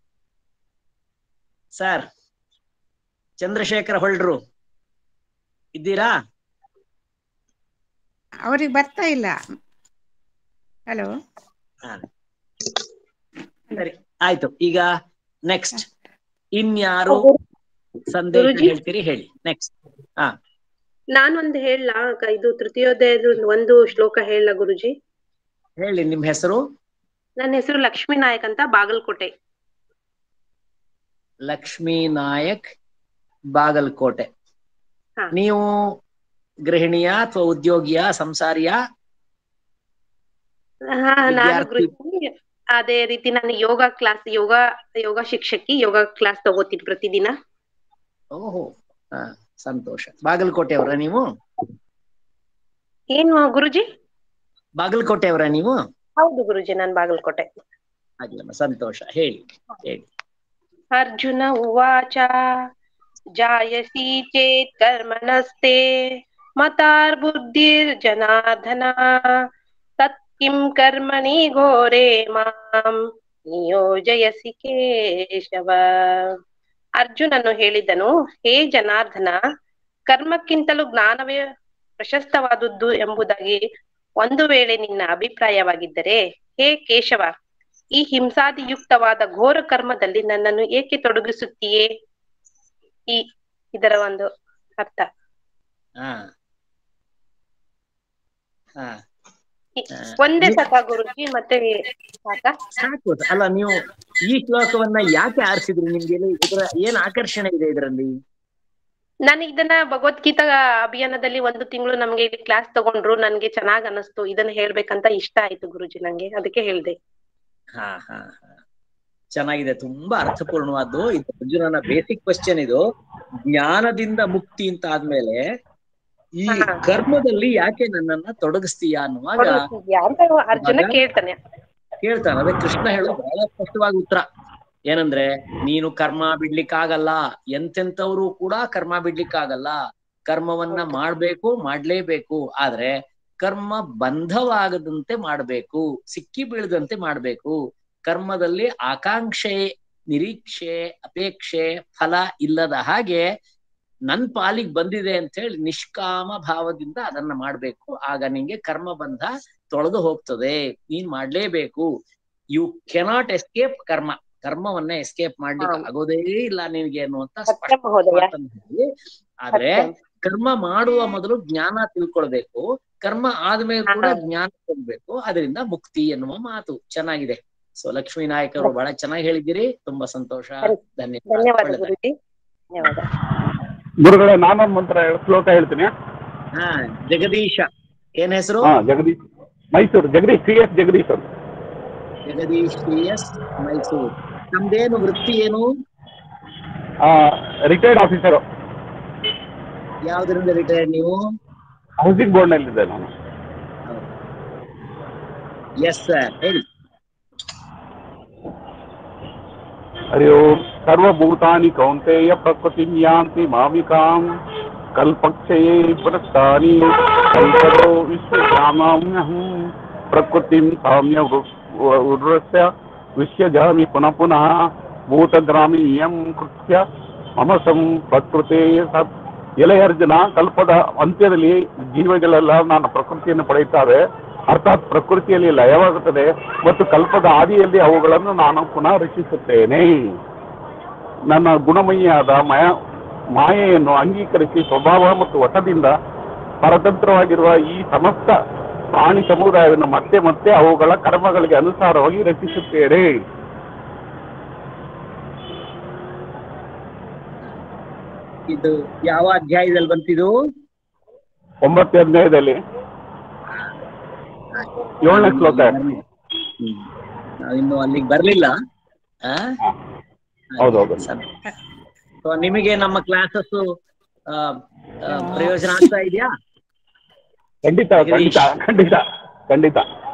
ಸರ್ ಚಂದ್ರಶೇಖರ ಹೊಳ್ರು ಇದ್ದೀರಾ ಅವ್ರಿಗೆ ಬರ್ತಾ ಇಲ್ಲ ಹಲೋ ಹಾ. ಸರಿ ಆಯ್ತು ಈಗ ನೆಕ್ಸ್ಟ್ ಇನ್ಯಾರು ಸಂದೇಶ ಗುರೂಜಿ? ಹೇಳ್ತೀರಿ ಹೇಳಿ ನೆಕ್ಸ್ಟ್ ಹಾ ನಾನೊಂದು ಹೇಳ ಇದು ತೃತೀಯೋದಯದ ಒಂದು ಶ್ಲೋಕ ಹೇಳ ಗುರುಜಿ ಹೇಳಿ ನಿಮ್ ಹೆಸರು ನನ್ನ ಹೆಸರು ಲಕ್ಷ್ಮೀ ನಾಯಕ್ ಅಂತ ಬಾಗಲಕೋಟೆ ಲಕ್ಷ್ಮೀ ನಾಯಕ್ ಬಾಗಲಕೋಟೆ ಹಾ. ನೀವು ಗೃಹಿಣಿಯ ಅಥವಾ ಉದ್ಯೋಗಿಯ ಸಂಸಾರಿಯ ಹಾ ನಾನು ವಿದ್ಯಾರ್ಥಿ. ಗೃಹಿಣಿ ಅದೇ ರೀತಿ ನಾನು ಯೋಗ ಕ್ಲಾಸ್ ಯೋಗ ಯೋಗ ಶಿಕ್ಷಕಿ ಯೋಗ ಕ್ಲಾಸ್ ತಗೋತೀನಿ ಪ್ರತಿದಿನ ಓಹೋ ಹಾ ಸಂತೋಷ ಬಾಗಲಕೋಟೆಯವರ ನೀವು ಏನು ಗುರುಜಿ ಬಾಗಲಕೋಟೆಯವರ ನೀವು ಹೌದು ಗುರುಜಿ ನಾನು ಬಾಗಲಕೋಟೆ ಆಗ್ಲಮ್ಮ ಸಂತೋಷ ಹೇಳಿ ಹೇಳಿ ಅರ್ಜುನ ಉವಾಚ ಜಾಯಸಿ ಚೇತ್ ಕರ್ಮಣಸ್ತೆ ಮತಾರ್ಬುದ್ಧಿರ್ಜನಾರ್ದನ ತತ್ ಕಿಂ ಕರ್ಮಣಿ ಘೋರೆ ಮಾಂ ನಿಯೋಜಯಸಿ ಕೇಶವ ಅರ್ಜುನನು ಹೇಳಿದನು ಹೇ ಜನಾರ್ದನ ಕರ್ಮಕ್ಕಿಂತಲೂ ಜ್ಞಾನವೇ ಪ್ರಶಸ್ತವಾದುದು ಎಂಬುದಾಗಿ ಒಂದು ವೇಳೆ ನಿನ್ನ ಅಭಿಪ್ರಾಯವಾಗಿದ್ದರೆ ಹೇ ಕೇಶವ ಈ ಹಿಂಸಾದಿಯುಕ್ತವಾದ ಘೋರ ಕರ್ಮದಲ್ಲಿ ನನ್ನನ್ನು ಏಕೆ ತೊಡಗಿಸುತ್ತೀಯೇ ಈ ಇದರ ಒಂದು ಅರ್ಥ ಹಾ ಹಾ ಈ- ಒಂದೇ ಸಾಕ ಗುರುಜಿ ಮತ್ತೆ ಸಾಕ ಸಾಕು ಅಲ್ಲ ನೀವು ಈ ಶ್ಲೋಕವನ್ನ ಯಾಕೆ ಆರಿಸಿದ್ರಿ ನಿಮ್ಗೆ ಏನು ಇದರ ಏನ್ ಆಕರ್ಷಣೆ ಇದೆ ಇದರಲ್ಲಿ ನಾನು ಇದನ್ನ ಭಗವದ್ಗೀತಾ ಅಭಿಯಾನದಲ್ಲಿ ಒಂದು ತಿಂಗಳು ನಮ್ಗೆ ಇಲ್ಲಿ ಕ್ಲಾಸ್ ತಗೊಂಡ್ರು ನನ್ಗೆ ಚೆನ್ನಾಗ್ ಅನಿಸ್ತು ಇದನ್ನ ಹೇಳ್ಬೇಕಂತ ಇಷ್ಟ ಆಯ್ತು ಗುರುಜಿ ನಂಗೆ ಅದಕ್ಕೆ ಹೇಳ್ದೆ ಹಾ ಹಾ ಹಾ ಚೆನ್ನಾಗಿದೆ ತುಂಬಾ ಅರ್ಥಪೂರ್ಣವಾದ್ದು ಇದು ಅರ್ಜುನನ ಬೇಸಿಕ್ ಕ್ವಶನ್ ಇದು ಜ್ಞಾನದಿಂದ ಮುಕ್ತಿ ಅಂತ ಆದ್ಮೇಲೆ ಈ ಹಾ. ಕರ್ಮದಲ್ಲಿ ಯಾಕೆ ನನ್ನನ್ನ ತೊಡಗಿಸ್ತೀಯಾ ಅನ್ನುವಾಗ ತೊಡಗಿಸ್ತಿದ್ಯಾ ಅಂತ ಅರ್ಜುನ ಮಗ- ಕೇಳ್ತಾನೆ ಕೇಳ್ತಾನೆ ಅದೇ ಕೃಷ್ಣ ಹೇಳೋದು ಬಹಳ ಸ್ಪಷ್ಟವಾಗಿ ಉತ್ತರ ಏನಂದ್ರೆ ನೀನು ಕರ್ಮ ಬಿಡ್ಲಿಕ್ಕಾಗಲ್ಲ ಎಂತೆಂತವ್ರು ಕೂಡ ಕರ್ಮ ಬಿಡ್ಲಿಕ್ಕಾಗಲ್ಲ ಕರ್ಮವನ್ನ ಮಾಡ್ಬೇಕು ಮಾಡ್ಲೇಬೇಕು ಆದ್ರೆ ಕರ್ಮ ಬಂಧವಾಗದಂತೆ ಮಾಡ್ಬೇಕು ಸಿಕ್ಕಿ ಬೀಳದಂತೆ ಮಾಡ್ಬೇಕು ಕರ್ಮದಲ್ಲಿ ಆಕಾಂಕ್ಷೆ ನಿರೀಕ್ಷೆ ಅಪೇಕ್ಷೆ ಫಲ ಇಲ್ಲದ ಹಾಗೆ ನನ್ ಪಾಲಿಗೆ ಬಂದಿದೆ ಅಂತ ಹೇಳಿ ನಿಷ್ಕಾಮ ಭಾವದಿಂದ ಅದನ್ನ ಮಾಡ್ಬೇಕು ಆಗ ನಿಂಗೆ ಕರ್ಮ ಬಂಧ ತೊಳೆದು ಹೋಗ್ತದೆ ನೀನ್ ಮಾಡ್ಲೇಬೇಕು ಯು ಕೆನಾಟ್ ಎಸ್ಕೇಪ್ ಕರ್ಮ ಕರ್ಮವನ್ನ ಎಸ್ಕೇಪ್ ಮಾಡ್ಲಿಕ್ಕೆ ಹಾ. ಆಗೋದೇ ಇಲ್ಲ ನಿನ್ಗೆ ಅನ್ನುವಂತ ಸತ್ಯ ಸ್ಪಷ್ಟ ಮಹೋದಯ. ಮಾತನ್ನ ಹೇಳಿ ಆದ್ರೆ ಸತ್ಯಂ. ಕರ್ಮ ಮಾಡುವ ಮೊದಲು ಜ್ಞಾನ ತಿಳ್ಕೊಳ್ಬೇಕು ಕರ್ಮ ಆದ್ಮೇಲೆ ಕೂಡ ಹಾ. ಜ್ಞಾನ ಕೊಡ್ಬೇಕು ಅದರಿಂದ ಮುಕ್ತಿ ಎನ್ನುವ ಮಾತು ಚೆನ್ನಾಗಿದೆ ಸೊ ಲಕ್ಷ್ಮೀ ನಾಯಕರು ಬಹಳ ಚೆನ್ನಾಗಿ ಹೇಳಿದ್ದೀರಿ ತುಂಬಾ ಸಂತೋಷ ಸರಿ. ಧನ್ಯವಾದ ಧನ್ಯವಾದ ಒಳ್ಳೆದಾಗ್ಲಿ. ಗುರುಜಿ ಧನ್ಯವಾದ ಗುರುಗಳೇ ನಾನೊಂದು ಮಂತ್ರ ಶ್ಲೋಕ ಹೇಳ್ತೀನಿ ಹಾ ಜಗದೀಶ ಏನ್ ಹೆಸರು ಹಾ ಜಗದೀಶ್ ಮೈಸೂರು ಜಗದೀಶ್ ಸಿ ಎಸ್ ಜಗದೀಶ್ ಅಂತ ಜಗದೀಶ್ ಟಿ ಎಸ್ ಮೈಸೂರು ನಮ್ದೇನು ವೃತ್ತಿ ಏನು ರಿಟೈರ್ಡ್ ಆಫೀಸರು ಯಾವ್ದ್ರಿಂದ ರಿಟೈರ್ಡ್ ನೀವು ಹೌಸಿಂಗ್ ಬೋರ್ಡ್ ನಲ್ಲಿದ್ದೆ ನಾನು ಎಸ್ ಸರ್ ಹೇಳಿ ಹರಿ ಓಂ ಸರ್ವಭೂತಾನಿ ಕೌಂತೆಯ ಪ್ರಕೃತಿ ಯಾಂತಿ ಮಾಮಿಕಾಂ ಕಲ್ಪಕ್ಷಯೇ ಪ್ರಸ್ಥಾನಿ ಕಲ್ಪದೋ ವಿಶ್ವಜಾಮಾಮ್ಯಹಂ ಪ್ರಕೃತಿಂ ಸಾಮ್ಯ ಉರ್ರಸ್ಯ ವಿಶ್ವಜಾಮಿ ಪುನಃ ಪುನಃ ಭೂತಗ್ರಾಮಿ ಇಯಂ ಕೃತ್ಯ ಮಮ ಸಂ ಪ್ರಕೃತೆ ಸತ್ ಎಲೆಯರ್ಜುನ ಕಲ್ಪದ ಅಂತ್ಯದಲ್ಲಿ ಜೀವಗಳೆಲ್ಲ ನಾನು ಪ್ರಕೃತಿಯನ್ನು ಪಡೆಯುತ್ತಾರೆ ಅರ್ಥಾತ್ ಪ್ರಕೃತಿಯಲ್ಲಿ ಲಯವಾಗುತ್ತದೆ ಮತ್ತು ಕಲ್ಪದ ಆದಿಯಲ್ಲಿ ಅವುಗಳನ್ನು ನಾನು ಪುನಃ ರಚಿಸುತ್ತೇನೆ ನನ್ನ ಗುಣಮಯಿಯಾದ ಮಯ ಮಾಯೆಯನ್ನು ಅಂಗೀಕರಿಸಿ ಸ್ವಭಾವ ಮತ್ತು ವಶದಿಂದ ಪರತಂತ್ರವಾಗಿರುವ ಈ ಸಮಸ್ತ ಪ್ರಾಣಿ ಸಮುದಾಯವನ್ನು ಮತ್ತೆ ಮತ್ತೆ ಅವುಗಳ ಕರ್ಮಗಳಿಗೆ ಅನುಸಾರವಾಗಿ ರಚಿಸುತ್ತೇನೆ ಇದು ಯಾವ ಅಧ್ಯಾಯದಲ್ಲಿ ಬಂತಿದು ಒಂಬತ್ತನೇ ಅಧ್ಯಾಯದಲ್ಲಿ ಏಳನೇ ಶ್ಲೋಕ ಹ್ಮ್. ನಾವಿನ್ನು ಅಲ್ಲಿಗೆ ಬರ್ಲಿಲ್ಲ ಆ? ಹೌದೌದು. ಸರಿ. So, ನಿಮಗೆ ನಮ್ಮ ಕ್ಲಾಸಸ್ ಪ್ರಯೋಜನ ಆಗ್ತಾ ಇದೆಯಾ ಖಂಡಿತ ಖಂಡಿತ ಖಂಡಿತ ಖಂಡಿತ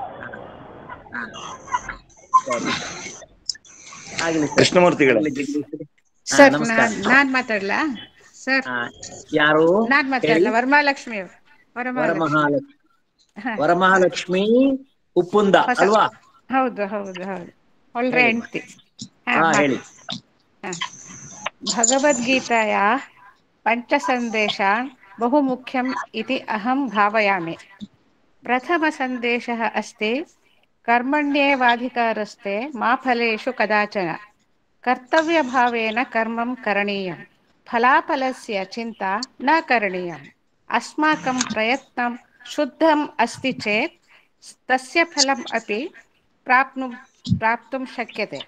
ಸರಿ ಆಗ್ಲಿ ಸರ್. ಕೃಷ್ಣಮೂರ್ತಿಗಳೇ ಆಗ್ಲಿ ಜಗದೀಶ್. ಹಾ, ಸರ್ ನಮಸ್ಕಾರ ನಾನ್ ನಾನ್ ಮಾತಾಡ್ಲಾ ಸರ್ ಹಾ, ಯಾರು ನಾನ್ ಮಾತಾಡ್ಲಾ ಹೇಳಿ. ವರಮಹಾಲಕ್ಷ್ಮಿ ಅವ್ರು. ವರಮಹಾಲಕ್ಷ್ಮಿ ವರಮಹಾಲಕ್ಷ್ಮಿ ಹಾ. ವರಮಹಾಲಕ್ಷ್ಮಿ ಉಪ್ಪುಂದ ಹೊಸ- ಅಲ್ವಾ ಹೌದು ಹೌದು ಹೌದು ಒಳ್ಳೆ ಹೇಳಿ. ಹೆಂಡತಿ ಹಾ ಹೇಳಿ भगवद्गीतायाः पञ्चसन्देशान् बहु मुख्यम् इति अहं भावयामि प्रथमसन्देशः अस्ति कर्मण्येवाधिकारस्ते मा फलेषु कदाचन कर्तव्यभावेन कर्मं करणीयं फलाफलस्य चिन्ता न करणीयम् अस्माकं प्रयत्नं शुद्धम् अस्ति चेत् तस्य फलम् अपि प्राप्नु प्राप्तुं शक्यते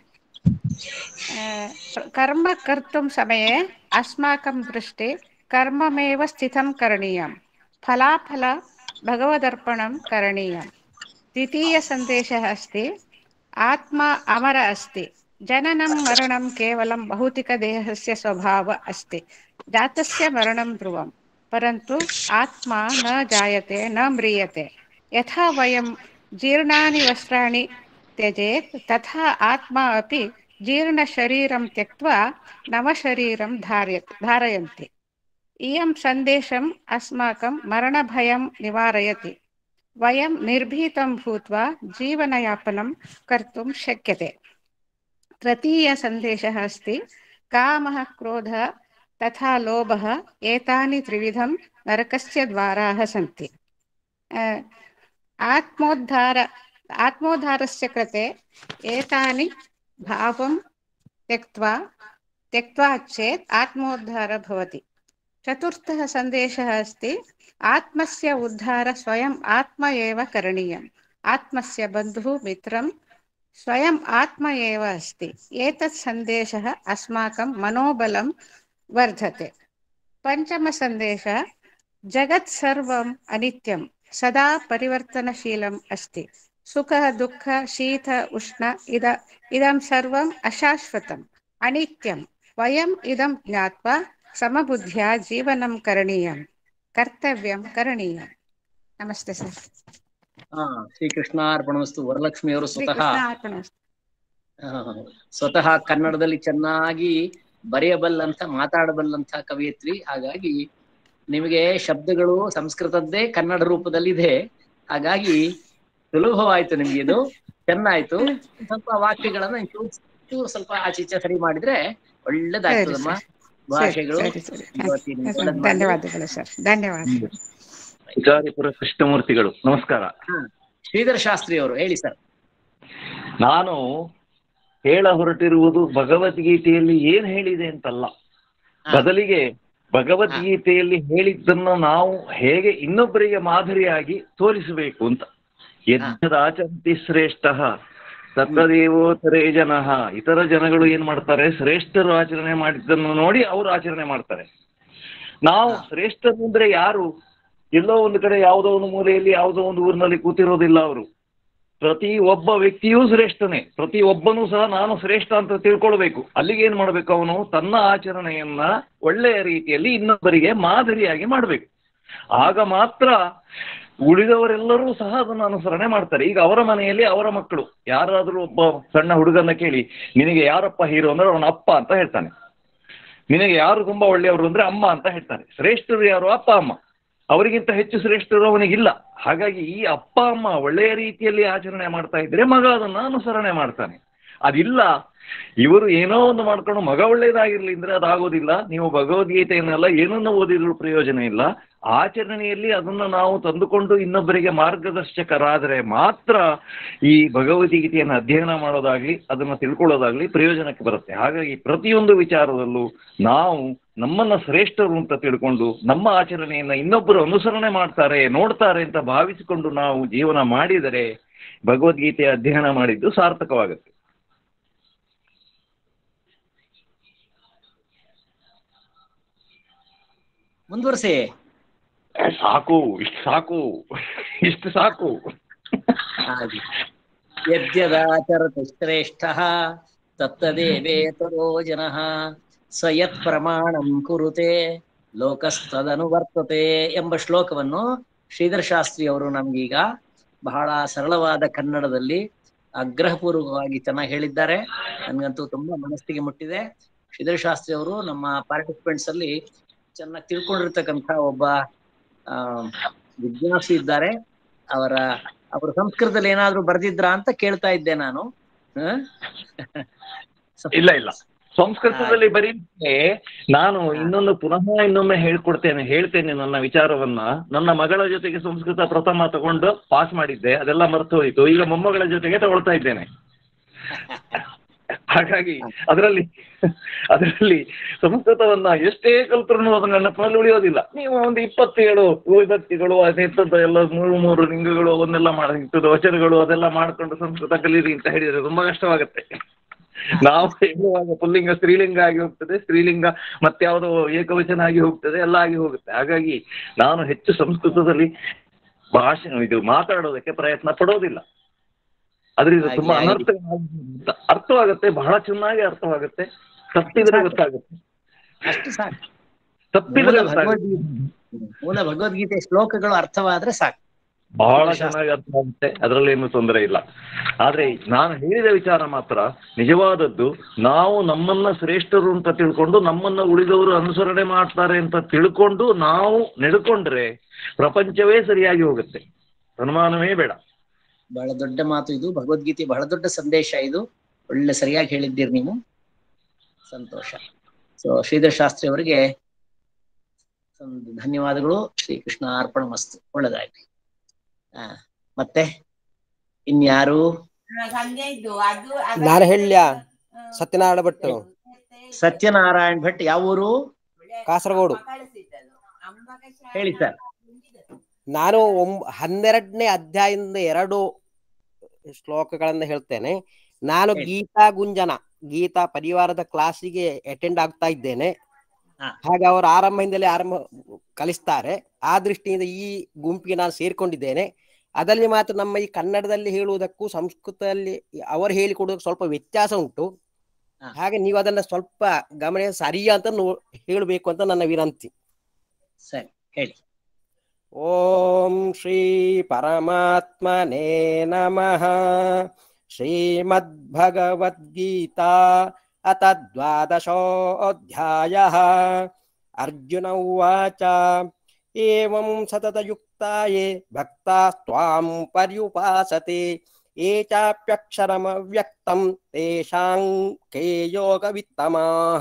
अ, कर्म कर्तुं समये अस्माकं दृष्टि कर्ममेव स्थितं करणीयं फलाफल भगवदर्पणं करणीयं द्वितीयसन्देशः अस्ति आत्मा अमर अस्ति जननं मरणं केवलं भौतिकदेहस्य स्वभावः अस्ति जातस्य मरणं ध्रुवं परन्तु आत्मा न जायते न म्रियते यथा वयं जीर्णानि वस्त्राणि त्यजेत् तथा आत्मा अपि जीर्णशरीरं त्यक्त्वा नवशरीरं धार्य धारयन्ति इयं सन्देशम् अस्माकं मरणभयं निवारयति वयं निर्भीतं भूत्वा जीवनयापनं कर्तुं शक्यते तृतीयसन्देशः अस्ति कामः क्रोधः तथा लोभः एतानि त्रिविधं नरकस्य द्वाराः सन्ति अ, आत्मोद्धार आत्मोद्धारस्य कृते एतानि भावं त्यक्त्वा त्यक्त्वा चेत् आत्मोद्धारः भवति चतुर्थः सन्देशः अस्ति आत्मस्य उद्धार स्वयम् आत्म एव करणीयम् आत्मस्य बन्धुः मित्रं स्वयम् आत्म एव अस्ति एतत् सन्देशः अस्माकं मनोबलं वर्धते पञ्चमसन्देशः जगत् सर्वम् अनित्यं सदा परिवर्तनशीलम् अस्ति सुखः दुःख शीत उष्ण इद इदं सर्वम् अशाश्वतम् अनित्यं वयम् इदं ज्ञात्वा समबुद्ध्या जीवनं करणीयं कर्तव्यं करणीयं नमस्ते सर ಹಾ ಶ್ರೀಕೃಷ್ಣಾರ್ಪಣವಸ್ತು ವರಲಕ್ಷ್ಮಿಯವರು ಸ್ವತಃ ಶ್ರೀಕೃಷ್ಣಾರ್ಪಣಮಸ್ತು. ಆ, ಸ್ವತಃ ಕನ್ನಡದಲ್ಲಿ ಚೆನ್ನಾಗಿ ಬರೆಯಬಲ್ಲಂತ ಮಾತಾಡಬಲ್ಲಂತ ಕವಿಯತ್ರಿ ಹಾಗಾಗಿ ನಿಮಗೆ ಶಬ್ದಗಳು ಸಂಸ್ಕೃತದ್ದೇ ಕನ್ನಡ ರೂಪದಲ್ಲಿದೆ ಹಾಗಾಗಿ ಸುಲಭವಾಯ್ತು ನಿಮ್ಗೆ ಇದು ಚೆನ್ನಾಯ್ತು ಸ್ವಲ್ಪ ವಾಕ್ಯಗಳನ್ನ ಚೂರು ಚೂರು ಸ್ವಲ್ಪ ಆಚೆ ಈಚೆ ಸರಿ ಮಾಡಿದ್ರೆ ಒಳ್ಳೇದಾಗ್ತದಮ್ಮ ಸರಿ, ಭಾಷೆಗಳು ಸರಿ ಸರಿ ಇವತ್ತಿನ ಒಳ್ಳೇದ್ ಮಾಡ್ಲಿ. ಧನ್ಯವಾದಗಳು ಸರ್ ಧನ್ಯವಾದಗಳು ವಿಚಾರಿಪುರ ಕೃಷ್ಣಮೂರ್ತಿಗಳು ನಮಸ್ಕಾರ ಹಾ. ಶ್ರೀಧರ ಶಾಸ್ತ್ರಿ ಅವರು ಹೇಳಿ ಸರ್ ನಾನು ಹೇಳ ಹೊರಟಿರುವುದು ಭಗವದ್ಗೀತೆಯಲ್ಲಿ ಏನ್ ಹೇಳಿದೆ ಅಂತಲ್ಲ ಬದಲಿಗೆ ಭಗವದ್ಗೀತೆಯಲ್ಲಿ ಹೇಳಿದ್ದನ್ನು ನಾವು ಹೇಗೆ ಇನ್ನೊಬ್ಬರಿಗೆ ಮಾದರಿಯಾಗಿ ತೋರಿಸಬೇಕು ಅಂತ ಯಜ್ಞದ ಆಚಂತಿ ಶ್ರೇಷ್ಠ ತತ್ತದೇವೋತ್ತರೇ ಜನಃ ಇತರ ಜನಗಳು ಏನ್ ಮಾಡ್ತಾರೆ ಶ್ರೇಷ್ಠರು ಆಚರಣೆ ಮಾಡಿದ್ದನ್ನು ನೋಡಿ ಅವರು ಆಚರಣೆ ಮಾಡ್ತಾರೆ ನಾವು ಶ್ರೇಷ್ಠರು ಅಂದ್ರೆ ಯಾರು ಎಲ್ಲೋ ಒಂದು ಕಡೆ ಯಾವುದೋ ಒಂದು ಮೂಲೆಯಲ್ಲಿ ಯಾವುದೋ ಒಂದು ಊರಿನಲ್ಲಿ ಕೂತಿರೋದಿಲ್ಲ ಅವರು ಪ್ರತಿ ಒಬ್ಬ ವ್ಯಕ್ತಿಯೂ ಶ್ರೇಷ್ಠನೇ ಪ್ರತಿ ಒಬ್ಬನೂ ಸಹ ನಾನು ಶ್ರೇಷ್ಠ ಅಂತ ತಿಳ್ಕೊಳ್ಬೇಕು ಅಲ್ಲಿಗೆ ಏನ್ ಮಾಡ್ಬೇಕು ಅವನು ತನ್ನ ಆಚರಣೆಯನ್ನ ಒಳ್ಳೆಯ ರೀತಿಯಲ್ಲಿ ಇನ್ನೊಬ್ಬರಿಗೆ ಮಾದರಿಯಾಗಿ ಮಾಡ್ಬೇಕು ಆಗ ಮಾತ್ರ ಉಳಿದವರೆಲ್ಲರೂ ಸಹ ಅದನ್ನು ಅನುಸರಣೆ ಮಾಡ್ತಾರೆ ಈಗ ಅವರ ಮನೆಯಲ್ಲಿ ಅವರ ಮಕ್ಕಳು ಯಾರಾದರೂ ಒಬ್ಬ ಸಣ್ಣ ಹುಡುಗನ ಕೇಳಿ ನಿನಗೆ ಯಾರಪ್ಪ ಹೀರೋ ಅಂದ್ರೆ ಅವನ ಅಪ್ಪ ಅಂತ ಹೇಳ್ತಾನೆ ನಿನಗೆ ಯಾರು ತುಂಬಾ ಒಳ್ಳೆಯವರು ಅಂದ್ರೆ ಅಮ್ಮ ಅಂತ ಹೇಳ್ತಾನೆ ಶ್ರೇಷ್ಠರು ಯಾರು ಅಪ್ಪ ಅಮ್ಮ ಅವರಿಗಿಂತ ಹೆಚ್ಚು ಶ್ರೇಷ್ಠರು ಅವನಿಗಿಲ್ಲ ಹಾಗಾಗಿ ಈ ಅಪ್ಪ ಅಮ್ಮ ಒಳ್ಳೆಯ ರೀತಿಯಲ್ಲಿ ಆಚರಣೆ ಮಾಡ್ತಾ ಇದ್ರೆ ಮಗ ಅದನ್ನ ಅನುಸರಣೆ ಮಾಡ್ತಾನೆ ಅದಿಲ್ಲ ಇವರು ಏನೋ ಒಂದು ಮಾಡ್ಕೊಂಡು ಮಗ ಒಳ್ಳೇದಾಗಿರ್ಲಿ ಅಂದ್ರೆ ಅದಾಗೋದಿಲ್ಲ ನೀವು ಭಗವದ್ಗೀತೆಯನ್ನೆಲ್ಲ ಏನನ್ನು ಓದಿದ್ರು ಪ್ರಯೋಜನ ಇಲ್ಲ ಆಚರಣೆಯಲ್ಲಿ ಅದನ್ನು ನಾವು ತಂದುಕೊಂಡು ಇನ್ನೊಬ್ಬರಿಗೆ ಮಾರ್ಗದರ್ಶಕರಾದರೆ ಮಾತ್ರ ಈ ಭಗವದ್ಗೀತೆಯನ್ನು ಅಧ್ಯಯನ ಮಾಡೋದಾಗ್ಲಿ ಅದನ್ನು ತಿಳ್ಕೊಳ್ಳೋದಾಗ್ಲಿ ಪ್ರಯೋಜನಕ್ಕೆ ಬರುತ್ತೆ ಹಾಗಾಗಿ ಪ್ರತಿಯೊಂದು ವಿಚಾರದಲ್ಲೂ ನಾವು ನಮ್ಮನ್ನ ಶ್ರೇಷ್ಠರು ಅಂತ ತಿಳ್ಕೊಂಡು ನಮ್ಮ ಆಚರಣೆಯನ್ನ ಇನ್ನೊಬ್ಬರು ಅನುಸರಣೆ ಮಾಡ್ತಾರೆ ನೋಡ್ತಾರೆ ಅಂತ ಭಾವಿಸಿಕೊಂಡು ನಾವು ಜೀವನ ಮಾಡಿದರೆ ಭಗವದ್ಗೀತೆಯ ಅಧ್ಯಯನ ಮಾಡಿದ್ದು ಸಾರ್ಥಕವಾಗುತ್ತೆ ಮುಂದುವರಿಸಿ ಸಾಕು ಇಷ್ಟು ಸಾಕು ಇಷ್ಟು ಸಾಕು ಹಾಗೆ ಯದ್ಯದಾಚರತಿ ಶ್ರೇಷ್ಠ ತತ್ತದೇವೇತರೋ ಜನಃ ಸ ಯತ್ ಪ್ರಮಾಣಂ ಕುರುತೆ ಲೋಕಸ್ತದನುವರ್ತತೆ ಎಂಬ ಶ್ಲೋಕವನ್ನು ಶ್ರೀಧರ ಶಾಸ್ತ್ರಿ ಅವರು ನಮ್ಗೀಗ ಬಹಳ ಸರಳವಾದ ಕನ್ನಡದಲ್ಲಿ ಆಗ್ರಹಪೂರ್ವಕವಾಗಿ ಚೆನ್ನಾಗಿ ಹೇಳಿದ್ದಾರೆ ನನ್ಗಂತೂ ತುಂಬಾ ಮನಸ್ಸಿಗೆ ಮುಟ್ಟಿದೆ ಶ್ರೀಧರ ಶಾಸ್ತ್ರಿ ಅವರು ನಮ್ಮ ಪಾರ್ಟಿಸಿಪೆಂಟ್ಸ್ ಅಲ್ಲಿ ಚೆನ್ನಾಗಿ ತಿಳ್ಕೊಂಡಿರ್ತಕ್ಕಂಥ ಒಬ್ಬ ಆ ವಿದ್ಯಾರ್ಥಿ ಇದ್ದಾರೆ ಅವರ ಅವರು ಸಂಸ್ಕೃತದಲ್ಲಿ ಏನಾದ್ರು ಬರ್ದಿದ್ರ ಅಂತ ಕೇಳ್ತಾ ಇದ್ದೆ ನಾನು ಹ? ಇಲ್ಲ ಇಲ್ಲ ಸಂಸ್ಕೃತದಲ್ಲಿ ಬರೀಲಿಕ್ಕೆ ನಾನು ಇನ್ನೊಂದು ಪುನಃ ಇನ್ನೊಮ್ಮೆ ಹೇಳ್ಕೊಡ್ತೇನೆ ಹೇಳ್ತೇನೆ ನನ್ನ ವಿಚಾರವನ್ನ ನನ್ನ ಮಗಳ ಜೊತೆಗೆ ಸಂಸ್ಕೃತ ಪ್ರಥಮ ತಗೊಂಡು ಪಾಸ್ ಮಾಡಿದ್ದೆ ಅದೆಲ್ಲ ಮರ್ತು ಹೋಯಿತು ಈಗ ಮೊಮ್ಮಗಳ ಜೊತೆಗೆ ತಗೊಳ್ತಾ ಇದ್ದೇನೆ ಹಾಗಾಗಿ ಅದರಲ್ಲಿ ಅದರಲ್ಲಿ ಸಂಸ್ಕೃತವನ್ನ ಎಷ್ಟೇ ಕಲ್ತ್ರು ಅದು ನೆನಪಿನಲ್ಲಿ ಉಳಿಯೋದಿಲ್ಲ ನೀವು ಒಂದು ಇಪ್ಪತ್ತೇಳು ವಿಭಕ್ತಿಗಳು ಅದೆಂಥದ್ದು ಎಲ್ಲ ಮೂರು ಮೂರು ಲಿಂಗಗಳು ಅವನ್ನೆಲ್ಲ ಮಾಡಿ ಇಂಥದ್ದು ವಚನಗಳು ಅದೆಲ್ಲ ಮಾಡ್ಕೊಂಡು ಸಂಸ್ಕೃತ ಕಲೀರಿ ಅಂತ ಹೇಳಿದ್ರೆ ತುಂಬಾ ಕಷ್ಟವಾಗುತ್ತೆ ನಾವು ಹೇಳುವಾಗ ಪುಲ್ಲಿಂಗ ಸ್ತ್ರೀಲಿಂಗ ಆಗಿ ಹೋಗ್ತದೆ ಸ್ತ್ರೀಲಿಂಗ ಮತ್ಯಾವುದೋ ಏಕವಚನ ಆಗಿ ಹೋಗ್ತದೆ ಎಲ್ಲ ಆಗಿ ಹೋಗುತ್ತೆ ಹಾಗಾಗಿ ನಾನು ಹೆಚ್ಚು ಸಂಸ್ಕೃತದಲ್ಲಿ ಭಾಷೆ ಇದು ಮಾತಾಡೋದಕ್ಕೆ ಪ್ರಯತ್ನ ಪಡೋದಿಲ್ಲ ಅದರಿಂದ ತುಂಬಾ ಹಾಗೆ, ಅನರ್ಥ ಅರ್ಥವಾಗುತ್ತೆ ಬಹಳ ಚೆನ್ನಾಗಿ ಅರ್ಥವಾಗುತ್ತೆ ತಪ್ಪಿದ್ರೆ ಗೊತ್ತಾಗುತ್ತೆ ಅಷ್ಟು ಸಾಕು ತಪ್ಪಿದ್ರೆ ಮೂಲ ಗೊತ್ತಾಗುತ್ತೆ ಭಗವದ್ಗೀತೆ ಮೂಲ ಭಗವದ್ಗೀತೆ ಶ್ಲೋಕಗಳು ಅರ್ಥವಾದ್ರೆ ಸಾಕು ಬಹಳ ಚೆನ್ನಾಗಿ ಅರ್ಥ ಆಗುತ್ತೆ ಅದರಲ್ಲಿ ಏನು ತೊಂದರೆ ಇಲ್ಲ ಆದ್ರೆ ನಾನು ಹೇಳಿದ ವಿಚಾರ ಮಾತ್ರ ನಿಜವಾದದ್ದು ನಾವು ನಮ್ಮನ್ನ ಶ್ರೇಷ್ಠರು ಅಂತ ತಿಳ್ಕೊಂಡು ನಮ್ಮನ್ನ ಉಳಿದವರು ಅನುಸರಣೆ ಮಾಡ್ತಾರೆ ಅಂತ ತಿಳ್ಕೊಂಡು ನಾವು ನಡ್ಕೊಂಡ್ರೆ ಪ್ರಪಂಚವೇ ಸರಿಯಾಗಿ ಹೋಗುತ್ತೆ ಅನುಮಾನವೇ ಬೇಡ ಬಹಳ ದೊಡ್ಡ ಮಾತು ಇದು ಭಗವದ್ಗೀತೆ ಬಹಳ ದೊಡ್ಡ ಸಂದೇಶ ಇದು ಒಳ್ಳೆ ಸರಿಯಾಗಿ ಹೇಳಿದ್ದೀರಿ ನೀವು ಸಂತೋಷ ಸೊ ಶ್ರೀಧರ ಶಾಸ್ತ್ರಿ ಅವರಿಗೆ ಒಂದು ಧನ್ಯವಾದಗಳು ಶ್ರೀಕೃಷ್ಣ ಅರ್ಪಣ ಮಸ್ತು ಒಳ್ಳೆದಾಗ್ಲಿ ಆ ಮತ್ತೆ ಇನ್ಯಾರು ನಾನು ಹೇಳ್ಯ ಸತ್ಯನಾರಾಯಣ ಭಟ್ ಸತ್ಯನಾರಾಯಣ್ ಭಟ್ ಯಾವ ಊರು ಕಾಸರಗೋಡು ಹೇಳಿ ಸರ್ ನಾನು ಒಂಬ ಹನ್ನೆರಡನೇ ಅಧ್ಯಾಯದಿಂದ ಎರಡು ಶ್ಲೋಕಗಳನ್ನ ಹೇಳ್ತೇನೆ ನಾನು ಗೀತಾ ಗುಂಜನ ಗೀತಾ ಪರಿವಾರದ ಕ್ಲಾಸಿಗೆ ಅಟೆಂಡ್ ಆಗ್ತಾ ಇದ್ದೇನೆ ಹಾಗೆ ಅವರು ಆರಂಭದಿಂದಲೇ ಆರಂಭ ಕಲಿಸ್ತಾರೆ ಆ ದೃಷ್ಟಿಯಿಂದ ಈ ಗುಂಪಿಗೆ ನಾನು ಸೇರ್ಕೊಂಡಿದ್ದೇನೆ ಅದರಲ್ಲಿ ಮಾತ್ರ ನಮ್ಮ ಈ ಕನ್ನಡದಲ್ಲಿ ಹೇಳುವುದಕ್ಕೂ ಸಂಸ್ಕೃತದಲ್ಲಿ ಅವರು ಹೇಳಿಕೊಡುವುದಕ್ಕೆ ಸ್ವಲ್ಪ ವ್ಯತ್ಯಾಸ ಉಂಟು ಹಾಗೆ ನೀವು ಅದನ್ನ ಸ್ವಲ್ಪ ಗಮನ ಸರಿಯಾ ಅಂತ ನೋ ಹೇಳಬೇಕು ಅಂತ ನನ್ನ ವಿನಂತಿ ಸರಿ ಹೇಳಿ ಓಂ ಶ್ರೀ ಪರಮಾತ್ಮನೇ ನಮಃ ಶ್ರೀಮದ್ಭಗವದ್ಗೀತಾ ಅಥ ದ್ವಾದಶೋऽಧ್ಯಾಯः ಅರ್ಜುನ ಉವಾಚ ಏವಂ ಸತತಯುಕ್ತಾಯೇ ಭಕ್ತಾಸ್ತ್ವಾಂ ಪರ್ಯುಪಾಸತೆ ये चाप्यक्षरमव्यक्तं तेषां के योगवित्तमाः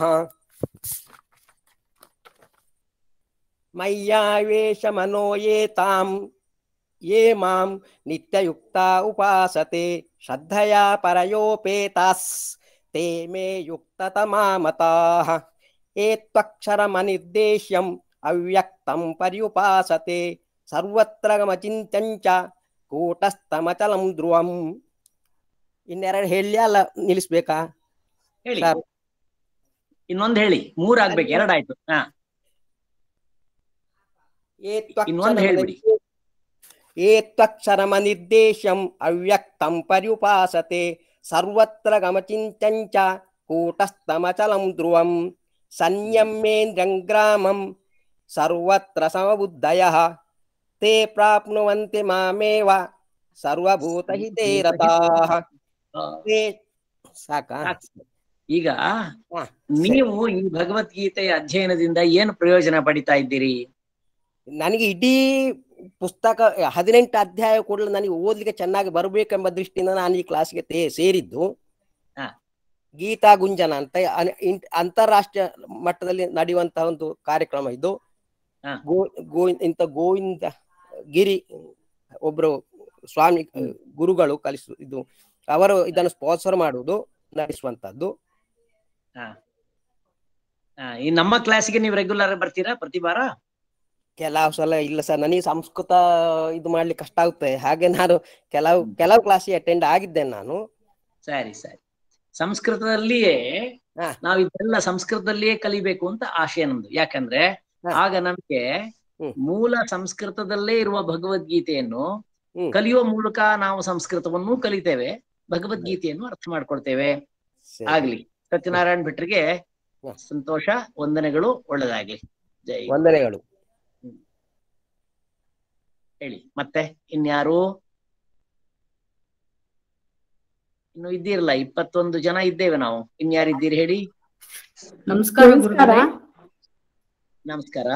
मय्यावेशमनो ये तां ये मां नित्ययुक्ता उपासते श्रद्धया परयोपेतास् ते मे युक्ततमा मताः ये त्वक्षरमनिर्देश्यम् ಅವ್ಯಕ್ತಂ ಪರ್ಯುಪಾಸತೆ ಸರ್ವತ್ರ ಗಮಚಿಂತ್ಯಂಚ ಕೂಟಸ್ಥಮಚಲಂ ಧ್ರುವಂ ಇನ್ನೆರಡು ಹೇಳಿ ಅಲ್ಲ ನಿಲ್ಲಿಸ್ಬೇಕಾ ಹೇಳಿ ಸರ್ ಇನ್ನೊಂದ್ ಹೇಳಿ ಮೂರ್ ಆಗ್ಬೇಕು ಎರಡಾಯ್ತು ಹಾ ಇನ್ನೊಂದ್ ಹೇಳ್ಬಿಡಿ ಏತ್ವಕ್ಷರಮನಿರ್ದೇಶ್ಯಂ ಅವ್ಯಕ್ತಂ ಪರ್ಯುಪಾಸತೆ ಸರ್ವತ್ರ ಗಮಚಿಂತ್ಯಂಚ ಕೂಟಸ್ಥಮಚಲಂ ಧ್ರುವಂ ಸಂಯಮ್ಯೇಂದ್ರಂಗ್ರಾಮಂ ಸರ್ವತ್ರ ಸಮಬುದ್ಧಯಃ ते प्राप्नुवन्ति मामेव ಸರ್ವಭೂತಹಿತೇ ರತಾಃ ते ಸಾಕಾ ಈಗ ನೀವು ಈ ಭಗವದ್ಗೀತೆಯ ಅಧ್ಯಯನದಿಂದ ಏನು ಪ್ರಯೋಜನ ಪಡಿತಾ ಇದ್ದೀರಿ ನನಗೆ ಇಡೀ ಪುಸ್ತಕ ಹದಿನೆಂಟು ಅಧ್ಯಾಯ ಕೂಡಲೇ ನನಗೆ ಓದ್ಲಿಕ್ಕೆ ಚೆನ್ನಾಗಿ ಬರಬೇಕೆಂಬ ದೃಷ್ಟಿಯಿಂದ ನಾನು ಈ ಕ್ಲಾಸ್ಗೆ ತೇ ಸೇರಿದ್ದು ಗೀತಾ ಗುಂಜನ ಅಂತ ಅನ್- ಇನ್- ಅಂತಾರಾಷ್ಟ್ರೀಯ ಮಟ್ಟದಲ್ಲಿ ನಡೆಯುವಂತಹ ಒಂದು ಕಾರ್ಯಕ್ರಮ ಇದು ಗೋ ಗೋ ಇಂಥ ಗೋವಿಂದ ಗಿರಿ ಒಬ್ರು ಸ್ವಾಮಿ ಗುರುಗಳು ಕಲಿಸು ಇದು ಅವರು ಇದನ್ನು ಸ್ಪಾನ್ಸರ್ ಮಾಡುವುದು ನಡೆಸುವಂತದ್ದು ಹಾ ಹಾ, ಈ ನಮ್ಮ ಕ್ಲಾಸಿಗೆ ನೀವು ರೆಗ್ಯುಲರ್ ಬರ್ತೀರಾ ಪ್ರತಿ ವಾರ ಕೆಲವು ಸಲ ಇಲ್ಲ ಸರ್ ನನಗೆ ಸಂಸ್ಕೃತ ಇದು ಮಾಡ್ಲಿಕ್ಕೆ ಕಷ್ಟ ಆಗುತ್ತೆ ಹಾಗೆ ನಾನು ಕೆಲವು ಕೆಲವು ಕ್ಲಾಸಿಗೆ ಅಟೆಂಡ್ ಆಗಿದ್ದೇನೆ ನಾನು ಸರಿ ಸರಿ ಸಂಸ್ಕೃತದಲ್ಲಿಯೇ ನಾವು ಇದೆಲ್ಲ ಸಂಸ್ಕೃತದಲ್ಲಿಯೇ ಕಲಿಬೇಕು ಅಂತ ಆಶಯ ನಮ್ದು ಯಾಕಂದ್ರೆ ಆಗ ನಮ್ಗೆ ಮೂಲ ಸಂಸ್ಕೃತದಲ್ಲೇ ಇರುವ ಭಗವದ್ಗೀತೆಯನ್ನು ಕಲಿಯುವ ಮೂಲಕ ನಾವು ಸಂಸ್ಕೃತವನ್ನು ಕಲಿತೇವೆ ಭಗವದ್ಗೀತೆಯನ್ನು ಅರ್ಥ ಮಾಡ್ಕೊಳ್ತೇವೆ ಆಗ್ಲಿ ಸತ್ಯನಾರಾಯಣ ಭಟ್ರಿಗೆ ಸಂತೋಷ ವಂದನೆಗಳು ಒಳ್ಳೆದಾಗ್ಲಿ ಜೈ ವಂದನೆಗಳು ಹೇಳಿ ಮತ್ತೆ ಇನ್ಯಾರು ಇನ್ನು ಇದ್ದೀರಲ್ಲ ಇಪ್ಪತ್ತೊಂದು ಜನ ಇದ್ದೇವೆ ನಾವು ಇನ್ಯಾರಿದ್ದೀರಿ ಹೇಳಿ ನಮಸ್ಕಾರ ಗುರುಗಳೇ ನಮಸ್ಕಾರ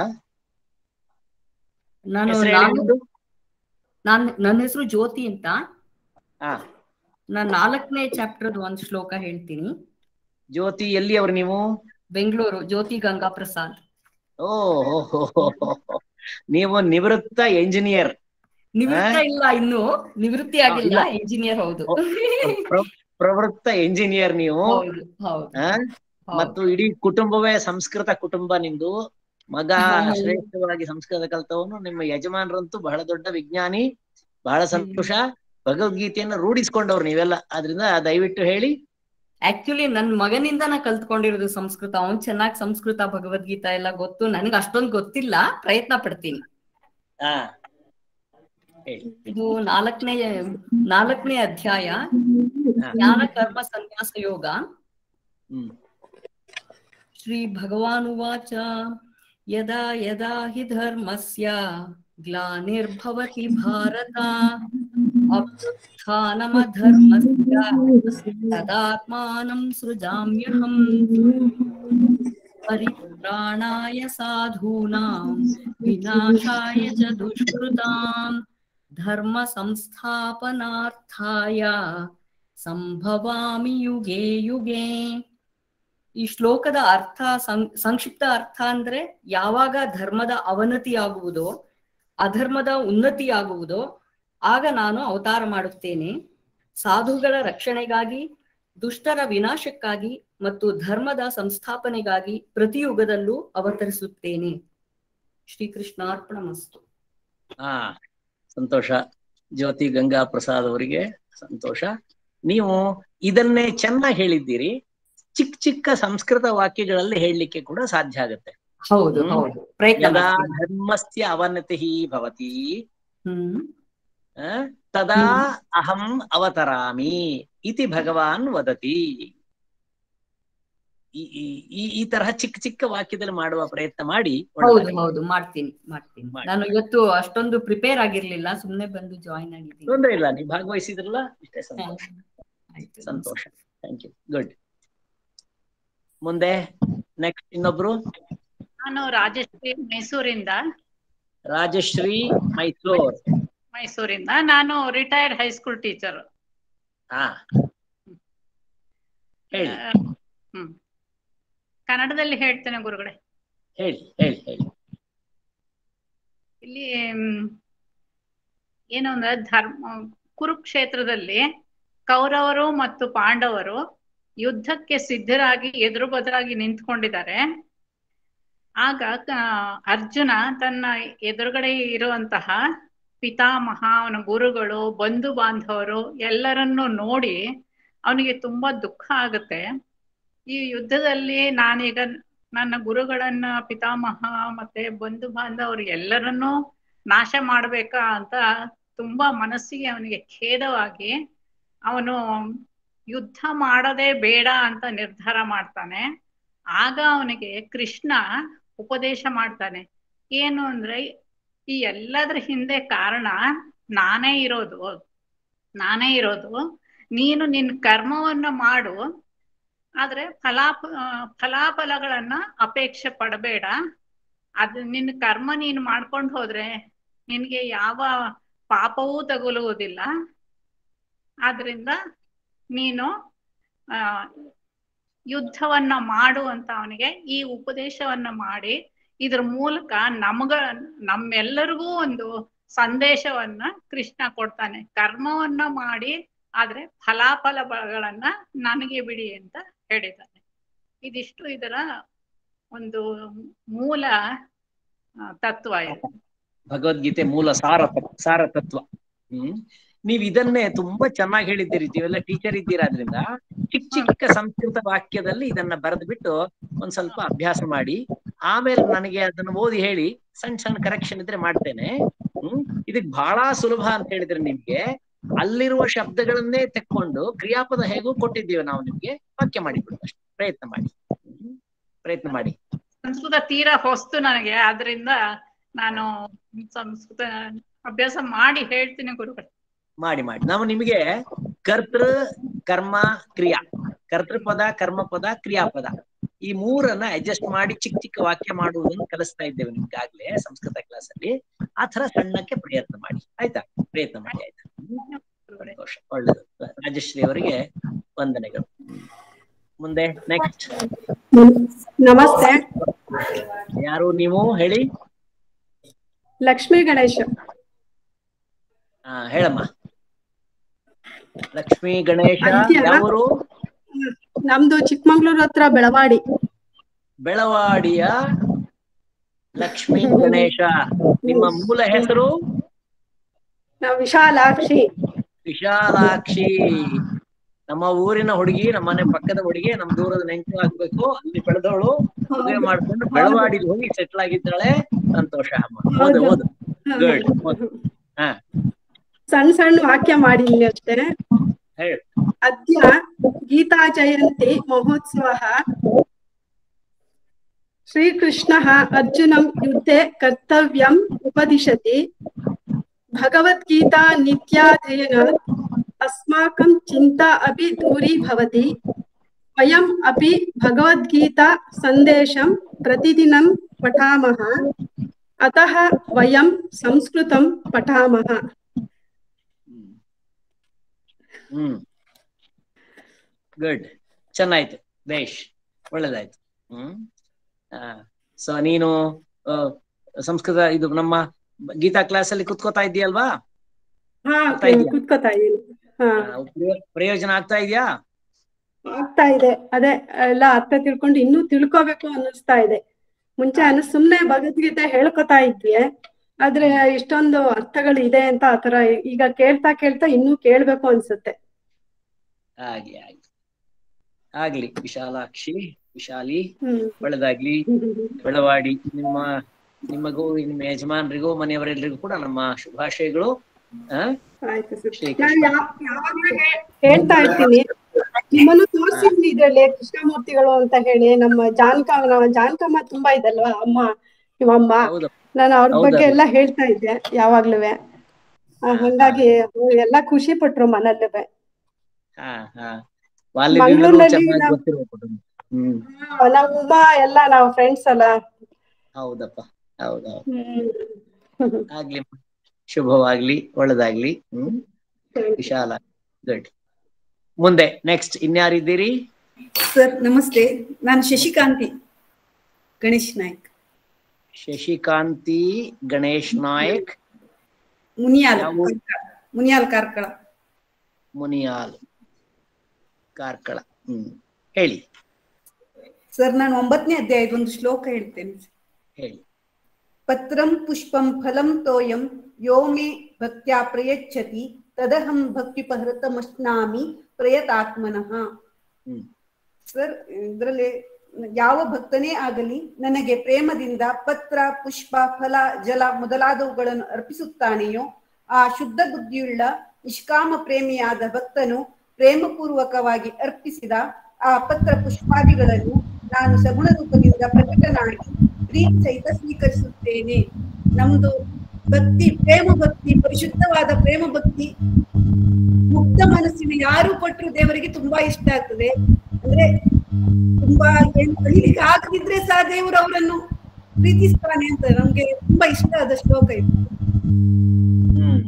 ನಾನು ಹೆಸ್ರು ಹೇಳಿ ನಾನು- ನಿಮ್ದು? ನಾನ್ ನನ್ನ ಹೆಸರು ಜ್ಯೋತಿ ಅಂತ ಹಾ ನಾನ್ ನಾಲ್ಕನೇ ಚಾಪ್ಟರ್ ಒಂದ್ ಶ್ಲೋಕ ಹೇಳ್ತೀನಿ ಜ್ಯೋತಿ ಎಲ್ಲಿ ಅವ್ರು ನೀವು ಬೆಂಗಳೂರು ಜ್ಯೋತಿ ಗಂಗಾ ಪ್ರಸಾದ್ ಓ ಹೋ, ಹೋ, ಹೋ, ಹೋ, ಹೋ. ನೀವು ನಿವೃತ್ತ ಎಂಜಿನಿಯರ್ ನಿವೃತ್ತ ಇಲ್ಲ ಇನ್ನು ನಿವೃತ್ತಿ ಆಗಿಲ್ಲ ಇಲ್ಲ. ಇಂಜಿನಿಯರ್ ಹೌದು ಪ್ರವೃತ್ತ ಎಂಜಿನಿಯರ್ ನೀವು ಹೌದು ಹೌದು ಆ? ಮತ್ತು ಇಡೀ ಕುಟುಂಬವೇ ಸಂಸ್ಕೃತ ಕುಟುಂಬ ನಿಮ್ದು ಮಗ ಹೌದು. ಶ್ರೇಷ್ಠವಾಗಿ ಸಂಸ್ಕೃತ ಕಲ್ತವನು ನಿಮ್ಮ ಯಜಮಾನರಂತೂ ಬಹಳ ದೊಡ್ಡ ವಿಜ್ಞಾನಿ ಬಹಳ ಸಂತೋಷ ಭಗವದ್ಗೀತೆಯನ್ನು ರೂಢಿಸ್ಕೊಂಡವ್ರು ನೀವೆಲ್ಲ ಆದ್ರಿಂದ ದಯವಿಟ್ಟು ಹೇಳಿ ಆಕ್ಚುಲಿ ನನ್ ಮಗನಿಂದ ನಾ ಕಲ್ತ್ಕೊಂಡಿರೋದು ಸಂಸ್ಕೃತ ಅವ್ನ್ ಚೆನ್ನಾಗಿ ಸಂಸ್ಕೃತ ಭಗವದ್ಗೀತಾ ಎಲ್ಲ ಗೊತ್ತು ನನಗೆ ಅಷ್ಟೊಂದು ಗೊತ್ತಿಲ್ಲ ಪ್ರಯತ್ನ ಪಡ್ತೀನಿ ಹಾ ಹೇಳಿ ಇದು ನಾಲ್ಕನೇ ನಾಲ್ಕನೇ ಅಧ್ಯಾಯ ಜ್ಞಾನ ಕರ್ಮ ಸನ್ಯಾಸ ಯೋಗ ಹ್ಮ್ ಶ್ರೀ ಭಗವಾನುವಾಚ ಯದಾ ಯದಾ ಹಿ ಧರ್ಮಸ್ಯ ಗ್ಲಾನಿರ್ಭವತಿ ಭಾರತ ಅಭ್ಯುತ್ಥಾನಮಧರ್ಮಸ್ಯ ತದಾತ್ಮಾನಂ ಸೃಜಾಮ್ಯಹಂ ಪರಿತ್ರಾಣಾಯ ಸಾಧೂನಾಂ ವಿನಾಶಾಯ ಚ ದುಷ್ಕೃತಾಂ ಧರ್ಮ ಸಂಸ್ಥಾಪನಾರ್ಥಾಯ ಸಂಭವಾಮಿ ಯುಗೆ ಯುಗೆ ಈ ಶ್ಲೋಕದ ಅರ್ಥ ಸಂ- ಸಂಕ್ಷಿಪ್ತ ಅರ್ಥ ಅಂದ್ರೆ ಯಾವಾಗ ಧರ್ಮದ ಅವನತಿ ಆಗುವುದೋ ಅಧರ್ಮದ ಉನ್ನತಿ ಆಗುವುದೋ ಆಗ ನಾನು ಅವತಾರ ಮಾಡುತ್ತೇನೆ ಸಾಧುಗಳ ರಕ್ಷಣೆಗಾಗಿ ದುಷ್ಟರ ವಿನಾಶಕ್ಕಾಗಿ ಮತ್ತು ಧರ್ಮದ ಸಂಸ್ಥಾಪನೆಗಾಗಿ ಪ್ರತಿಯುಗದಲ್ಲೂ ಅವತರಿಸುತ್ತೇನೆ ಶ್ರೀಕೃಷ್ಣಾರ್ಪಣ ಮಸ್ತು ಹಾ ಸಂತೋಷ ಜ್ಯೋತಿ ಗಂಗಾ ಪ್ರಸಾದ್ ಅವರಿಗೆ ಸಂತೋಷ ನೀವು ಇದನ್ನೇ ಚೆನ್ನಾಗಿ ಹೇಳಿದ್ದೀರಿ ಚಿಕ್ಕ ಚಿಕ್ಕ ಸಂಸ್ಕೃತ ವಾಕ್ಯಗಳಲ್ಲಿ ಹೇಳಲಿಕ್ಕೆ ಕೂಡ ಸಾಧ್ಯ ಆಗುತ್ತೆ ಹೌದು ಹ್ಮ್. ಹೌದು ಪ್ರಯತ್ನ ಯದಾ ಮಾಡ್ತೀನಿ. ಧರ್ಮಸ್ಯ ಅವನತಿ ಭವತಿ ಹ್ಮ್ ಆ, ತದಾ ಅಹಂ ಅವತರಾಮಿ ಇತಿ ಭಗವಾನ್ ವದತಿ ಈ ಈ- ಈ ಈ ತರಹ ಚಿಕ್ಕ ಚಿಕ್ಕ ವಾಕ್ಯದಲ್ಲಿ ಮಾಡುವ ಪ್ರಯತ್ನ ಮಾಡಿ ಹೌದು ಒಳ್ಳೆದಾಗಲಿ. ಹೌದು ಮಾಡ್ತೀನಿ ಮಾಡ್ತೀನಿ ಮಾಡಿ. ನಾನು ಇವತ್ತು ಅಷ್ಟೊಂದು ಪ್ರಿಪೇರ್ ಆಗಿರ್ಲಿಲ್ಲ ಸುಮ್ನೆ ಬಂದು ಜಾಯಿನ್ ಆಗಿದ್ದೀನಿ ತೊಂದ್ರೆ ಇಲ್ಲ ನೀವು ಭಾಗವಹಿಸಿದ್ರಲ್ಲ ಇಷ್ಟೇ ಸಂತೋಷ ಆಯ್ತು ಸಂತೋಷ ಥ್ಯಾಂಕ್ ಯು ಗುಡ್ ಮುಂದೆ ನೆಕ್ಸ್ಟ್ ಇನ್ನೊಬ್ರು ನಾನು ರಾಜಶ್ರೀ ಮೈಸೂರಿಂದ ರಾಜಶ್ರೀ ಮೈಸೂರ್ ಮೈಸೂರಿಂದ ನಾನು ರಿಟೈರ್ಡ್ ಹೈಸ್ಕೂಲ್ ಟೀಚರ್ ಹಾ ಹೇಳಿ ಆ, ಹ್ಮ್ ಕನ್ನಡದಲ್ಲಿ ಹೇಳ್ತೇನೆ ಗುರುಗಳೇ ಹೇಳಿ ಹೇಳಿ ಹೇಳಿ ಇಲ್ಲಿ ಮ್, ಏನು ಅಂದ್ರೆ ಧರ್ಮ ಕುರುಕ್ಷೇತ್ರದಲ್ಲಿ ಕೌರವರು ಮತ್ತು ಪಾಂಡವರು ಯುದ್ಧಕ್ಕೆ ಸಿದ್ಧರಾಗಿ ಎದುರು ಬದರಾಗಿ ನಿಂತ್ಕೊಂಡಿದ್ದಾರೆ ಆಗ ಕ- ಅರ್ಜುನ ತನ್ನ ಎದುರುಗಡೆ ಇರುವಂತಹ ಪಿತಾಮಹ ಅವನ ಗುರುಗಳು ಬಂಧು ಬಾಂಧವರು ಎಲ್ಲರನ್ನೂ ನೋಡಿ ಅವನಿಗೆ ತುಂಬಾ ದುಃಖ ಆಗುತ್ತೆ ಈ ಯುದ್ಧದಲ್ಲಿ ನಾನೀಗ ನನ್ನ ಗುರುಗಳನ್ನ ಪಿತಾಮಹ ಮತ್ತೆ ಬಂಧು ಬಾಂಧವರು ಎಲ್ಲರನ್ನೂ ನಾಶ ಮಾಡ್ಬೇಕಾ ಅಂತ ತುಂಬಾ ಮನಸ್ಸಿಗೆ ಅವನಿಗೆ ಖೇದವಾಗಿ ಅವನು ಯುದ್ಧ ಮಾಡದೇ ಬೇಡ ಅಂತ ನಿರ್ಧಾರ ಮಾಡ್ತಾನೆ ಆಗ ಅವನಿಗೆ ಕೃಷ್ಣ ಉಪದೇಶ ಮಾಡ್ತಾನೆ ಏನು ಅಂದ್ರೆ ಈ ಎಲ್ಲದ್ರ ಹಿಂದೆ ಕಾರಣ ನಾನೇ ಇರೋದು ನಾನೇ ಇರೋದು ನೀನು ನಿನ್ನ ಕರ್ಮವನ್ನ ಮಾಡು ಆದ್ರೆ ಫಲಾಪ ಫಲಾಫಲಗಳನ್ನ ಅಪೇಕ್ಷೆ ಪಡಬೇಡ ಅದು ನಿನ್ನ ಕರ್ಮ ನೀನು ಮಾಡ್ಕೊಂಡು ಹೋದ್ರೆ ನಿನಗೆ ಯಾವ ಪಾಪವೂ ತಗುಲುವುದಿಲ್ಲ ಆದ್ರಿಂದ ನೀನು ಆ ಯುದ್ಧವನ್ನ ಮಾಡು ಅಂತ ಅವನಿಗೆ ಈ ಉಪದೇಶವನ್ನ ಮಾಡಿ ಇದ್ರ ಮೂಲಕ ನಮಗ ನಮ್ಮೆಲ್ಲರಿಗೂ ಒಂದು ಸಂದೇಶವನ್ನ ಕೃಷ್ಣ ಕೊಡ್ತಾನೆ ಕರ್ಮವನ್ನ ಮಾಡಿ ಆದ್ರೆ ಫಲಾಫಲಗಳನ್ನ ನನಗೆ ಬಿಡಿ ಅಂತ ಹೇಳಿದ್ದಾನೆ ಇದಿಷ್ಟು ಇದರ ಒಂದು ಮೂಲ ಆ, ತತ್ವ ಇದು ಭಗವದ್ಗೀತೆ ಮೂಲ ಸಾರ ತತ್- ಸಾರ ತತ್ವ ಹ್ಮ್ ನೀವ್ ಇದನ್ನೇ ತುಂಬಾ ಚೆನ್ನಾಗಿ ಹೇಳಿದ್ದೀರಿ ನೀವೆಲ್ಲ ಟೀಚರ್ ಇದ್ದೀರಾದ್ರಿಂದ ಚಿಕ್ಕ ಚಿಕ್ಕ ಸಂಸ್ಕೃತ ವಾಕ್ಯದಲ್ಲಿ ಇದನ್ನ ಬರೆದು ಬಿಟ್ಟು ಒಂದ್ ಸ್ವಲ್ಪ ಅಭ್ಯಾಸ ಮಾಡಿ ಆಮೇಲೆ ನನಗೆ ಅದನ್ನ ಓದಿ ಹೇಳಿ ಸಣ್ಣ ಸಣ್ಣ ಕರೆಕ್ಷನ್ ಇದ್ರೆ ಮಾಡ್ತೇನೆ ಹ್ಮ್ ಇದಕ್ ಬಹಳ ಸುಲಭ ಅಂತ ಹೇಳಿದ್ರೆ ನಿಮ್ಗೆ ಅಲ್ಲಿರುವ ಶಬ್ದಗಳನ್ನೇ ತೆಕ್ಕೊಂಡು ಕ್ರಿಯಾಪದ ಹೇಗೂ ಕೊಟ್ಟಿದ್ದೀವಿ ನಾವು ನಿಮ್ಗೆ ವಾಕ್ಯ ಮಾಡಿಬಿಡು ಅಷ್ಟೇ ಪ್ರಯತ್ನ ಮಾಡಿ ಹ್ಮ್? ಪ್ರಯತ್ನ ಮಾಡಿ ಸಂಸ್ಕೃತ ತೀರಾ ಹೊಸ್ತು ನನಗೆ ಆದ್ರಿಂದ ನಾನು ಸಂಸ್ಕೃತ ಅಭ್ಯಾಸ ಮಾಡಿ ಹೇಳ್ತೀನಿ ಗುರುಗಳು ಮಾಡಿ ಮಾಡಿ ನಾವು ನಿಮಗೆ ಕರ್ತೃ ಕರ್ಮ ಕ್ರಿಯಾ ಕರ್ತೃಪದ ಕರ್ಮಪದ ಕ್ರಿಯಾಪದ ಈ ಮೂರನ್ನ ಅಡ್ಜಸ್ಟ್ ಮಾಡಿ ಚಿಕ್ಕ ಚಿಕ್ಕ ವಾಕ್ಯ ಮಾಡುವುದನ್ನು ಕಲಿಸ್ತಾ ಇದ್ದೇವೆ ನಿಮ್ಗಾಗ್ಲೇ ಸಂಸ್ಕೃತ ಕ್ಲಾಸ್ ಅಲ್ಲಿ ಆ ತರ ಸಣ್ಣಕ್ಕೆ ಪ್ರಯತ್ನ ಮಾಡಿ ಆಯ್ತಾ ಪ್ರಯತ್ನ ಮಾಡಿ ಆಯ್ತಾ ಸಂತೋಷ ಒಳ್ಳೇದು ರಾಜಶ್ರೀ ಅವರಿಗೆ ವಂದನೆಗಳು ಮುಂದೆ ನೆಕ್ಸ್ಟ್ ನಮಸ್ತೆ ಯಾರು ನೀವು ಹೇಳಿ ಲಕ್ಷ್ಮೀ ಗಣೇಶ್ ಹಾ ಹೇಳಮ್ಮ ಲಕ್ಷ್ಮೀ ಗಣೇಶ ಅದ್ಯ- ಯಾವರು ನಮ್ದು ಚಿಕ್ಕಮಂಗ್ಳೂರ್ ಹತ್ರ ಬೆಳವಾಡಿ ಬೆಳವಾಡಿಯ ಲಕ್ಷ್ಮೀ ಗಣೇಶ ನಿಮ್ಮ ಮೂಲ ಹೆಸರು ನಾವ್ ವಿಶಾಲಾಕ್ಷಿ ವಿಶಾಲಾಕ್ಷಿ ನಮ್ಮ ಊರಿನ ಹುಡುಗಿ ನಮ್ಮ ಮನೆ ಪಕ್ಕದ ಹುಡುಗಿ ನಮ್ ದೂರದ ನೆಂಟು ಆಗ್ಬೇಕು ಅಲ್ಲಿ ಬೆಳೆದವಳು ಮದುವೆ ಮಾಡ್ಕೊಂಡು ಬೆಳವಾಡಿಗೆ ಹೋಗಿ ಸೆಟ್ಲ್ ಆಗಿದ್ದಾಳೆ ಸಂತೋಷ ಅಮ್ಮ ಓದು ಓದು ಗುಡ್ ಹಾ ಸಣ್ಣ ಸಣ್ಣ ವಾಕ್ಯ ಮಾಡಿದ್ದೀನಿ ಅಷ್ಟೇ ಹೇಳು ಅದ್ಯ ಗೀತಾ ಜಯಂತಿ ಮಹೋತ್ಸವ ಶ್ರೀಕೃಷ್ಣ ಅರ್ಜುನಂ ಯುದ್ಧೆ ಕರ್ತವ್ಯಂ ಉಪದಿಶತಿ ಭಗವದ್ಗೀತಾ ನಿತ್ಯಾಧ್ಯಯನಾತ್ अस्माकं चिन्ता अपि दूरी भवति वयम् अपि भगवद्गीता सन्देशं प्रतिदिनं पठामः अतः वयं संस्कृतं पठामः ಹ್ಮ್ ಗುಡ್ ಚೆನ್ನಾಯ್ತು ಬೇಷ್ ಒಳ್ಳೇದಾಯ್ತು ಹ್ಮ್ ಸೊ ನೀನು ಆ, ಸಂಸ್ಕೃತ ಇದು ನಮ್ಮ ಗೀತಾ ಕ್ಲಾಸ್ ಅಲ್ಲಿ ಕುತ್ಕೋತಾ ಇದೆಯಲ್ವಾ ಹಾ ಆಗ್ತಾ ಇದೆಯಾ? ಕೂತ್ಕೋತಾ ಇದ್ದೀನಿ ಹಾ ಪ್ರಯೋ- ಪ್ರಯೋಜನ ಆಗ್ತಾ ಇದೆಯಾ ಆಗ್ತಾ ಇದೆ ಅದೇ ಎಲ್ಲ ಅರ್ಥ ತಿಳ್ಕೊಂಡು ಇನ್ನೂ ತಿಳ್ಕೋಬೇಕು ಅನ್ನಿಸ್ತಾ ಇದೆ ಮುಂಚೆ ಅನ್ನ ಸುಮ್ನೆ ಭಗವದ್ಗೀತೆ ಹೇಳ್ಕೊತಾ ಇದ್ವಿ ಆದ್ರೆ ಇಷ್ಟೊಂದು ಅರ್ಥಗಳು ಇದೆ ಅಂತ ಆತರ ಈಗ ಕೇಳ್ತಾ ಕೇಳ್ತಾ ಇನ್ನೂ ಕೇಳ್ಬೇಕು ಅನ್ಸುತ್ತೆ ಆಗ್ಲಿ ಆಗ್ಲಿ ಆಗ್ಲಿ ವಿಶಾಲಾಕ್ಷಿ ವಿಶಾಲಿ ಹ್ಮ್ ಒಳ್ಳೆದಾಗ್ಲಿ ಬೆಳವಾಡಿ ನಿಮ್ಮ ನಿಮಗೂ ನಿಮ್ಮ ಯಜಮಾನ್ರಿಗೂ ಮನೆಯವರೆಲ್ಲರಿಗೂ ಕೂಡ ನಮ್ಮ ಶುಭಾಶಯಗಳು ಆ? ಆಯ್ತು ಸರ್ ಶ್ರೀಕೃಷ್ಣ. ನಾನು ಯಾ- ಯಾವಾಗ್ಲೂ ಹೇ- ಹೇಳ್ತಾ ಇರ್ತೀನಿ ನಿಮ್ಮನ್ನು ತೋರಿಸಿದ್ನಿ ಇದ್ರಲ್ಲಿ ಕೃಷ್ಣಮೂರ್ತಿಗಳು ಅಂತ ಹೇಳಿ ನಮ್ಮ ಜಾನಕ ನಮ್ಮ ಜಾನಕಮ್ಮ ತುಂಬಾ ಇದಲ್ವಾ ಅಮ್ಮ ನಿಮ್ಮಮ್ಮ ಹೌದು ನಾನು ಅವ್ರ ಹೌದು. ಬಗ್ಗೆ ಎಲ್ಲ ಹೇಳ್ತಾ ಇದ್ದೆ ಯಾವಾಗ್ಲೂವೆ ಆ, ಹಂಗಾಗಿ ಎಲ್ಲ ಖುಷಿ ಪಟ್ರು ಮನೇಲಿ ಹಾ ಹಾ ಬಾಲ್ಯದಿಂದಲೂ ಮಂಗಳೂರಿನಲ್ಲಿ ಚೆನ್ನಾಗಿ ನಾವು- ಗೊತ್ತಿರುವ ಕುಟುಂಬ ಹ್ಮ್ ನಮ್ಮ ಉಮ್ಮ ಎಲ್ಲ ನಾವು ಫ್ರೆಂಡ್ಸ್ ಅಲ್ಲ ಹೌದಪ್ಪ ಹೌದೌದು ಹ್ಮ್ ಆಗ್ಲಿ ಶುಭವಾಗ್ಲಿ ಒಳ್ಳೇದಾಗ್ಲಿ ಹ್ಮ್ ವಿಶಾಲ ಗುಡ್ ಮುಂದೆ ನೆಕ್ಸ್ಟ್ ಇನ್ಯಾರಿದ್ದೀರಿ ಸರ್ ನಮಸ್ತೆ ನಾನು ಶಶಿಕಾಂತಿ ಗಣೇಶ್ ನಾಯ್ಕ್ ಶಶಿಕಾಂತಿ ಗಣೇಶ್ ನಾಯಕ್ ಮುನಿಯಾಲ್ ಯಾವ- ಕಾರ್ಕಳ. ಮುನಿಯಾಲ್ ಕಾರ್ಕಳ ಮುನಿಯಾಲ್ ಕಾರ್ಕಳ ಹ್ಮ್ ಹೇಳಿ ಸರ್ ನಾನು ಒಂಬತ್ತನೇ ಅಧ್ಯಾಯದ ಒಂದು ಶ್ಲೋಕ ಹೇಳ್ತೇನೆ ಹೇಳಿ ಪತ್ರಂ ಪುಷ್ಪಂ ಫಲಂ ತೋಯಂ ಯೋ ಮೇ ಭಕ್ತ್ಯಾ ಪ್ರಯಚ್ಛತಿ ತದಹಂ ಭಕ್ತಿಪಹೃತಮಶ್ನಾಮಿ ಪ್ರಯತಾತ್ಮನಃ ಹ್ಮ್ ಸರ್ ಇದರಲ್ಲಿ ಯಾವ ಭಕ್ತನೇ ಆಗಲಿ ನನಗೆ ಪ್ರೇಮದಿಂದ ಪತ್ರ ಪುಷ್ಪ ಫಲ ಜಲ ಮೊದಲಾದವುಗಳನ್ನು ಅರ್ಪಿಸುತ್ತಾನೆಯೋ ಆ ಶುದ್ಧ ಬುದ್ಧಿಯುಳ್ಳ ನಿಷ್ಕಾಮ ಪ್ರೇಮಿಯಾದ ಭಕ್ತನು ಪ್ರೇಮಪೂರ್ವಕವಾಗಿ ಅರ್ಪಿಸಿದ ಆ ಪತ್ರ ಪುಷ್ಪಾದಿಗಳನ್ನು ನಾನು ಸಗುಣ ರೂಪದಿಂದ ಪ್ರಕಟನಾಗಿ ಪ್ರೀತಿ ಸಹಿತ ಸ್ವೀಕರಿಸುತ್ತೇನೆ ನಮ್ದು ಭಕ್ತಿ ಪ್ರೇಮ ಭಕ್ತಿ ಪರಿಶುದ್ಧವಾದ ಪ್ರೇಮ ಭಕ್ತಿ ಮುಕ್ತ ಮನಸ್ಸಿನ ಯಾರು ಕೊಟ್ಟರು ದೇವರಿಗೆ ತುಂಬಾ ಇಷ್ಟ ಆಗ್ತದೆ ಅಂದ್ರೆ ತುಂಬಾ ಏನ್ ಕಲೀಲಿಕ್ಕೆ ಆಗದಿದ್ರೆ ಸಹ ದೇವರು ಅವರನ್ನು ಪ್ರೀತಿಸ್ತಾನೆ ಅಂತ ನಮ್ಗೆ ತುಂಬಾ ಇಷ್ಟ ಆದ ಶ್ಲೋಕ ಇದು ಹ್ಮ್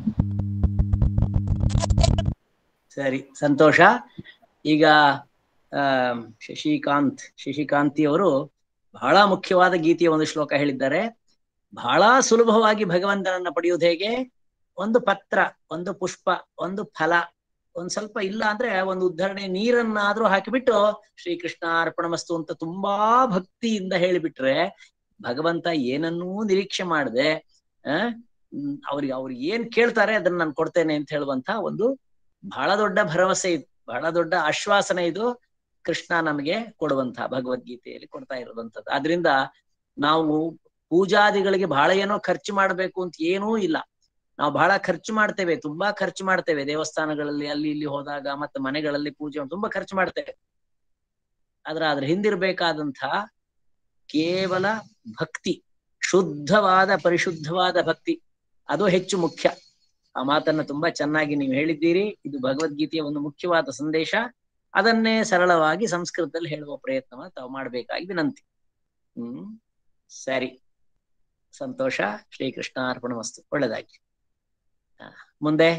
ಸರಿ ಸಂತೋಷ ಈಗ ಆ ಶಶಿಕಾಂತ್ ಶಶಿಕಾಂತಿ ಅವರು ಬಹಳ ಮುಖ್ಯವಾದ ಗೀತೆಯ ಒಂದು ಶ್ಲೋಕ ಹೇಳಿದ್ದಾರೆ ಬಹಳ ಸುಲಭವಾಗಿ ಭಗವಂತನನ್ನ ಪಡೆಯುವುದು ಹೇಗೆ ಒಂದು ಪತ್ರ ಒಂದು ಪುಷ್ಪ ಒಂದು ಫಲ ಒಂದ್ ಸ್ವಲ್ಪ ಇಲ್ಲ ಅಂದ್ರೆ ಒಂದು ಉದ್ಧರಣೆ ನೀರನ್ನಾದ್ರೂ ಹಾಕಿಬಿಟ್ಟು ಶ್ರೀಕೃಷ್ಣ ಅರ್ಪಣಮಸ್ತು ಅಂತ ತುಂಬಾ ಭಕ್ತಿಯಿಂದ ಹೇಳಿಬಿಟ್ರೆ ಭಗವಂತ ಏನನ್ನೂ ನಿರೀಕ್ಷೆ ಮಾಡದೆ ಆ ಹ್ಮ್, ಅವ್ರಿಗೆ ಅವ್ರಿಗೆ ಏನ್ ಕೇಳ್ತಾರೆ ಅದನ್ನ ನಾನು ಕೊಡ್ತೇನೆ ಅಂತ ಹೇಳುವಂತ ಒಂದು ಬಹಳ ದೊಡ್ಡ ಭರವಸೆ ಇದು ಬಹಳ ದೊಡ್ಡ ಆಶ್ವಾಸನೆ ಇದು ಕೃಷ್ಣ ನಮಗೆ ಕೊಡುವಂತಹ ಭಗವದ್ಗೀತೆಯಲ್ಲಿ ಕೊಡ್ತಾ ಇರುವಂತದ್ದು ಆದ್ರಿಂದ ನಾವು ಪೂಜಾದಿಗಳಿಗೆ ಬಹಳ ಏನೋ ಖರ್ಚು ಮಾಡಬೇಕು ಅಂತ ಏನೂ ಇಲ್ಲ ನಾವು ಬಹಳ ಖರ್ಚು ಮಾಡ್ತೇವೆ ತುಂಬಾ ಖರ್ಚು ಮಾಡ್ತೇವೆ ದೇವಸ್ಥಾನಗಳಲ್ಲಿ ಅಲ್ಲಿ ಇಲ್ಲಿ ಹೋದಾಗ ಮತ್ತೆ ಮನೆಗಳಲ್ಲಿ ಪೂಜೆ ತುಂಬಾ ಖರ್ಚು ಮಾಡ್ತೇವೆ ಆದ್ರೆ ಅದ್ರ ಹಿಂದಿರ್ಬೇಕಾದಂತಹ ಕೇವಲ ಭಕ್ತಿ ಶುದ್ಧವಾದ ಪರಿಶುದ್ಧವಾದ ಭಕ್ತಿ ಅದು ಹೆಚ್ಚು ಮುಖ್ಯ ಆ ಮಾತನ್ನ ತುಂಬಾ ಚೆನ್ನಾಗಿ ನೀವು ಹೇಳಿದ್ದೀರಿ ಇದು ಭಗವದ್ಗೀತೆಯ ಒಂದು ಮುಖ್ಯವಾದ ಸಂದೇಶ ಅದನ್ನೇ ಸರಳವಾಗಿ ಸಂಸ್ಕೃತದಲ್ಲಿ ಹೇಳುವ ಪ್ರಯತ್ನವನ್ನು ತಾವು ಮಾಡಬೇಕಾಗಿ ವಿನಂತಿ ಹ್ಮ್ ಸರಿ ಸಂತೋಷ ಶ್ರೀಕೃಷ್ಣ ಅರ್ಪಣ ವಸ್ತು ಒಳ್ಳೆದಾಗಿ ಆ, ಮುಂದೆ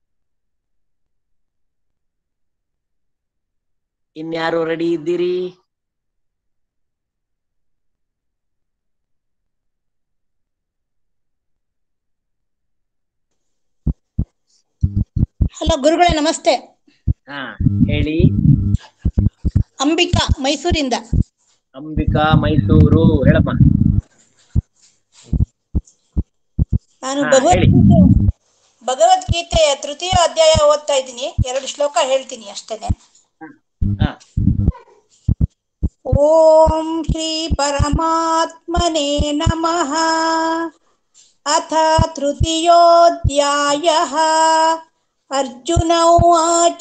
ಇನ್ಯಾರು ರೆಡಿ ಇದ್ದೀರಿ ಹಲೋ ಗುರುಗಳೇ ನಮಸ್ತೆ ಹಾ ಹೇಳಿ ಅಂಬಿಕಾ ಮೈಸೂರಿಂದ ಅಂಬಿಕಾ ಮೈಸೂರು ಹೇಳಮ್ಮ ನಾನು ಹಾ, ಭಗವದ್ಗೀತೆ ಭಗವದ್ಗೀತೆಯ ತೃತೀಯ ಅಧ್ಯಾಯ ಓದ್ತಾ ಇದ್ದೀನಿ ಎರಡು ಶ್ಲೋಕ ಹೇಳ್ತೀನಿ ಅಷ್ಟೇನೆ ಹಾ ಓಂ ಶ್ರೀ ಪರಮಾತ್ಮನೇ ನಮಃ ಅಥ ತೃತೀಯೋಧ್ಯಾಯಃ ಅರ್ಜುನ ಉವಾಚ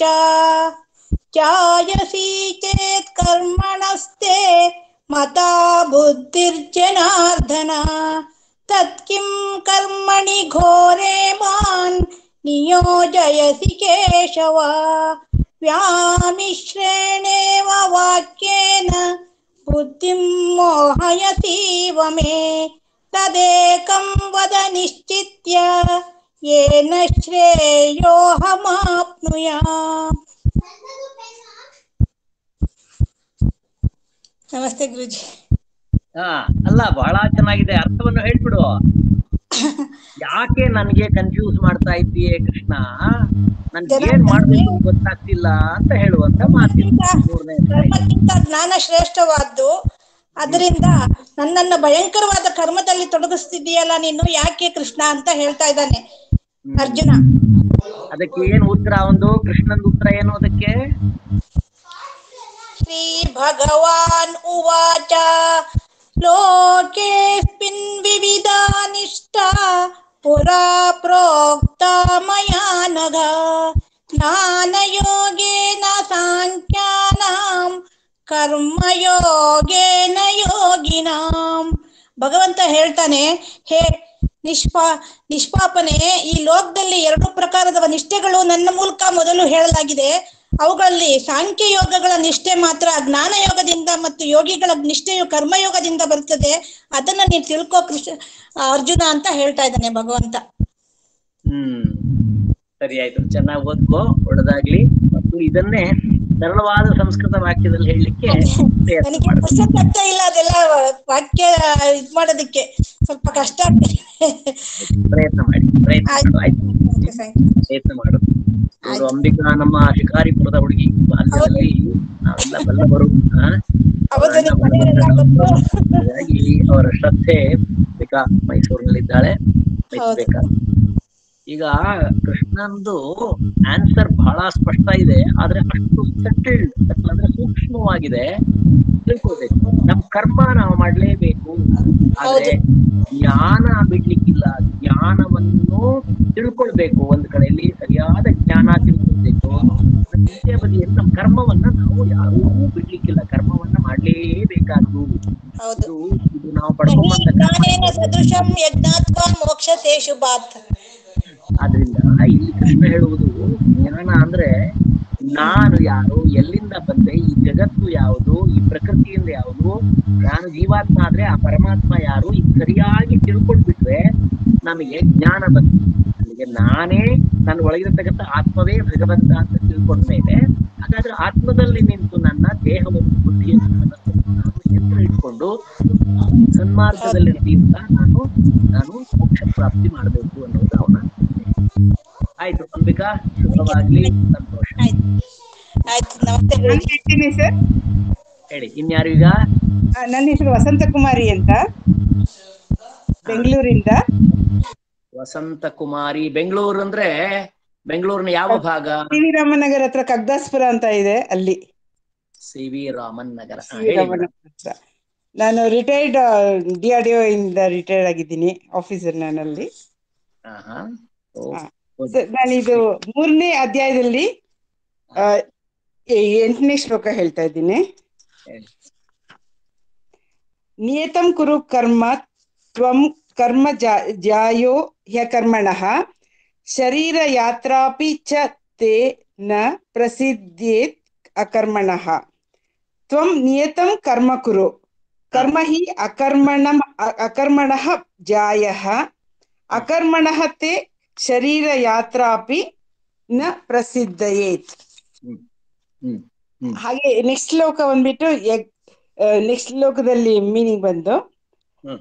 ಚಾಯಸಿ ಚೇತ್ ಕರ್ಮಣಸ್ತೆ ಮತಾ ಬುದ್ಧಿರ್ಜನಾರ್ದನ ತತ್ಕಿಂ ಕರ್ಮಣಿ ಘೋರೆ ಮಾನ್ ನಿಯೋಜಯಸಿ ಕೇಶವ ವ್ಯಾಮಿಶ್ರೇಣೇವ ವಾಕ್ಯೇನ ಬುದ್ಧಿಂ ಮೋಹಯತೀವ ಮೇ ತದೇಕಂ ವದ ನಿಶ್ಚಿತ್ಯ ಯೇನ ಶ್ರೇಯೋಹಮಾಪ್ನುಯಾಮ್ ನಮಸ್ತೆ ಗುರುಜಿ ಹಾ ಅಲ್ಲ ಬಹಳ ಚೆನ್ನಾಗಿದೆ ಅರ್ಥವನ್ನು ಹೇಳ್ಬಿಡು ಯಾಕೆ ನನ್ಗೆ ಕನ್ಫ್ಯೂಸ್ ಮಾಡ್ತಾ ಇದ್ದೀಯೇ ಕೃಷ್ಣ ನನ್ಗೆ ಏನ್ ಮಾಡ್ಬೇಕು ಅಂತ ಗೊತ್ತಾಗ್ತಿಲ್ಲ ಅಂತ ಹೇಳುವಂತ ಮಾತಿನ ಮೂರನೇ ಕರ್ಮಕ್ಕಿಂತ ಜ್ಞಾನ ಶ್ರೇಷ್ಠವಾದ್ದು ಅದರಿಂದ ನನ್ನನ್ನ ಭಯಂಕರವಾದ ಕರ್ಮದಲ್ಲಿ ತೊಡಗಿಸ್ತಿದ್ದೀಯಲ್ಲ ನೀನು ಯಾಕೆ ಕೃಷ್ಣ ಅಂತ ಹೇಳ್ತಾ ಇದ್ದಾನೆ ಅರ್ಜುನ ಅದಕ್ಕೆ ಏನ್ ಉತ್ತರ ಒಂದು ಕೃಷ್ಣನ್ ಉತ್ತರ ಏನು ಅದಕ್ಕೆ ಶ್ರೀ ಭಗವಾನ್ ಉವಾಚ ಲೋಕೇಸ್ಮಿನ್ ವಿವಿಧಾನಿಷ್ಠಾ ಪುರಾ ಪ್ರೋಕ್ತ ಮಯಾ ನಘ ಜ್ಞಾನಯೋಗೇನ ಸಾಂಖ್ಯಾನಾಂ ಕರ್ಮಯೋಗೇನ ಯೋಗಿನಾಂ ಭಗವಂತ ಹೇಳ್ತಾನೆ ಹೇ ನಿಷ್ಪಾ ನಿಷ್ಪಾಪನೆ ಈ ಲೋಕದಲ್ಲಿ ಎರಡು ಪ್ರಕಾರದ ನಿಷ್ಠೆಗಳು ನನ್ನ ಮೂಲಕ ಮೊದಲು ಹೇಳಲಾಗಿದೆ ಅವುಗಳಲ್ಲಿ ಸಾಂಖ್ಯ ಯೋಗಗಳ ನಿಷ್ಠೆ ಮಾತ್ರ ಜ್ಞಾನ ಯೋಗದಿಂದ ಮತ್ತು ಯೋಗಿಗಳ ನಿಷ್ಠೆಯು ಕರ್ಮಯೋಗದಿಂದ ಬರ್ತದೆ ಅದನ್ನ ನೀನು ತಿಳ್ಕೋ ಕೃಷ್ಣ ಅರ್ಜುನ ಅಂತ ಹೇಳ್ತಾ ಇದ್ದಾನೆ ಭಗವಂತ ಹ್ಮ್ ಸರಿ ಆಯ್ತು ಚೆನ್ನಾಗಿ ಓದ್ಕೋ ಒಳ್ಳೆದಾಗ್ಲಿ ಮತ್ತು ಇದನ್ನೇ ಸರಳವಾದ ಸಂಸ್ಕೃತ ವಾಕ್ಯದಲ್ಲಿ ಹೇಳಲಿಕ್ಕೆ ಪ್ರಯತ್ನ ನನಗೆ ಮಾಡು ಪುಸ್ತಕ ಆಗ್ತಾ ಇಲ್ಲ ಅದೆಲ್ಲ ವಾಕ್ಯ ಇದ್ ಮಾಡೋದಕ್ಕೆ ಸ್ವಲ್ಪ ಕಷ್ಟ ಆಗ್ತದೆ ಪ್ರಯತ್ನ ಮಾಡಿ ಪ್ರಯತ್ನ ಮಾಡು ಆಯ್ತು ಪ್ರಯತ್ನ ಮಾಡು ಇವರು ಅಂಬಿಕಾ ನಮ್ಮ ಶಿಕಾರಿಪುರದ ಹುಡುಗಿ ಬಾಲ್ಯದಲ್ಲಿ ನಾವೆಲ್ಲ ಬಲ್ಲವರು ಆ? ಅವರ ಅಣ್ಣ ಬಲ್ಲವರು. ಹಾಗಾಗಿ ಅವರ ಶ್ರದ್ಧೆ ಅಂಬಿಕಾ ಮೈಸೂರಿನಲ್ಲಿದ್ದಾಳೆ ಮೆಚ್ಚಬೇಕಾ ಈಗ ಕೃಷ್ಣಂದು ಆನ್ಸರ್ ಬಹಳ ಸ್ಪಷ್ಟ ಇದೆ ಆದ್ರೆ ಅಷ್ಟು ಸೆಟಲ್ಡ್ ಅಂದ್ರೆ ಸೂಕ್ಷ್ಮವಾಗಿದೆ ತಿಳ್ಕೊಳ್ಬೇಕು ನಮ್ ಕರ್ಮ ನಾವು ಮಾಡ್ಲೇಬೇಕು ಆದ್ರೆ ಜ್ಞಾನ ಬಿಡ್ಲಿಕ್ಕಿಲ್ಲ ಜ್ಞಾನವನ್ನು ತಿಳ್ಕೊಳ್ಬೇಕು ಒಂದ್ ಕಡೆಯಲ್ಲಿ ಸರಿಯಾದ ಜ್ಞಾನ ತಿಳ್ಕೊಳ್ಬೇಕು ಹಿಂದೆ ಬದಿಯಲ್ಲಿ ನಮ್ಮ ಕರ್ಮವನ್ನ ನಾವು ಯಾರೂ ಬಿಡ್ಲಿಕ್ಕಿಲ್ಲ ಕರ್ಮವನ್ನ ಮಾಡ್ಲೇಬೇಕಾದ್ದು ಇದು ಇದು ನಾವು ಪಡ್ಕೊಂಬಂದ ಕರ್ಮ ಜ್ಞಾನೇನ ಸದೃಶಂ ಯಜ್ಞಾತ್ವಾ ಮೋಕ್ಷತೆ ಶುಭಾತ್ ಆದ್ರಿಂದ ಇಲ್ಲಿ ಕೃಷ್ಣ ಹೇಳುವುದು ಜ್ಞಾನ ಅಂದ್ರೆ ನಾನು ಯಾರು ಎಲ್ಲಿಂದ ಬಂದೆ ಈ ಜಗತ್ತು ಯಾವುದು ಈ ಪ್ರಕೃತಿಯಿಂದ ಯಾವುದು ನಾನು ಜೀವಾತ್ಮ ಆದ್ರೆ ಆ ಪರಮಾತ್ಮ ಯಾರು ಇದು ಸರಿಯಾಗಿ ತಿಳ್ಕೊಂಡ್ಬಿಟ್ರೆ ನಮಗೆ ಜ್ಞಾನ ಬಂತು ಅಲ್ಲಿಗೆ ನಾನೇ ನನ್ನ ಒಳಗಿರತಕ್ಕಂಥ ಆತ್ಮವೇ ಭಗವಂತ ಅಂತ ತಿಳ್ಕೊಂಡ್ಮೇಲೆ ಹಾಗಾದ್ರೆ ಆತ್ಮದಲ್ಲಿ ನಿಂತು ನನ್ನ ದೇಹವನ್ನು ಬುದ್ಧಿಯನ್ನು ಮನಸ್ಸನ್ನು ನಾನು ಎತ್ತರ ಇಟ್ಕೊಂಡು ಸನ್ಮಾರ್ಗದಲ್ಲಿ ನಡೆಯುತ್ತಾ ನಾನು ನಾನು ಮೋಕ್ಷ ಪ್ರಾಪ್ತಿ ಮಾಡಬೇಕು ಅನ್ನೋದು ಅವನ ಆಯ್ತು ಅಂಬಿಕಾ ಶುಭವಾಗ್ಲಿ ಸಂತೋಷ ಆಯ್ತು ನಮಸ್ತೆ ನಾನು ಹೇಳ್ತೀನಿ ಸರ್ ಹೇಳಿ ಇನ್ಯಾರು ಈಗ ಆ, ನನ್ನ ಹೆಸರು ವಸಂತ ಕುಮಾರಿ ಅಂತ ಬೆಂಗಳೂರಿಂದ ವಸಂತ ಕುಮಾರಿ ಬೆಂಗಳೂರು ಅಂದ್ರೆ ಬೆಂಗಳೂರಿನ ಯಾವ ಭಾಗ ಟಿ ವಿ ರಾಮನಗರ ಹತ್ರ ಕಗ್ದಾಸ್ಪುರ ಅಂತ ಇದೆ ಅಲ್ಲಿ ಸಿ ವಿ ರಾಮನ್ ನಗರ ಹಾ, ಟಿ ವಿ ಹೇಳಿ ರಾಮನಗರ ಮೇಡಮ್. ಹತ್ರ ನಾನು ರಿಟೈರ್ಡ್ ಡಿ ಆರ್ ಡಿ ಇಂದ ರಿಟೈರ್ಡ್ ಆಗಿದ್ದೀನಿ ಆಫೀಸರ್ ನಾನಲ್ಲಿ ಹಾ, ಹಾ. ಓ, ಹಾ. good. ಸರ್, ನಾನಿದು ಮೂರನೇ ಅಧ್ಯಾಯದಲ್ಲಿ ಆ, ಎ- ಎಂಟನೇ ಶ್ಲೋಕ ಹೇಳ್ತಾ ಇದ್ದೀನಿ ಹೇಳಿ. ನಿಯತಂ ಕುರು ಕರ್ಮ ತ್ವಂ ಕರ್ಮ ಜಾ- ಜಾಯೋ ಹ್ಯಕರ್ಮಣಃ ಶರೀರ ಯಾತ್ರಾಪಿ ಚ ತೇ ನ ಪ್ರಸಿದ್ಧೇತ್ ಅಕರ್ಮಣಃ ತ್ವಂ ನಿಯತಂ ಕರ್ಮ ಕುರು ಕರ್ಮ ಹಿ ಅಕರ್ಮಣಂ ಅ- ಅಕರ್ಮಣಃ ಜಾಯಃ ಅಕರ್ಮಣಃ ತೇ ಶರೀರ ಯಾತ್ರಾಪಿ ನ ಪ್ರಸಿದ್ಧಯೇತ್ ಹ್ಮ್ ಹ್ಮ್ ಹ್ಮ್ ಹಾಗೆ ನೆಕ್ಸ್ಟ್ ಶ್ಲೋಕ ಬಂದ್ಬಿಟ್ಟು ನೆಕ್ಸ್ಟ್ ಶ್ಲೋಕದಲ್ಲಿ ಮೀನಿಂಗ್ ಬಂದು ಹ್ಮ್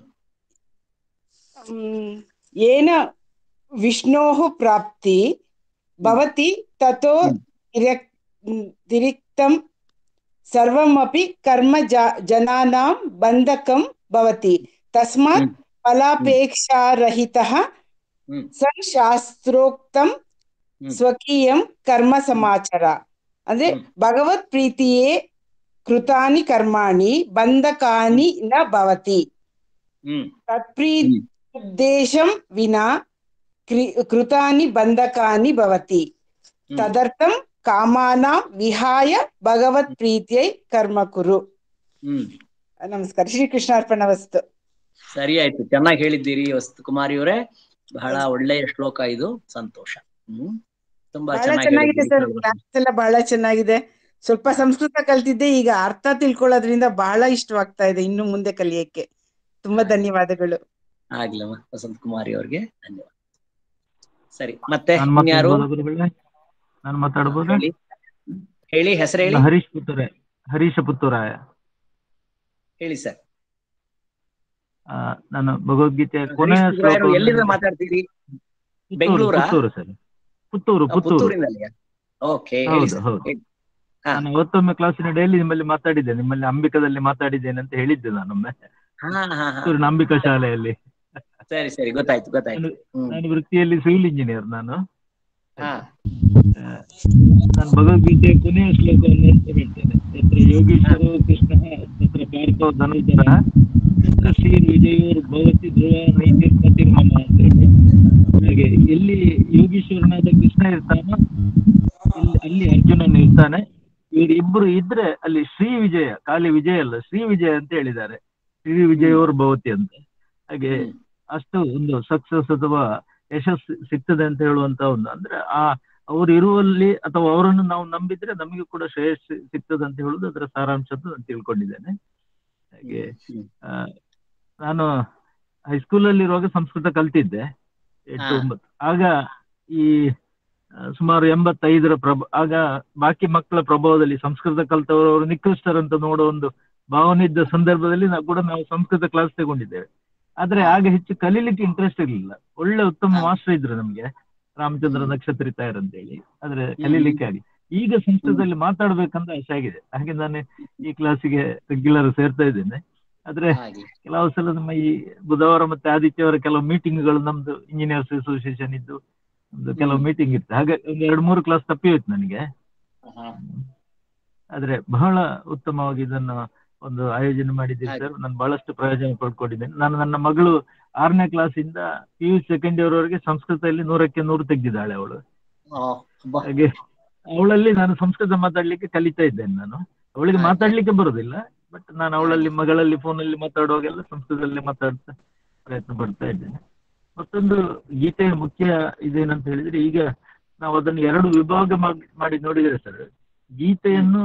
ಮ್, ಏನ ವಿಷ್ಣೋಃ ಪ್ರಾಪ್ತಿ ಭವತಿ ತಥೋ ತಿರ್ಯಕ್- ಮ್, ತಿರಿಕ್ತಂ ಸರ್ವಮಪಿ ಕರ್ಮ ಜ- ಜನಾನಾಂ ಬಂಧಕಂ ಭವತಿ ತಸ್ಮಾತ್ ಫಲಾಪೇಕ್ಷಾರಹಿತಃ ಹ್ಮ್ ಸನ್ ಶಾಸ್ತ್ರೋಕ್ತಂ ಸ್ವಕೀಯಂ ಕರ್ಮ ಸಮಾಚಾರ ಅಂದ್ರೆ ಭಗವತ್ ಪ್ರೀತಿಯೇ ಕೃತಾನಿ ಕರ್ಮಾಣಿ ಬಂಧಕಾನಿ ನ ಭವತಿ ಹ್ಮ್ ತತ್ಪ್ರೀದ್ದೇಶಂ ವಿನಾ ಕ್ರಿ- ಕೃತಾನಿ ಬಂಧಕಾನಿ ಭವತಿ ತದರ್ಥಂ ಕಾಮಾನಾಂ ವಿಹಾಯ ಭಗವತ್ ಪ್ರೀತಿಯೈ ಕರ್ಮ ಕುರು ಹ್ಮ್ ನಮಸ್ಕಾರ ಶ್ರೀಕೃಷ್ಣಾರ್ಪಣ ವಸ್ತು ಸರಿ ಆಯ್ತು ಚೆನ್ನಾಗಿ ಹೇಳಿದ್ದೀರಿ ವಸ್ತು ಕುಮಾರಿ ಅವರೇ ಬಹಳ ಒಳ್ಳೆಯ ಶ್ಲೋಕ ಇದು ಸಂತೋಷ ಹ್ಮ್ ತುಂಬಾ ಬಹಳ ಚೆನ್ನಾಗಿ ಚೆನ್ನಾಗಿದೆ ಹೇಳಿದ್ದೀರಿ ಸರ್ ಕ್ಲಾಸ್ ಎಲ್ಲ ಬಹಳ ಚೆನ್ನಾಗಿದೆ ಸ್ವಲ್ಪ ಸಂಸ್ಕೃತ ಕಲ್ತಿದ್ದೆ ಈಗ ಅರ್ಥ ತಿಳ್ಕೊಳ್ಳೋದ್ರಿಂದ ಬಹಳ ಇಷ್ಟವಾಗ್ತಾ ಇದೆ ಇನ್ನು ಮುಂದೆ ಕಲಿಯಕ್ಕೆ ತುಂಬಾ ಧನ್ಯವಾದಗಳು ಆಗ್ಲಮ್ಮ ವಸಂತ ಕುಮಾರಿ ಅವ್ರಿಗೆ ಧನ್ಯವಾದ ಸರಿ ಮತ್ತೆ ನಾನು ಇನ್ಯಾರು ಮಾತಾಡ್ಬೋದಾ ಗುರುಗಳೇ ನಾನು ಮಾತಾಡ್ಬೋದಾ ಹೇಳಿ ಹೇಳಿ ಹೆಸರು ಹೇಳಿ ನಾನು ಹರೀಶ್ ಪುತ್ತೂರೆ ಹರೀಶ ಪುತ್ತೂರಾಯ ಹೇಳಿ ಸರ್ ಆ, ನಾನು ಭಗವದ್ಗೀತೆ ಕೊನೆಯ ಹರೀಶ್ ಗುರಾಯರು ಶ್ಲೋಕವನ್ನು ಎಲ್ಲಿಂದ ಮಾತಾಡ್ತೀರಿ ಪುತ್ತೂರು ಬೆಂಗಳೂರಾ ಪುತ್ತೂರು ಸರ್ ಪುತ್ತೂರು ಆ, ಪುತ್ತೂರು ಪುತ್ತೂರಿನಲ್ಲಿಯಾ ಓಕೆ ಹೇಳಿ ಹೌದು ಸರ್ ಹೌದು ಹೇಳಿ. ನಾನು ಅವತ್ತೊಮ್ಮೆ ಕ್ಲಾಸಿನ ಡೈಲಿ ನಿಮ್ಮಲ್ಲಿ ಮಾತಾಡಿದ್ದೆ ನಿಮ್ಮಲ್ಲಿ ಅಂಬಿಕದಲ್ಲಿ ಮಾತಾಡಿದ್ದೇನೆ ಅಂತ ಹೇಳಿದ್ದೆ ನಾನೊಮ್ಮೆ ಹಾ ಹಾ ಹಾ ಪುತ್ತೂರಿನ ಅಂಬಿಕಾ ಶಾಲೆಯಲ್ಲಿ ಸರಿ ಸರಿ ಗೊತ್ತಾಯ್ತು ಗೊತ್ತಾಯ್ತು ಹ್ಮ್ ನಾನು ವೃತ್ತಿಯಲ್ಲಿ ಸಿವಿಲ್ ಇಂಜಿನಿಯರ್ ನಾನು ಹಾ ನಾನು ಭಗವದ್ಗೀತೆಯ ಕೊನೆಯ ಶ್ಲೋಕವನ್ನು ಅಂತ ಹೇಳ್ತೇನೆ ತತ್ರ ಯೋಗೀಶ್ವರೋ ಕೃಷ್ಣ ತತ್ರ ಪಾರ್ಥೋ ಧನುರ್ಧರ ತತ್ರ ಶ್ರೀರ್ ವಿಜಯೋರ್ ಭವತಿ ಧ್ರುವ ನೈತಿರ್ಮತಿರ್ಮಮ ಅಂತ ಹೇಳಿ ಹಾಗೆ ಎಲ್ಲಿ ಯೋಗೀಶ್ವರನಾದ ಕೃಷ್ಣ ಇರ್ತಾನೋ ಇಲ್ಲಿ ಅಲ್ಲಿ ಅರ್ಜುನನ್ ಇರ್ತಾನೆ ಇವರಿಬ್ಬರು ಇದ್ರೆ ಅಲ್ಲಿ ಶ್ರೀ ವಿಜಯ ಖಾಲಿ ವಿಜಯ ಅಲ್ಲ ಶ್ರೀ ವಿಜಯ ಅಂತ ಹೇಳಿದ್ದಾರೆ ಶ್ರೀ ವಿಜಯೋರ್ ಭವತಿ ಅಂತ ಹಾಗೆ ಅಷ್ಟು ಒಂದು ಸಕ್ಸಸ್ ಅಥವಾ ಯಶಸ್ಸು ಸಿಗ್ತದೆ ಅಂತ ಹೇಳುವಂತ ಒಂದು ಅಂದ್ರೆ ಆ ಅವರು ಇರುವಲ್ಲಿ ಅಥವಾ ಅವರನ್ನು ನಾವು ನಂಬಿದ್ರೆ ನಮಗೆ ಕೂಡ ಶ್ರೇಯಸ್ಸು ಸಿಗ್ತದೆ ಅಂತ ಹೇಳುದು ಅದರ ಸಾರಾಂಶ ಅಂತ ನಾನು ತಿಳ್ಕೊಂಡಿದ್ದೇನೆ ಹಾಗೆ ಆ, ನಾನು ಹೈಸ್ಕೂಲಲ್ಲಿ ಇರುವಾಗ ಸಂಸ್ಕೃತ ಕಲ್ತಿದ್ದೆ ಎಂಟು ಹಾ. ಒಂಬತ್ತು ಆಗ ಈ ಆ, ಸುಮಾರು ಎಂಬತ್ತೈದರ ಪ್ರಭ ಆಗ ಬಾಕಿ ಮಕ್ಕಳ ಪ್ರಭಾವದಲ್ಲಿ ಸಂಸ್ಕೃತ ಕಲ್ತವರು ಅವರು ನಿಕೃಷ್ಟರಂತ ನೋಡೋ ಒಂದು ಭಾವನೆ ಇದ್ದ ಸಂದರ್ಭದಲ್ಲಿ ನಾವು ಕೂಡ ನಾವು ಸಂಸ್ಕೃತ ಕ್ಲಾಸ್ ತಗೊಂಡಿದ್ದೇವೆ ಆದ್ರೆ ಆಗ ಹೆಚ್ಚು ಕಲೀಲಿಕ್ಕೆ ಇಂಟ್ರೆಸ್ಟ್ ಇರಲಿಲ್ಲ ಒಳ್ಳೆ ಉತ್ತಮ ಮಾಸ್ಟರ್ ಇದ್ರು ನಮ್ಗೆ ರಾಮಚಂದ್ರ ನಕ್ಷತ್ರಿ ತಾಯರ್ ಅಂತೇಳಿ ಆದ್ರೆ ಕಲೀಲಿಕ್ಕೆ ಆಗಿ ಈಗ ಸಂಸ್ಕೃತದಲ್ಲಿ ಮಾತಾಡ್ಬೇಕಂತ ಆಸೆ ಆಗಿದೆ ಹಾಗೆ ನಾನು ಈ ಕ್ಲಾಸಿಗೆ ರೆಗ್ಯುಲರ್ ಸೇರ್ತಾ ಇದ್ದೇನೆ ಆದ್ರೆ ಕೆಲವು ಸಲ ನಮ್ಮ ಈ ಬುಧವಾರ ಮತ್ತೆ ಆದಿತ್ಯವಾರ ಕೆಲವು ಮೀಟಿಂಗ್ಗಳು ನಮ್ದು ಇಂಜಿನಿಯರ್ಸ್ ಅಸೋಸಿಯೇಷನ್ ಇದ್ದು ಒಂದು ಕೆಲವು ಮೀಟಿಂಗ್ ಇತ್ತು ಹಾಗೆ ಒಂದು ಎರಡು ಮೂರು ಕ್ಲಾಸ್ ತಪ್ಪಿ ಹೋಯ್ತು ನನಗೆ ಆದ್ರೆ ಬಹಳ ಉತ್ತಮವಾಗಿ ಇದನ್ನು ಒಂದು ಆಯೋಜನೆ ಮಾಡಿದ್ದೀರಿ ಸರ್ ನಾನು ಬಹಳಷ್ಟು ಪ್ರಯೋಜನ ಪಡ್ಕೊಂಡಿದ್ದೇನೆ ನಾನು ನನ್ನ ಮಗಳು ಆರನೇ ಕ್ಲಾಸ್ ಇಂದ ಪಿ ಯು ಸೆಕೆಂಡ್ ಇಯರ್ ವರೆಗೆ ಸಂಸ್ಕೃತದಲ್ಲಿ ನೂರಕ್ಕೆ ನೂರು ತೆಗೆದಿದ್ದಾಳೆ ಅವಳು ಹಾಗೆ ಅವಳಲ್ಲಿ ನಾನು ಸಂಸ್ಕೃತ ಮಾತಾಡ್ಲಿಕ್ಕೆ ಕಲಿತಾ ಇದ್ದೇನೆ ನಾನು ಅವಳಿಗೆ ಮಾತಾಡ್ಲಿಕ್ಕೆ ಬರುದಿಲ್ಲ ಬಟ್ ನಾನು ಅವಳಲ್ಲಿ ಮಗಳಲ್ಲಿ ಫೋನಲ್ಲಿ ಮಾತಾಡುವಾಗೆಲ್ಲ ಸಂಸ್ಕೃತದಲ್ಲಿ ಮಾತಾಡ್ತಾ ಪ್ರಯತ್ನ ಪಡ್ತಾ ಇದ್ದೇನೆ ಮತ್ತೊಂದು ಗೀತೆಯ ಮುಖ್ಯ ಇದೇನಂತ ಹೇಳಿದ್ರೆ ಈಗ ನಾವು ಅದನ್ನು ಎರಡು ವಿಭಾಗ ಮಾಡ್- ಮಾಡಿ ನೋಡಿದ್ರೆ ಸರ್ ಗೀತೆಯನ್ನು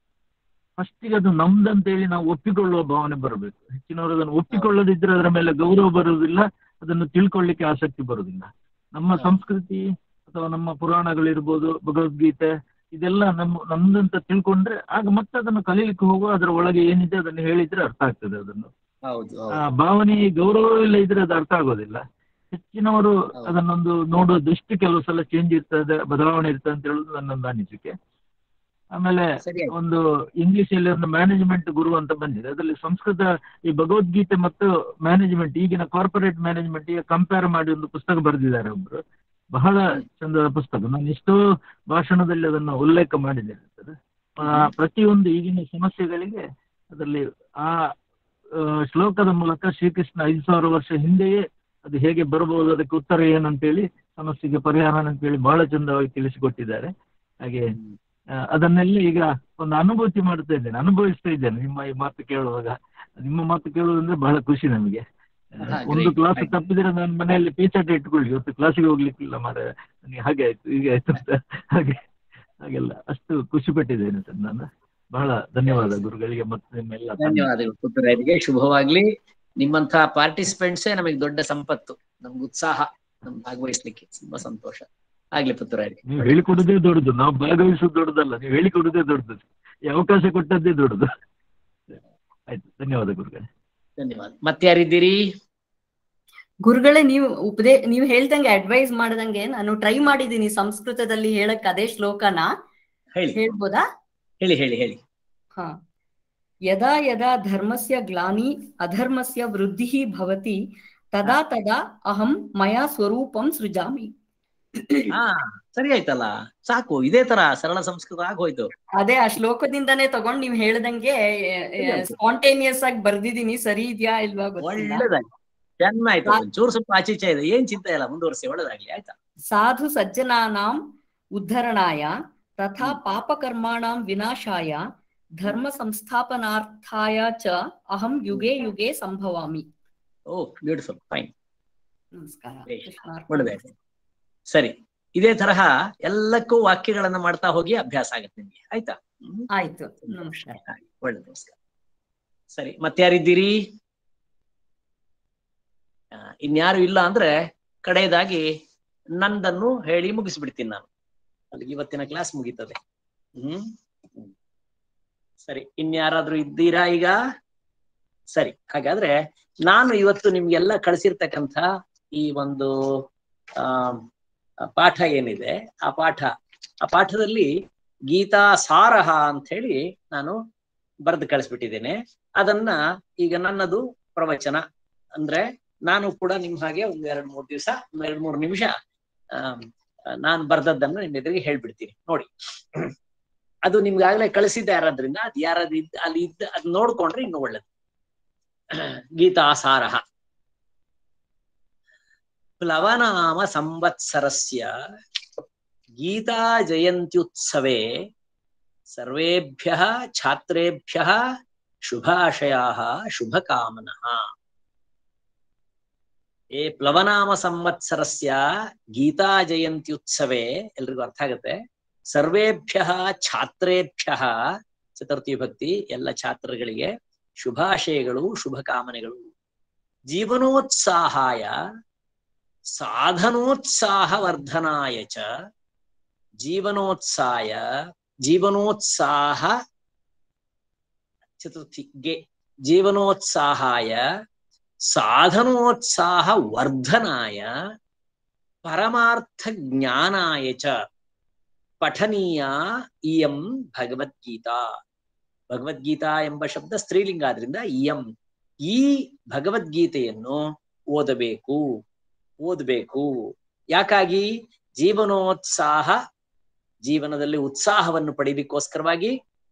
ಫಸ್ಟಿಗೆ ಅದು ನಮ್ದಂತ ಹೇಳಿ ನಾವು ಒಪ್ಪಿಕೊಳ್ಳುವ ಭಾವನೆ ಬರಬೇಕು ಹೆಚ್ಚಿನವರು ಅದನ್ನು ಒಪ್ಪಿಕೊಳ್ಳದಿದ್ರೆ ಅದರ ಮೇಲೆ ಗೌರವ ಬರುವುದಿಲ್ಲ ಅದನ್ನು ತಿಳ್ಕೊಳ್ಳಿಕ್ಕೆ ಆಸಕ್ತಿ ಬರುವುದಿಲ್ಲ ನಮ್ಮ ಸಂಸ್ಕೃತಿ ಅಥವಾ ನಮ್ಮ ಪುರಾಣಗಳಿರ್ಬೋದು ಭಗವದ್ಗೀತೆ ಇದೆಲ್ಲ ನಮ್ಮ ನಮ್ದಂತ ತಿಳ್ಕೊಂಡ್ರೆ ಆಗ ಮತ್ತೆ ಅದನ್ನು ಕಲೀಲಿಕ್ಕೆ ಹೋಗುವ ಅದರ ಒಳಗೆ ಏನಿದೆ ಅದನ್ನು ಹೇಳಿದ್ರೆ ಅರ್ಥ ಆಗ್ತದೆ ಅದನ್ನು ಹೌದು ಆ ಭಾವನೆ ಗೌರವವಿಲ್ಲ ಇದ್ರೆ ಅದು ಅರ್ಥ ಆಗೋದಿಲ್ಲ ಹೆಚ್ಚಿನವರು ಅದನ್ನೊಂದು ನೋಡುವ ದೃಷ್ಟಿ ಕೆಲವು ಸಲ ಚೇಂಜ್ ಇರ್ತದೆ ಬದಲಾವಣೆ ಇರ್ತದೆ ಅಂತ ಹೇಳುದು ನನ್ನೊಂದು ಅನಿಸಿಕೆ ಆಮೇಲೆ ಒಂದು ಇಂಗ್ಲಿಷ್ ಅಲ್ಲಿ ಒಂದು ಮ್ಯಾನೇಜ್ಮೆಂಟ್ ಗುರು ಅಂತ ಬಂದಿದೆ ಅದರಲ್ಲಿ ಸಂಸ್ಕೃತ ಈ ಭಗವದ್ಗೀತೆ ಮತ್ತು ಮ್ಯಾನೇಜ್ಮೆಂಟ್ ಈಗಿನ ಕಾರ್ಪೊರೇಟ್ ಮ್ಯಾನೇಜ್ಮೆಂಟ್ ಈಗ ಕಂಪೇರ್ ಮಾಡಿ ಒಂದು ಪುಸ್ತಕ ಬರೆದಿದ್ದಾರೆ ಒಬ್ರು ಬಹಳ ಚಂದದ ಪುಸ್ತಕ ನಾನು ಎಷ್ಟೋ ಭಾಷಣದಲ್ಲಿ ಅದನ್ನು ಉಲ್ಲೇಖ ಮಾಡಿದ್ದೇನೆ ಸರ್ ಆ, ಪ್ರತಿಯೊಂದು ಈಗಿನ ಸಮಸ್ಯೆಗಳಿಗೆ ಅದರಲ್ಲಿ ಆ ಆ, ಶ್ಲೋಕದ ಮೂಲಕ ಶ್ರೀಕೃಷ್ಣ ಐದು ಸಾವಿರ ವರ್ಷ ಹಿಂದೆಯೇ ಅದು ಹೇಗೆ ಬರಬಹುದು ಅದಕ್ಕೆ ಉತ್ತರ ಏನಂತೇಳಿ ಸಮಸ್ಯೆಗೆ ಪರಿಹಾರ ಅಂತೇಳಿ ಬಹಳ ಚಂದವಾಗಿ ತಿಳಿಸಿಕೊಟ್ಟಿದ್ದಾರೆ ಹಾಗೆ ಆ, ಅದನ್ನೆಲ್ಲ ಈಗ ಒಂದು ಅನುಭೂತಿ ಮಾಡ್ತಾ ಇದ್ದೇನೆ ಅನುಭವಿಸ್ತಾ ಇದ್ದೇನೆ ನಿಮ್ಮ ಈ ಮಾತು ಕೇಳುವಾಗ ನಿಮ್ಮ ಮಾತು ಕೇಳುವುದಂದ್ರೆ ಬಹಳ ಖುಷಿ ನಮಗೆ ಆ, ಹಾ, ಒಂದು great, ಕ್ಲಾಸ್ great. ತಪ್ಪಿದ್ರೆ ನಾನು ಮನೆಯಲ್ಲಿ ಪೇಚಾಟ ಇಟ್ಕೊಳ್ಳಿ ಇವತ್ತು ಕ್ಲಾಸಿಗೆ ಹೋಗ್ಲಿಕ್ಕಿಲ್ಲ ಮಾರ ನನಗೆ ಹಾಗೆ ಆಯ್ತು ಹೀಗೆ ಆಯ್ತು ಅಂತ ಹಾಗೆ ಹಾಗೆಲ್ಲ ಅಷ್ಟು ಖುಷಿ ಪಟ್ಟಿದ್ದೇನೆ ಸರ್ ನಾನು ಬಹಳ ಧನ್ಯವಾದ ಗುರುಗಳಿಗೆ ಮತ್ತು ನಿಮ್ಮೆಲ್ಲ ತಂಡ. ಧನ್ಯವಾದಗಳು ಪುತ್ತೂರಾಯರಿಗೆ ಶುಭವಾಗ್ಲಿ ನಿಮ್ಮಂತಹ ಪಾರ್ಟಿಸಿಪೆಂಟ್ಸೇ ನಮಗೆ ದೊಡ್ಡ ಸಂಪತ್ತು ನಮ್ಗೆ ಉತ್ಸಾಹ ನಮ್ ಭಾಗವಹಿಸ್ಲಿಕ್ಕೆ ತುಂಬಾ ಸಂತೋಷ ಆಗ್ಲಿ ಪುತ್ತೂರಾಯರಿಗೆ ನೀವು ಹೇಳಿಕೊಡುದೇ ದೊಡ್ಡದು ನಾವು ಭಾಗವಹಿಸೋದು ದೊಡ್ಡದಲ್ಲ ನೀವು ಹೇಳಿಕೊಡುದೇ ದೊಡ್ಡದು ಈ ಅವಕಾಶ ಕೊಟ್ಟದ್ದೇ ದೊಡ್ಡದು ಆಯ್ತು ಧನ್ಯವಾದ ಗುರುಗಳೇ ಧನ್ಯವಾದ ಮತ್ತೆ ಯಾರಿದ್ದೀರಿ ಗುರುಗಳೇ ನೀವು ಉಪದೇ ನೀವು ಹೇಳ್ದಂಗೆ ಅಡ್ವೈಸ್ ಮಾಡದಂಗೆ ನಾನು ಟ್ರೈ ಮಾಡಿದೀನಿ ಸಂಸ್ಕೃತದಲ್ಲಿ ಹೇಳಕ್ ಅದೇ ಶ್ಲೋಕನ ಹೇಳಿ ಹೇಳ್ಬೋದಾ ಹೇಳಿ ಹೇಳಿ ಹೇಳಿ ಹಾ ಯದಾ ಯದಾ ಧರ್ಮಸ್ಯ ಗ್ಲಾನಿ ಅಧರ್ಮಸ್ಯ ವೃದ್ಧಿಃ ಭವತಿ ತದಾ ತದಾ ಅಹಂ ಮಯಾ ಸ್ವರೂಪಂ ಸೃಜಾಮಿ ಹಾ ಸರಿ ಆಯ್ತಲ್ಲ ಸಾಕು ಇದೇ ತರ ಸರಳ ಸಂಸ್ಕೃತ ಆಗೋಯ್ತು ಅದೇ ಆ ಶ್ಲೋಕದಿಂದಾನೇ ತಗೊಂಡ್ ನೀವ್ ಹೇಳ್ದಂಗೆ ಸ್ಪಾಂಟೇನಿಯಸ್ ಆಗಿ ಬರ್ದಿದೀನಿ ಸರಿ ಇದ್ಯಾ ಇಲ್ವಾ ಗೊತ್ತಿಲ್ಲ ಒಳ್ಳೇದಾಯ್ತು ಚೆನ್ನಾಯ್ತು ಒಂಚೂರು ಸ್ವಲ್ಪ ಆಚೆ ಈಚೆ ಇದೆ ಏನ್ ಚಿಂತೆ ಇಲ್ಲ ಮುಂದುವರಿಸಿ ಒಳ್ಳೇದಾಗ್ಲಿ ಆಯ್ತಾ ಸಾಧು ಸಜ್ಜನಾನಾಂ ಉದ್ಧರಣಾಯ ತಥಾ ಪಾಪಕರ್ಮಾಣಾಂ ವಿನಾಶಾಯ ಧರ್ಮ ಸಂಸ್ಥಾಪನಾರ್ಥಾಯ ಚ ಅಹಂ ಯುಗೆ ಯುಗೆ ಸಂಭವಾಮಿ ಓ ಬ್ಯೂಟಿಫುಲ್ ಫೈನ್ ನಮಸ್ಕಾರ ಒಳ್ಳೇದಾಯ್ತು ಸರಿ ಇದೇ ತರಹ ಎಲ್ಲಕ್ಕೂ ವಾಕ್ಯಗಳನ್ನ ಮಾಡ್ತಾ ಹೋಗಿ ಅಭ್ಯಾಸ ಆಗತ್ತೆ ನಿಮ್ಗೆ ಆಯ್ತಾ ಹ್ಮ್? ಆಯ್ತು ನಮಸ್ಕಾರ ಹಾಗೆ, ಒಳ್ಳೇದು ನಮಸ್ಕಾರ ಸರಿ ಮತ್ತೆ ಯಾರಿದ್ದೀರಿ ಆ, ಇನ್ಯಾರು ಇಲ್ಲ ಅಂದ್ರೆ ಕಡೆಯದಾಗಿ ನಂದನ್ನು ಹೇಳಿ ಮುಗಿಸ್ಬಿಡ್ತೀನಿ ನಾನು ಅಲ್ಲಿಗೆ ಇವತ್ತಿನ ಕ್ಲಾಸ್ ಮುಗೀತದೆ ಹ್ಮ್ ಹ್ಮ್. ಸರಿ ಇನ್ಯಾರಾದ್ರೂ ಇದ್ದೀರಾ ಈಗ ಸರಿ ಹಾಗಾದ್ರೆ ನಾನು ಇವತ್ತು ನಿಮ್ಗೆಲ್ಲ ಕಳಿಸಿರ್ತಕ್ಕಂಥ ಈ ಒಂದು ಆ ಪಾಠ ಏನಿದೆ ಆ ಪಾಠ ಆ ಪಾಠದಲ್ಲಿ ಗೀತಾ ಸಾರಹ ಅಂತ ಹೇಳಿ ನಾನು ಬರೆದು ಕಳಿಸ್ಬಿಟ್ಟಿದ್ದೇನೆ ಅದನ್ನ ಈಗ ನನ್ನದು ಪ್ರವಚನ ಅಂದ್ರೆ ನಾನು ಕೂಡ ನಿಮ್ ಹಾಗೆ ಒಂದ್ ಎರಡ್ ಮೂರ್ ದಿವಸ ಎರಡ್ ಮೂರು ನಿಮಿಷ ಆಮ್, ನಾನು ಬರ್ದದ್ದನ್ನ ನಿಮ್ ಎದುರಿಗೆ ಹೇಳ್ಬಿಡ್ತೀನಿ ನೋಡಿ ಅದು ನಿಮ್ಗಾಗ್ಲೇ ಕಳಿಸಿದ್ದ ಯಾರಾದ್ರಿಂದ ಅದು ಯಾರಾದ್ರೂ ಇದ್ದ ಅಲ್ಲಿ ಇದ್ದ ಅದ್ ನೋಡ್ಕೊಂಡ್ರೆ ಇನ್ನು ಒಳ್ಳೇದು ಗೀತಾ ಸಾರಹ ಪ್ಲವನಾಮ ಸಂವತ್ಸರಸ್ಯ ಗೀತಾ ಜಯಂತ್ಯುತ್ಸವೆ ಸರ್ವೇಭ್ಯ ಛಾತ್ರೇಭ್ಯ ಶುಭಾಶಯಾ ಶುಭಕಾಮನಃ ಏ ಪ್ಲವನಾಮ ಸಂವತ್ಸರಸ್ಯ ಗೀತಾ ಜಯಂತ್ಯುತ್ಸವೆ ಎಲ್ರಿಗೂ ಅರ್ಥ ಆಗುತ್ತೆ ಸರ್ವೇಭ್ಯ ಛಾತ್ರೇಭ್ಯ ಚತುರ್ಥಿ ಭಕ್ತಿ ಎಲ್ಲ ಛಾತ್ರಗಳಿಗೆ ಶುಭಾಶಯಗಳು ಶುಭಕಾಮನೆಗಳು ಜೀವನೋತ್ಸಾಹಾಯ ಸಾಧನೋತ್ಸಾಹ ವರ್ಧನಾಯ ಚ ಜೀವನೋತ್ಸಾಯ ಜೀವನೋತ್ಸಾಹ ಚತುರ್ಥಿ ಗೆ ಜೀವನೋತ್ಸಾಹಾಯ ಸಾಧನೋತ್ಸಾಹ ವರ್ಧನಾಯ ಪರಮಾರ್ಥ ಜ್ಞಾನಾಯ ಚ ಪಠನೀಯ ಇಯಂ ಭಗವದ್ಗೀತಾ ಭಗವದ್ಗೀತಾ ಎಂಬ ಶಬ್ದ ಸ್ತ್ರೀಲಿಂಗ ಆದ್ರಿಂದ ಇಯಂ ಈ ಭಗವದ್ಗೀತೆಯನ್ನು ಓದಬೇಕು ಓದಬೇಕು ಯಾಕಾಗಿ ಜೀವನೋತ್ಸಾಹ ಜೀವನದಲ್ಲಿ ಉತ್ಸಾಹವನ್ನು ಪಡಿಲಿಕ್ಕೋಸ್ಕರವಾಗಿ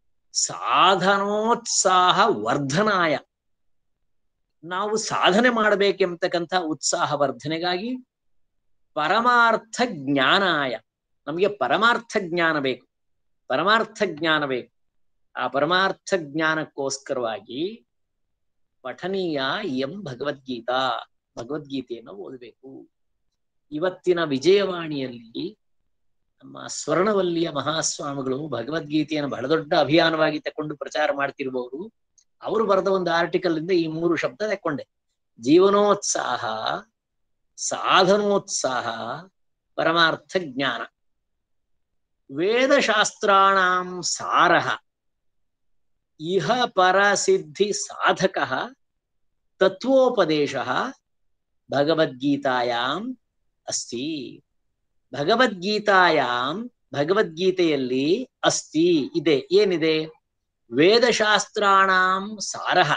ಸಾಧನೋತ್ಸಾಹ ವರ್ಧನಾಯ ನಾವು ಸಾಧನೆ ಮಾಡಬೇಕೆಂಬತಕ್ಕಂಥ ಉತ್ಸಾಹ ವರ್ಧನೆಗಾಗಿ ಪರಮಾರ್ಥ ಜ್ಞಾನಾಯ ನಮಗೆ ಪರಮಾರ್ಥ ಜ್ಞಾನ ಬೇಕು ಪರಮಾರ್ಥ ಜ್ಞಾನ ಬೇಕು ಆ ಪರಮಾರ್ಥ ಜ್ಞಾನಕ್ಕೋಸ್ಕರವಾಗಿ ಪಠನೀಯ ಎಂ ಭಗವದ್ಗೀತಾ ಭಗವದ್ಗೀತೆಯನ್ನು ಓದಬೇಕು ಇವತ್ತಿನ ವಿಜಯವಾಣಿಯಲ್ಲಿ ನಮ್ಮ ಸ್ವರ್ಣವಲ್ಲಿಯ ಮಹಾಸ್ವಾಮಿಗಳು ಭಗವದ್ಗೀತೆಯನ್ನು ಬಹಳ ದೊಡ್ಡ ಅಭಿಯಾನವಾಗಿ ತಕೊಂಡು ಪ್ರಚಾರ ಮಾಡ್ತಿರುವವರು ಅವರು ಬರೆದ ಒಂದು ಆರ್ಟಿಕಲ್ ಇಂದ ಈ ಮೂರು ಶಬ್ದ ತಕೊಂಡೆ ಜೀವನೋತ್ಸಾಹ ಸಾಧನೋತ್ಸಾಹ ಪರಮಾರ್ಥ ಜ್ಞಾನ ವೇದಶಾಸ್ತ್ರಾಣಾಂ ಸಾರಃ ಇಹ ಪರಸಿದ್ಧಿ ಸಾಧಕ ತತ್ವೋಪದೇಶ ಭಗವದ್ಗೀತಾಯಾಂ ಅಸ್ತಿ ಭಗವದ್ಗೀತಾಯಾಂ ಭಗವದ್ಗೀತೆಯಲ್ಲಿ ಅಸ್ತಿ ಇದೆ ಏನಿದೆ ವೇದಶಾಸ್ತ್ರಾಣಾಂ ಸಾರಃ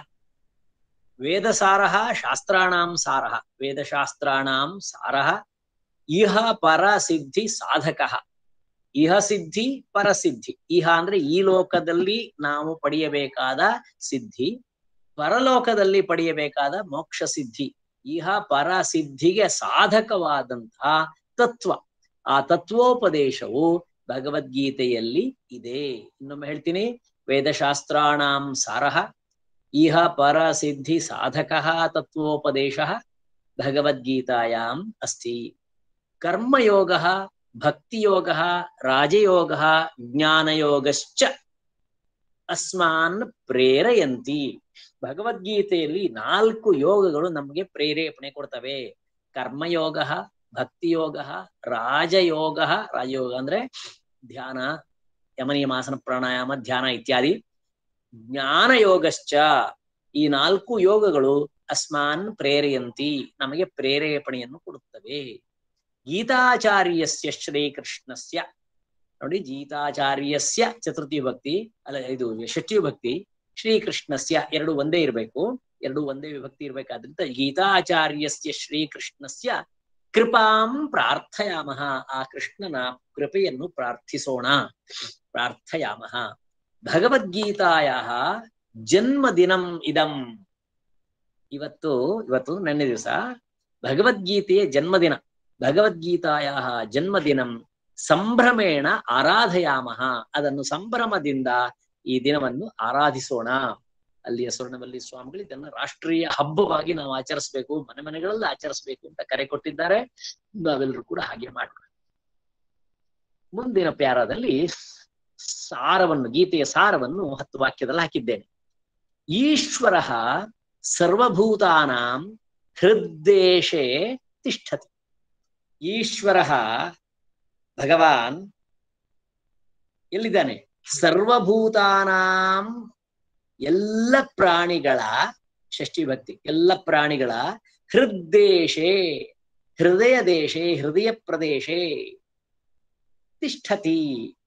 ವೇದಸಾರಃ ಶಾಸ್ತ್ರಾಣಾಂ ಸಾರಃ ವೇದಶಾಸ್ತ್ರಾಣಾಂ ಸಾರಃ ಇಹ ಪರಸಿದ್ಧಿ ಸಾಧಕಃ ಇಹ ಸಿದ್ಧಿ ಪರಸಿದ್ಧಿ ಇಹ ಅಂದ್ರೆ ಈ ಲೋಕದಲ್ಲಿ ನಾವು ಪಡೆಯಬೇಕಾದ ಸಿದ್ಧಿ ಪರಲೋಕದಲ್ಲಿ ಪಡೆಯಬೇಕಾದ ಮೋಕ್ಷ ಸಿದ್ಧಿ ಇಹ ಪರ ಸಿದ್ಧಿಗೆ ಸಾಧಕವಾದಂತಹ ತತ್ವ ಆ ತತ್ವೋಪದೇಶವು ಭಗವದ್ಗೀತೆಯಲ್ಲಿ ಇದೆ ಇನ್ನೊಮ್ಮೆ ಹೇಳ್ತೀನಿ ವೇದಶಾಸ್ತ್ರಾಣಾಂ ಸಾರಃ ಇಹ ಪರ ಸಿದ್ಧಿ ಸಾಧಕ ತತ್ವೋಪದೇಶ ಭಗವದ್ಗೀತಾಯಾಂ ಅಸ್ತಿ ಕರ್ಮಯೋಗ ಭಕ್ತಿಯೋಗ ರಾಜಯೋಗ ಜ್ಞಾನಯೋಗಶ್ಚ ಅಸ್ಮಾನ್ ಪ್ರೇರಯಂತಿ ಭಗವದ್ಗೀತೆಯಲ್ಲಿ ನಾಲ್ಕು ಯೋಗಗಳು ನಮಗೆ ಪ್ರೇರೇಪಣೆ ಕೊಡ್ತವೆ ಕರ್ಮಯೋಗ ಭಕ್ತಿಯೋಗ ರಾಜಯೋಗ ರಾಜಯೋಗ ಅಂದ್ರೆ ಧ್ಯಾನ ಯಮನಿಯಮಾಸನ ಪ್ರಾಣಾಯಾಮ ಧ್ಯಾನ ಇತ್ಯಾದಿ ಜ್ಞಾನಯೋಗಶ್ಚ ಈ ನಾಲ್ಕು ಯೋಗಗಳು ಅಸ್ಮಾನ್ ಪ್ರೇರೆಯಂತಿ ನಮಗೆ ಪ್ರೇರೇಪಣೆಯನ್ನು ಕೊಡುತ್ತವೆ ಗೀತಾಚಾರ್ಯಸ್ಯ ಶ್ರೀಕೃಷ್ಣಸ್ಯ ನೋಡಿ ಗೀತಾಚಾರ್ಯಸ್ಯ ಚತುರ್ಥಿ ವಿಭಕ್ತಿ ಅಲ್ಲ ಇದು ಷಷ್ಠಿ ವಿಭಕ್ತಿ ಶ್ರೀಕೃಷ್ಣಸ್ಯ ಎರಡು ಒಂದೇ ಇರಬೇಕು ಎರಡು ಒಂದೇ ವಿಭಕ್ತಿ ಇರ್ಬೇಕಾದ್ರಿಂದ ಗೀತಾಚಾರ್ಯಸ್ಯ ಶ್ರೀಕೃಷ್ಣಸ್ಯ ಕೃಪಾಂ ಪ್ರಾರ್ಥಯಾಮಹ ಆ ಕೃಷ್ಣನ ಕೃಪೆಯನ್ನು ಪ್ರಾರ್ಥಿಸೋಣ ಪ್ರಾರ್ಥಯಾಮಹ ಭಗವದ್ಗೀತಾಯ ಜನ್ಮದಿನಂ ಇದಂ ಇವತ್ತು ಇವತ್ತು ನನ್ನ ದಿವಸ ಭಗವದ್ಗೀತೆಯ ಜನ್ಮದಿನ ಭಗವದ್ಗೀತಾಯ ಜನ್ಮದಿನಂ ಸಂಭ್ರಮೇಣ ಆರಾಧಯಾಮಹ ಅದನ್ನು ಸಂಭ್ರಮದಿಂದ ಈ ದಿನವನ್ನು ಆರಾಧಿಸೋಣ ಅಲ್ಲಿಯ ಸ್ವರ್ಣವಲ್ಲಿ ಸ್ವಾಮಿಗಳು ಇದನ್ನ ರಾಷ್ಟ್ರೀಯ ಹಬ್ಬವಾಗಿ ನಾವು ಆಚರಿಸಬೇಕು ಮನೆ ಮನೆಗಳಲ್ಲಿ ಆಚರಿಸಬೇಕು ಅಂತ ಕರೆ ಕೊಟ್ಟಿದ್ದಾರೆ ನಾವೆಲ್ಲರೂ ಕೂಡ ಹಾಗೆ ಮಾಡೋಣ ಮುಂದಿನ ಪ್ಯಾರಾದಲ್ಲಿ ಸಾರವನ್ನು ಗೀತೆಯ ಸಾರವನ್ನು ಹತ್ತು ವಾಕ್ಯದಲ್ಲಿ ಹಾಕಿದ್ದೇನೆ ಈಶ್ವರ ಸರ್ವಭೂತಾನಾಂ ಹೃದ್ದೇಶೆ ತಿಷ್ಠತಿ ಈಶ್ವರ ಭಗವಾನ್ ಎಲ್ಲಿದ್ದಾನೆ ಸರ್ವಭೂತಾನಾಂ ಎಲ್ಲ ಪ್ರಾಣಿಗಳ ಷಷ್ಠಿ ಭಕ್ತಿ ಎಲ್ಲ ಪ್ರಾಣಿಗಳ ಹೃದ್ದೇಶೆ ಹೃದಯ ದೇಶೆ ಹೃದಯ ಪ್ರದೇಶೆ ತಿಷ್ಠತಿ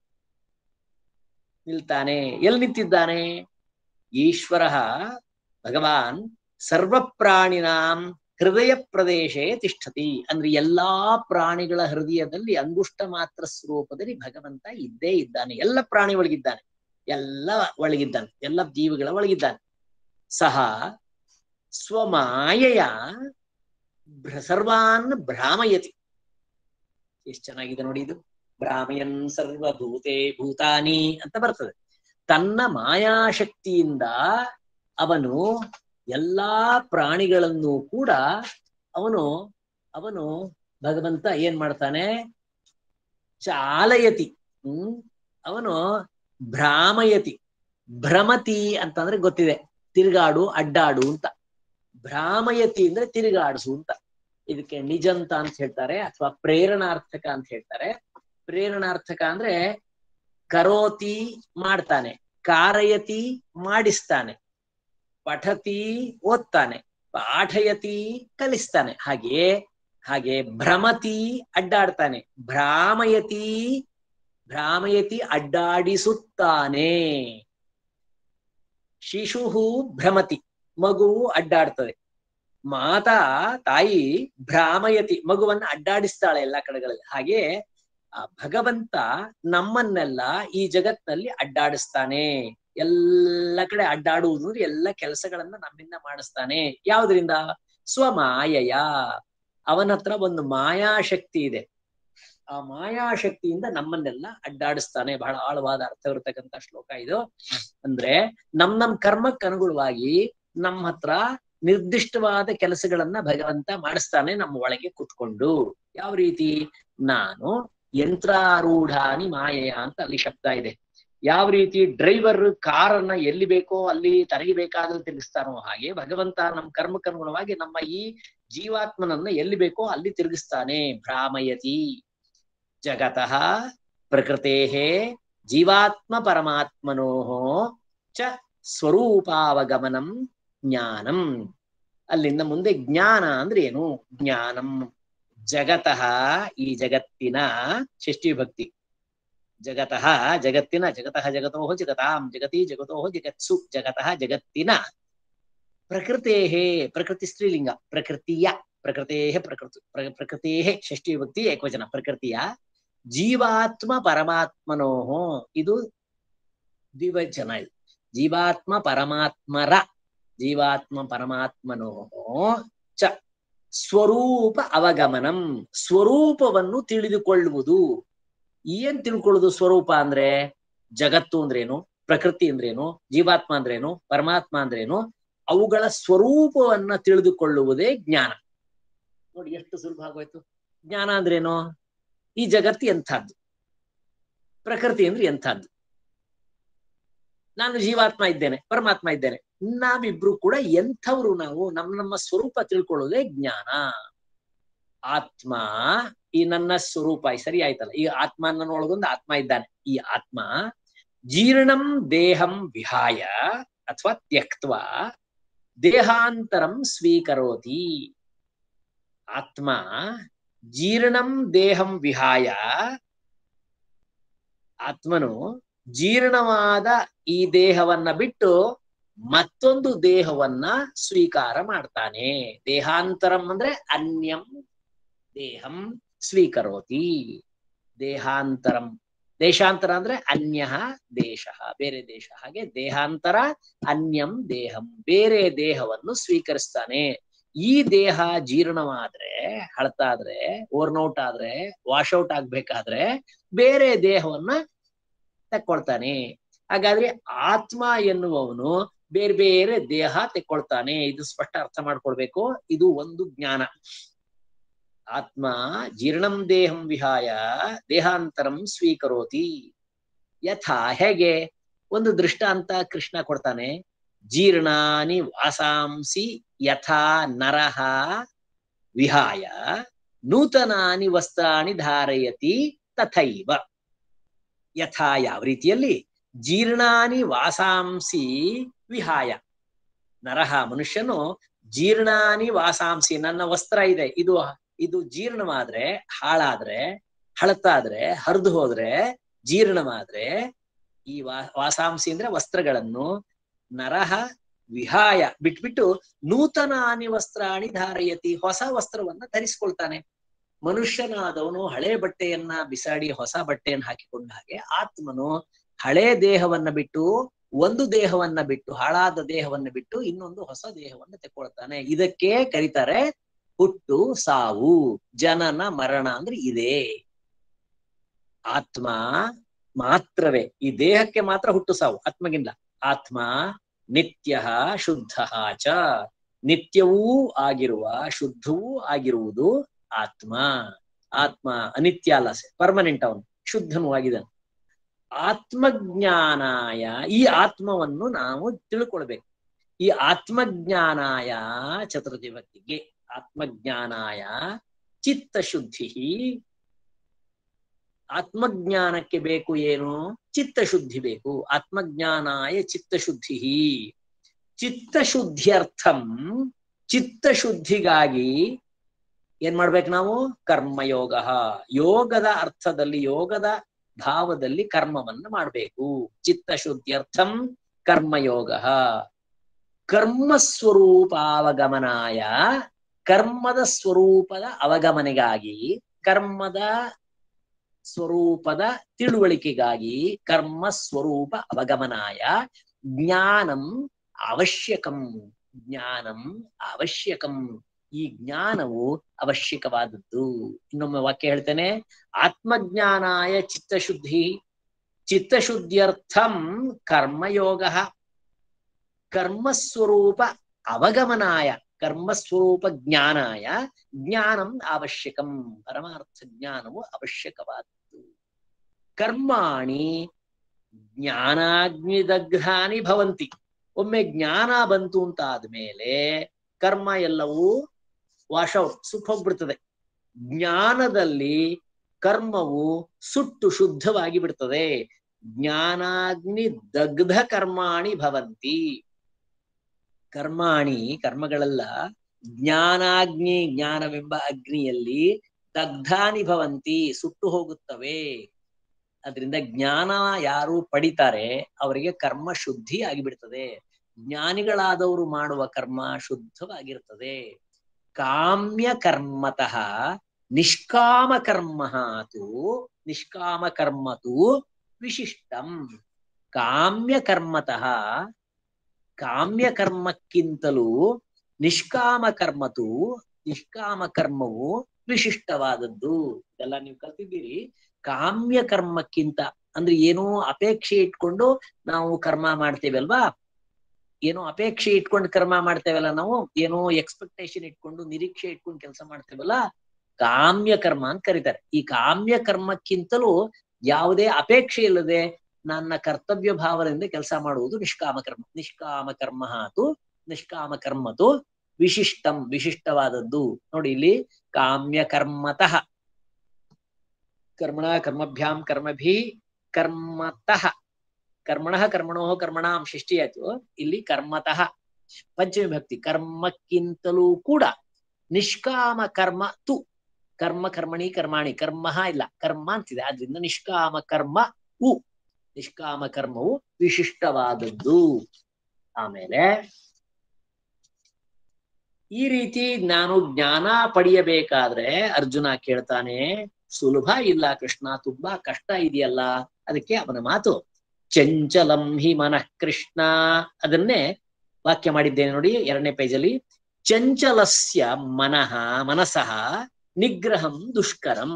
ನಿಲ್ತಾನೆ ಎಲ್ಲಿ ನಿಂತಿದ್ದಾನೆ ಈಶ್ವರ ಭಗವಾನ್ ಸರ್ವ ಪ್ರಾಣಿನಾಂ ಹೃದಯ ಪ್ರದೇಶೇ ತಿಷ್ಠತಿ ಅಂದ್ರೆ ಎಲ್ಲಾ ಪ್ರಾಣಿಗಳ ಹೃದಯದಲ್ಲಿ ಅಂಗುಷ್ಟ ಮಾತ್ರ ಸ್ವರೂಪದಲ್ಲಿ ಭಗವಂತ ಇದ್ದೇ ಇದ್ದಾನೆ ಎಲ್ಲ ಪ್ರಾಣಿ ಒಳಗಿದ್ದಾನೆ ಎಲ್ಲ ಒಳಗಿದ್ದಾನೆ ಎಲ್ಲ ಜೀವಿಗಳ ಒಳಗಿದ್ದಾನೆ ಸಹ ಸ್ವಮಾಯೆಯ ಸರ್ವಾನ್ ಭ್ರಾಮಯತಿ ಎಷ್ಟು ಚೆನ್ನಾಗಿದೆ ನೋಡಿ ಇದು ಭ್ರಾಮಯನ್ ಸರ್ವಭೂತೆ ಭೂತಾನಿ ಅಂತ ಬರ್ತದೆ ತನ್ನ ಮಾಯಾಶಕ್ತಿಯಿಂದ ಅವನು ಎಲ್ಲಾ ಪ್ರಾಣಿಗಳನ್ನು ಕೂಡ ಅವನು ಅವನು ಭಗವಂತ ಏನ್ ಮಾಡ್ತಾನೆ ಚಾಲಯತಿ ಹ್ಮ್ ಅವನು ಭ್ರಾಮಯತಿ ಭ್ರಮತಿ ಅಂತಂದ್ರೆ ಗೊತ್ತಿದೆ ತಿರುಗಾಡು ಅಡ್ಡಾಡು ಅಂತ ಭ್ರಾಮಯತಿ ಅಂದ್ರೆ ತಿರುಗಾಡಿಸು ಅಂತ ಇದಕ್ಕೆ ನಿಜಂತ ಅಂತ ಹೇಳ್ತಾರೆ ಅಥವಾ ಪ್ರೇರಣಾರ್ಥಕ ಅಂತ ಹೇಳ್ತಾರೆ ಪ್ರೇರಣಾರ್ಥಕ ಅಂದ್ರೆ ಕರೋತಿ ಮಾಡ್ತಾನೆ ಕಾರಯತಿ ಮಾಡಿಸ್ತಾನೆ ಪಠತಿ ಓದ್ತಾನೆ ಪಾಠಯತಿ ಕಲಿಸ್ತಾನೆ ಹಾಗೆ ಹಾಗೆ ಭ್ರಮತಿ ಅಡ್ಡಾಡ್ತಾನೆ ಭ್ರಾಮಯತಿ ಭ್ರಾಮಯತಿ ಅಡ್ಡಾಡಿಸುತ್ತಾನೆ ಶಿಶುಹು ಭ್ರಮತಿ ಮಗುವು ಅಡ್ಡಾಡ್ತದೆ ಮಾತಾ ತಾಯಿ ಭ್ರಾಮಯತಿ ಮಗುವನ್ನ ಅಡ್ಡಾಡಿಸ್ತಾಳೆ ಎಲ್ಲಾ ಕಡೆಗಳಲ್ಲಿ ಹಾಗೆ ಆ ಭಗವಂತ ನಮ್ಮನ್ನೆಲ್ಲ ಈ ಜಗತ್ನಲ್ಲಿ ಅಡ್ಡಾಡಿಸ್ತಾನೆ ಎಲ್ಲ ಕಡೆ ಅಡ್ಡಾಡುವುದು ಅಂದ್ರೆ ಎಲ್ಲ ಕೆಲಸಗಳನ್ನ ನಮ್ಮಿಂದ ಮಾಡಿಸ್ತಾನೆ ಯಾವ್ದ್ರಿಂದ ಸ್ವಮಾಯಯ ಅವನ ಹತ್ರ ಒಂದು ಮಾಯಾಶಕ್ತಿ ಇದೆ ಆ ಮಾಯಾಶಕ್ತಿಯಿಂದ ನಮ್ಮನ್ನೆಲ್ಲ ಅಡ್ಡಾಡಿಸ್ತಾನೆ ಬಹಳ ಆಳವಾದ ಅರ್ಥವಿರತಕ್ಕಂತ ಶ್ಲೋಕ ಇದು ಅಂದ್ರೆ ನಮ್ ನಮ್ ಕರ್ಮಕ್ಕೆ ಅನುಗುಣವಾಗಿ ನಮ್ಮ ಹತ್ರ ನಿರ್ದಿಷ್ಟವಾದ ಕೆಲಸಗಳನ್ನ ಭಗವಂತ ಮಾಡಿಸ್ತಾನೆ ನಮ್ಮ ಒಳಗೆ ಕುತ್ಕೊಂಡು ಯಾವ ರೀತಿ ನಾನು ಯಂತ್ರಾರೂಢಾನಿ ಮಾಯೆಯ ಅಂತ ಅಲ್ಲಿ ಶಬ್ದ ಇದೆ ಯಾವ ರೀತಿ ಡ್ರೈವರ್ ಕಾರನ್ನ ಎಲ್ಲಿ ಬೇಕೋ ಅಲ್ಲಿ ತರಗಿಬೇಕಾದ್ರೆ ತಿರುಗಿಸ್ತಾನೋ ಹಾಗೆ ಭಗವಂತ ನಮ್ಮ ಕರ್ಮಕ್ಕನುಗುಣವಾಗಿ ನಮ್ಮ ಈ ಜೀವಾತ್ಮನನ್ನ ಎಲ್ಲಿ ಬೇಕೋ ಅಲ್ಲಿ ತಿರುಗಿಸ್ತಾನೆ ಭ್ರಾಮಯತಿ ಜಗತಃ ಪ್ರಕೃತೇ ಜೀವಾತ್ಮ ಪರಮಾತ್ಮನೋ ಚ ಸ್ವರೂಪಾವಗಮನಂ ಜ್ಞಾನಂ ಅಲ್ಲಿಂದ ಮುಂದೆ ಜ್ಞಾನ ಅಂದ್ರೆ ಏನು ಜ್ಞಾನಂ ಜಗತಃ ಈ ಜಗತ್ತಿನ ಷಷ್ಠಿ ಭಕ್ತಿ ಜಗತಃ ಜಗತ್ತಿನ ಜಗತಃ ಜಗತೋ ಜಗತಾಂ ಜಗತಿ ಜಗತೋ ಜಗತ್ಸು ಜಗತಃ ಜಗತ್ತಿನ ಪ್ರಕೃತೇ ಪ್ರಕೃತಿ ಸ್ತ್ರೀಲಿಂಗ ಪ್ರಕೃತಿಯ ಪ್ರಕೃತೇ ಪ್ರಕೃತಿ ಪ್ರಕೃತೇ ಷಷ್ಠಿ ಭಕ್ತಿ ಏಕವಚನ ಪ್ರಕೃತಿಯ ಜೀವಾತ್ಮ ಪರಮಾತ್ಮನೋ ಇದು ದ್ವಿವಚನ ಇದು ಜೀವಾತ್ಮ ಪರಮಾತ್ಮರ ಜೀವಾತ್ಮ ಪರಮಾತ್ಮನೋ ಚ ಸ್ವರೂಪ ಅವಗಮನಂ ಸ್ವರೂಪವನ್ನು ತಿಳಿದುಕೊಳ್ಳುವುದು ಏನ್ ತಿಳ್ಕೊಳ್ಳುದು ಸ್ವರೂಪ ಅಂದ್ರೆ ಜಗತ್ತು ಅಂದ್ರೇನು ಪ್ರಕೃತಿ ಅಂದ್ರೇನು ಜೀವಾತ್ಮ ಅಂದ್ರೇನು ಪರಮಾತ್ಮ ಅಂದ್ರೇನು ಅವುಗಳ ಸ್ವರೂಪವನ್ನ ತಿಳಿದುಕೊಳ್ಳುವುದೇ ಜ್ಞಾನ ನೋಡಿ ಎಷ್ಟು ಸುಲಭ ಆಗೋಯ್ತು ಜ್ಞಾನ ಅಂದ್ರೇನು ಈ ಜಗತ್ತು ಎಂಥದ್ದು ಪ್ರಕೃತಿ ಅಂದ್ರೆ ಎಂಥದ್ದು ನಾನು ಜೀವಾತ್ಮ ಇದ್ದೇನೆ ಪರಮಾತ್ಮ ಇದ್ದೇನೆ ನಾವಿಬ್ರು ಕೂಡ ಎಂಥವ್ರು ನಾವು ನಮ್ಮ ನಮ್ಮ ಸ್ವರೂಪ ತಿಳ್ಕೊಳ್ಳೋದೇ ಜ್ಞಾನ ಆತ್ಮ ಈ ನನ್ನ ಸ್ವರೂಪ ಸರಿ ಆಯ್ತಲ್ಲ ಈ ಆತ್ಮ ನನ್ನೊಳಗೊಂದು ಆತ್ಮ ಇದ್ದಾನೆ ಈ ಆತ್ಮ ಜೀರ್ಣಂ ದೇಹಂ ವಿಹಾಯ ಅಥವಾ ತ್ಯಕ್ತ್ವ ದೇಹಾಂತರಂ ಸ್ವೀಕರೋತಿ ಆತ್ಮ ಜೀರ್ಣಂ ದೇಹಂ ವಿಹಾಯ ಆತ್ಮನು ಜೀರ್ಣವಾದ ಈ ದೇಹವನ್ನ ಬಿಟ್ಟು ಮತ್ತೊಂದು ದೇಹವನ್ನ ಸ್ವೀಕಾರ ಮಾಡ್ತಾನೆ ದೇಹಾಂತರಂ ಅಂದ್ರೆ ಅನ್ಯಂ ದೇಹಂ ಸ್ವೀಕರೋತಿ ದೇಹಾಂತರಂ ದೇಶಾಂತರ ಅಂದ್ರೆ ಅನ್ಯ ದೇಶ ಬೇರೆ ದೇಶ ಹಾಗೆ ದೇಹಾಂತರ ಅನ್ಯಂ ದೇಹಂ ಬೇರೆ ದೇಹವನ್ನು ಸ್ವೀಕರಿಸ್ತಾನೆ ಈ ದೇಹ ಜೀರ್ಣವಾದ್ರೆ ಹಳತಾದ್ರೆ ಓರ್ನೌಟ್ ಆದ್ರೆ ವಾಶೌಟ್ ಆಗ್ಬೇಕಾದ್ರೆ ಬೇರೆ ದೇಹವನ್ನ ತಕ್ಕೊಳ್ತಾನೆ ಹಾಗಾದ್ರೆ ಆತ್ಮ ಎನ್ನುವವನು ಬೇರೆ ಬೇರೆ ದೇಹ ತೆಕ್ಕೊಳ್ತಾನೆ ಇದು ಸ್ಪಷ್ಟ ಅರ್ಥ ಮಾಡ್ಕೊಳ್ಬೇಕು ಇದು ಒಂದು ಜ್ಞಾನ ಆತ್ಮ ಜೀರ್ಣಂ ದೇಹಂ ವಿಹಾಯ ದೇಹಾಂತರಂ ಸ್ವೀಕರೋತಿ ಯಥಾ ಹೇಗೆ ಒಂದು ದೃಷ್ಟಾಂತ ಕೃಷ್ಣ ಕೊಡ್ತಾನೆ ಜೀರ್ಣಾನಿ ವಾಸಾಂಸಿ ಯಥಾ ನರಹ ವಿಹಾಯ ನೂತನಾನಿ ವಸ್ತ್ರಾಣಿ ಧಾರಯತಿ ತಥೈವ ಯಥಾ ಯಾವ ರೀತಿಯಲ್ಲಿ ಜೀರ್ಣಾನಿ ವಾಸಾಂಸಿ ವಿಹಾಯ ನರಹ ಮನುಷ್ಯನು ಜೀರ್ಣಾನಿ ವಾಸಾಂಸಿ ನನ್ನ ವಸ್ತ್ರ ಇದೆ ಇದು ಇದು ಜೀರ್ಣವಾದ್ರೆ ಹಾಳಾದ್ರೆ ಹಳತಾದ್ರೆ ಹರಿದು ಹೋದ್ರೆ ಜೀರ್ಣವಾದ್ರೆ ಈ ವಾ ವಾಸಾಂಸಿ ಅಂದ್ರೆ ವಸ್ತ್ರಗಳನ್ನು ನರಹ ವಿಹಾಯ ಬಿಟ್ಬಿಟ್ಟು ನೂತನಾನಿ ವಸ್ತ್ರಾಣಿ ಧಾರಯತಿ ಹೊಸ ವಸ್ತ್ರವನ್ನ ಧರಿಸ್ಕೊಳ್ತಾನೆ ಮನುಷ್ಯನಾದವನು ಹಳೆ ಬಟ್ಟೆಯನ್ನ ಬಿಸಾಡಿ ಹೊಸ ಬಟ್ಟೆಯನ್ನು ಹಾಕಿಕೊಂಡ ಹಾಗೆ ಆತ್ಮನು ಹಳೆ ದೇಹವನ್ನ ಬಿಟ್ಟು ಒಂದು ದೇಹವನ್ನ ಬಿಟ್ಟು ಹಾಳಾದ ದೇಹವನ್ನ ಬಿಟ್ಟು ಇನ್ನೊಂದು ಹೊಸ ದೇಹವನ್ನ ತೆಕ್ಕೊಳ್ತಾನೆ ಇದಕ್ಕೆ ಕರೀತಾರೆ ಹುಟ್ಟು ಸಾವು ಜನನ ಮರಣ ಅಂದ್ರೆ ಇದೆ ಆತ್ಮ ಮಾತ್ರವೇ ಈ ದೇಹಕ್ಕೆ ಮಾತ್ರ ಹುಟ್ಟು ಸಾವು ಆತ್ಮಗಿಲ್ಲ ಆತ್ಮ ನಿತ್ಯ ಶುದ್ಧ ಚ ನಿತ್ಯವೂ ಆಗಿರುವ ಶುದ್ಧವೂ ಆಗಿರುವುದು ಆತ್ಮ ಆತ್ಮ ಅನಿತ್ಯ ಅಲ್ಲ ಪರ್ಮನೆಂಟ್ ಅವನು ಶುದ್ಧನೂ ಆಗಿದ್ದಾನೆ ಆತ್ಮಜ್ಞಾನಾಯ ಈ ಆತ್ಮವನ್ನು ನಾವು ತಿಳ್ಕೊಳ್ಬೇಕು ಈ ಆತ್ಮಜ್ಞಾನಾಯ ಚತುರ್ಥಿ ಭಕ್ತಿಗೆ ಆತ್ಮಜ್ಞಾನಾಯ ಚಿತ್ತ ಶುದ್ಧಿ ಆತ್ಮಜ್ಞಾನಕ್ಕೆ ಬೇಕು ಏನು ಚಿತ್ತಶುದ್ಧಿ ಬೇಕು ಆತ್ಮಜ್ಞಾನಾಯ ಚಿತ್ತಶುದ್ಧಿ ಚಿತ್ತಶುದ್ಧ್ಯರ್ಥಂ ಚಿತ್ತಶುದ್ಧಿಗಾಗಿ ಏನ್ ಮಾಡ್ಬೇಕು ನಾವು ಕರ್ಮಯೋಗ ಯೋಗದ ಅರ್ಥದಲ್ಲಿ ಯೋಗದ ಭಾವದಲ್ಲಿ ಕರ್ಮವನ್ನು ಮಾಡಬೇಕು ಚಿತ್ತಶುದ್ಧ್ಯರ್ಥಂ ಕರ್ಮಯೋಗ ಕರ್ಮಸ್ವರೂಪಾವಗಮನಾಯ ಕರ್ಮದ ಸ್ವರೂಪದ ಅವಗಮನೆಗಾಗಿ ಕರ್ಮದ ಸ್ವರೂಪದ ತಿಳುವಳಿಕೆಗಾಗಿ ಕರ್ಮ ಸ್ವರೂಪ ಅವಗಮನಾಯ ಜ್ಞಾನಂ ಅವಶ್ಯಕಂ ಜ್ಞಾನಂ ಅವಶ್ಯಕಂ ಈ ಜ್ಞಾನವು ಅವಶ್ಯಕವಾದದ್ದು ಇನ್ನೊಮ್ಮೆ ವಾಕ್ಯ ಹೇಳ್ತೇನೆ ಆತ್ಮಜ್ಞಾನಾಯ ಚಿತ್ತಶುದ್ಧಿ ಚಿತ್ತಶುದ್ಧ್ಯರ್ಥಂ ಕರ್ಮಯೋಗ ಕರ್ಮಸ್ವರೂಪ ಅವಗಮನಾಯ ಕರ್ಮಸ್ವರೂಪ ಜ್ಞಾನಾಯ ಜ್ಞಾನಂ ಅವಶ್ಯಕಂ ಪರಮಾರ್ಥ ಜ್ಞಾನವು ಅವಶ್ಯಕವಾದದ್ದು ಕರ್ಮಾಣಿ ಜ್ಞಾನಾಗ್ನಿದಗ್ಧಾನಿ ಭವಂತಿ ಒಮ್ಮೆ ಜ್ಞಾನ ಬಂತು ಅಂತ ಆದ್ಮೇಲೆ ಕರ್ಮ ಎಲ್ಲವೂ ವಾಶ್ ಔಟ್ ಸುಟ್ಟೋಗ್ಬಿಡ್ತದೆ ಜ್ಞಾನದಲ್ಲಿ ಕರ್ಮವು ಸುಟ್ಟು ಶುದ್ಧವಾಗಿ ಬಿಡ್ತದೆ ಜ್ಞಾನಾಗ್ನಿ ದಗ್ಧ ಕರ್ಮಾಣಿ ಭವಂತಿ ಕರ್ಮಾಣಿ ಕರ್ಮಗಳೆಲ್ಲ ಜ್ಞಾನಾಗ್ನಿ ಜ್ಞಾನವೆಂಬ ಅಗ್ನಿಯಲ್ಲಿ ದಗ್ಧಾನಿ ಭವಂತಿ ಸುಟ್ಟು ಹೋಗುತ್ತವೆ ಅದರಿಂದ ಜ್ಞಾನ ಯಾರು ಪಡಿತಾರೆ ಅವರಿಗೆ ಕರ್ಮ ಶುದ್ಧಿ ಆಗಿಬಿಡ್ತದೆ ಜ್ಞಾನಿಗಳಾದವರು ಮಾಡುವ ಕರ್ಮ ಶುದ್ಧವಾಗಿರ್ತದೆ ಕಾಮ್ಯ ಕರ್ಮತಃ ನಿಷ್ಕಾಮ ಕರ್ಮ ತು ನಿಷ್ಕಾಮ ಕರ್ಮ ತು ವಿಶಿಷ್ಟಂ ಕಾಮ್ಯ ಕರ್ಮತಃ ಕಾಮ್ಯ ಕರ್ಮಕ್ಕಿಂತಲೂ ನಿಷ್ಕಾಮ ಕರ್ಮತು ನಿಷ್ಕಾಮ ಕರ್ಮವು ವಿಶಿಷ್ಟವಾದದ್ದು ಇದೆಲ್ಲ ನೀವು ಕಲ್ತಿದ್ದೀರಿ ಕಾಮ್ಯ ಕರ್ಮಕ್ಕಿಂತ ಅಂದ್ರೆ ಏನೋ ಅಪೇಕ್ಷೆ ಇಟ್ಕೊಂಡು ನಾವು ಕರ್ಮ ಮಾಡ್ತೇವಲ್ವಾ ಏನೋ ಅಪೇಕ್ಷೆ ಇಟ್ಕೊಂಡು ಕರ್ಮ ಮಾಡ್ತೇವಲ್ಲ ನಾವು ಏನೋ ಎಕ್ಸ್ಪೆಕ್ಟೇಷನ್ ಇಟ್ಕೊಂಡು ನಿರೀಕ್ಷೆ ಇಟ್ಕೊಂಡು ಕೆಲಸ ಮಾಡ್ತೇವಲ್ಲ ಕಾಮ್ಯ ಕರ್ಮ ಅಂತ ಕರೀತಾರೆ ಈ ಕಾಮ್ಯ ಕರ್ಮಕ್ಕಿಂತಲೂ ಯಾವುದೇ ಅಪೇಕ್ಷೆ ಇಲ್ಲದೆ ನನ್ನ ಕರ್ತವ್ಯ ಭಾವದಿಂದ ಕೆಲಸ ಮಾಡುವುದು ನಿಷ್ಕಾಮ ಕರ್ಮ ನಿಷ್ಕಾಮ ಕರ್ಮ ಹಾತು ನಿಷ್ಕಾಮ ಕರ್ಮತು ವಿಶಿಷ್ಟಂ ವಿಶಿಷ್ಟವಾದದ್ದು ನೋಡಿ ಇಲ್ಲಿ ಕಾಮ್ಯ ಕರ್ಮತಃ ಕರ್ಮಣ ಕರ್ಮಭ್ಯಾಂ ಕರ್ಮಭಿ ಕರ್ಮತಃ ಕರ್ಮಣಃ ಕರ್ಮಣೋ ಕರ್ಮಣಾಂ ಷಷ್ಠಿ ಆಯ್ತು ಇಲ್ಲಿ ಕರ್ಮತಃ ಪಂಚಮಿ ಭಕ್ತಿ ಕರ್ಮಕ್ಕಿಂತಲೂ ಕೂಡ ನಿಷ್ಕಾಮ ಕರ್ಮ ತು ಕರ್ಮ ಕರ್ಮಣಿ ಕರ್ಮಾಣಿ ಕರ್ಮ ಇಲ್ಲ ಕರ್ಮ ಅಂತಿದೆ ಆದ್ರಿಂದ ನಿಷ್ಕಾಮ ಕರ್ಮ ಉ ನಿಷ್ಕಾಮ ಕರ್ಮವು ವಿಶಿಷ್ಟವಾದದ್ದು ಆಮೇಲೆ ಈ ರೀತಿ ನಾನು ಜ್ಞಾನ ಪಡೆಯಬೇಕಾದ್ರೆ ಅರ್ಜುನ ಕೇಳ್ತಾನೆ ಸುಲಭ ಇಲ್ಲ ಕೃಷ್ಣ ತುಂಬಾ ಕಷ್ಟ ಇದೆಯಲ್ಲ ಅದಕ್ಕೆ ಅವನ ಮಾತು ಚಂಚಲಂ ಹಿ ಮನಃ ಕೃಷ್ಣ ಅದನ್ನೇ ವಾಕ್ಯ ಮಾಡಿದ್ದೇನೆ ನೋಡಿ ಎರಡನೇ ಪೇಜಲ್ಲಿ ಚಂಚಲಸ್ಯ ಮನಃ ಮನಸಃ ನಿಗ್ರಹಂ ದುಷ್ಕರಂ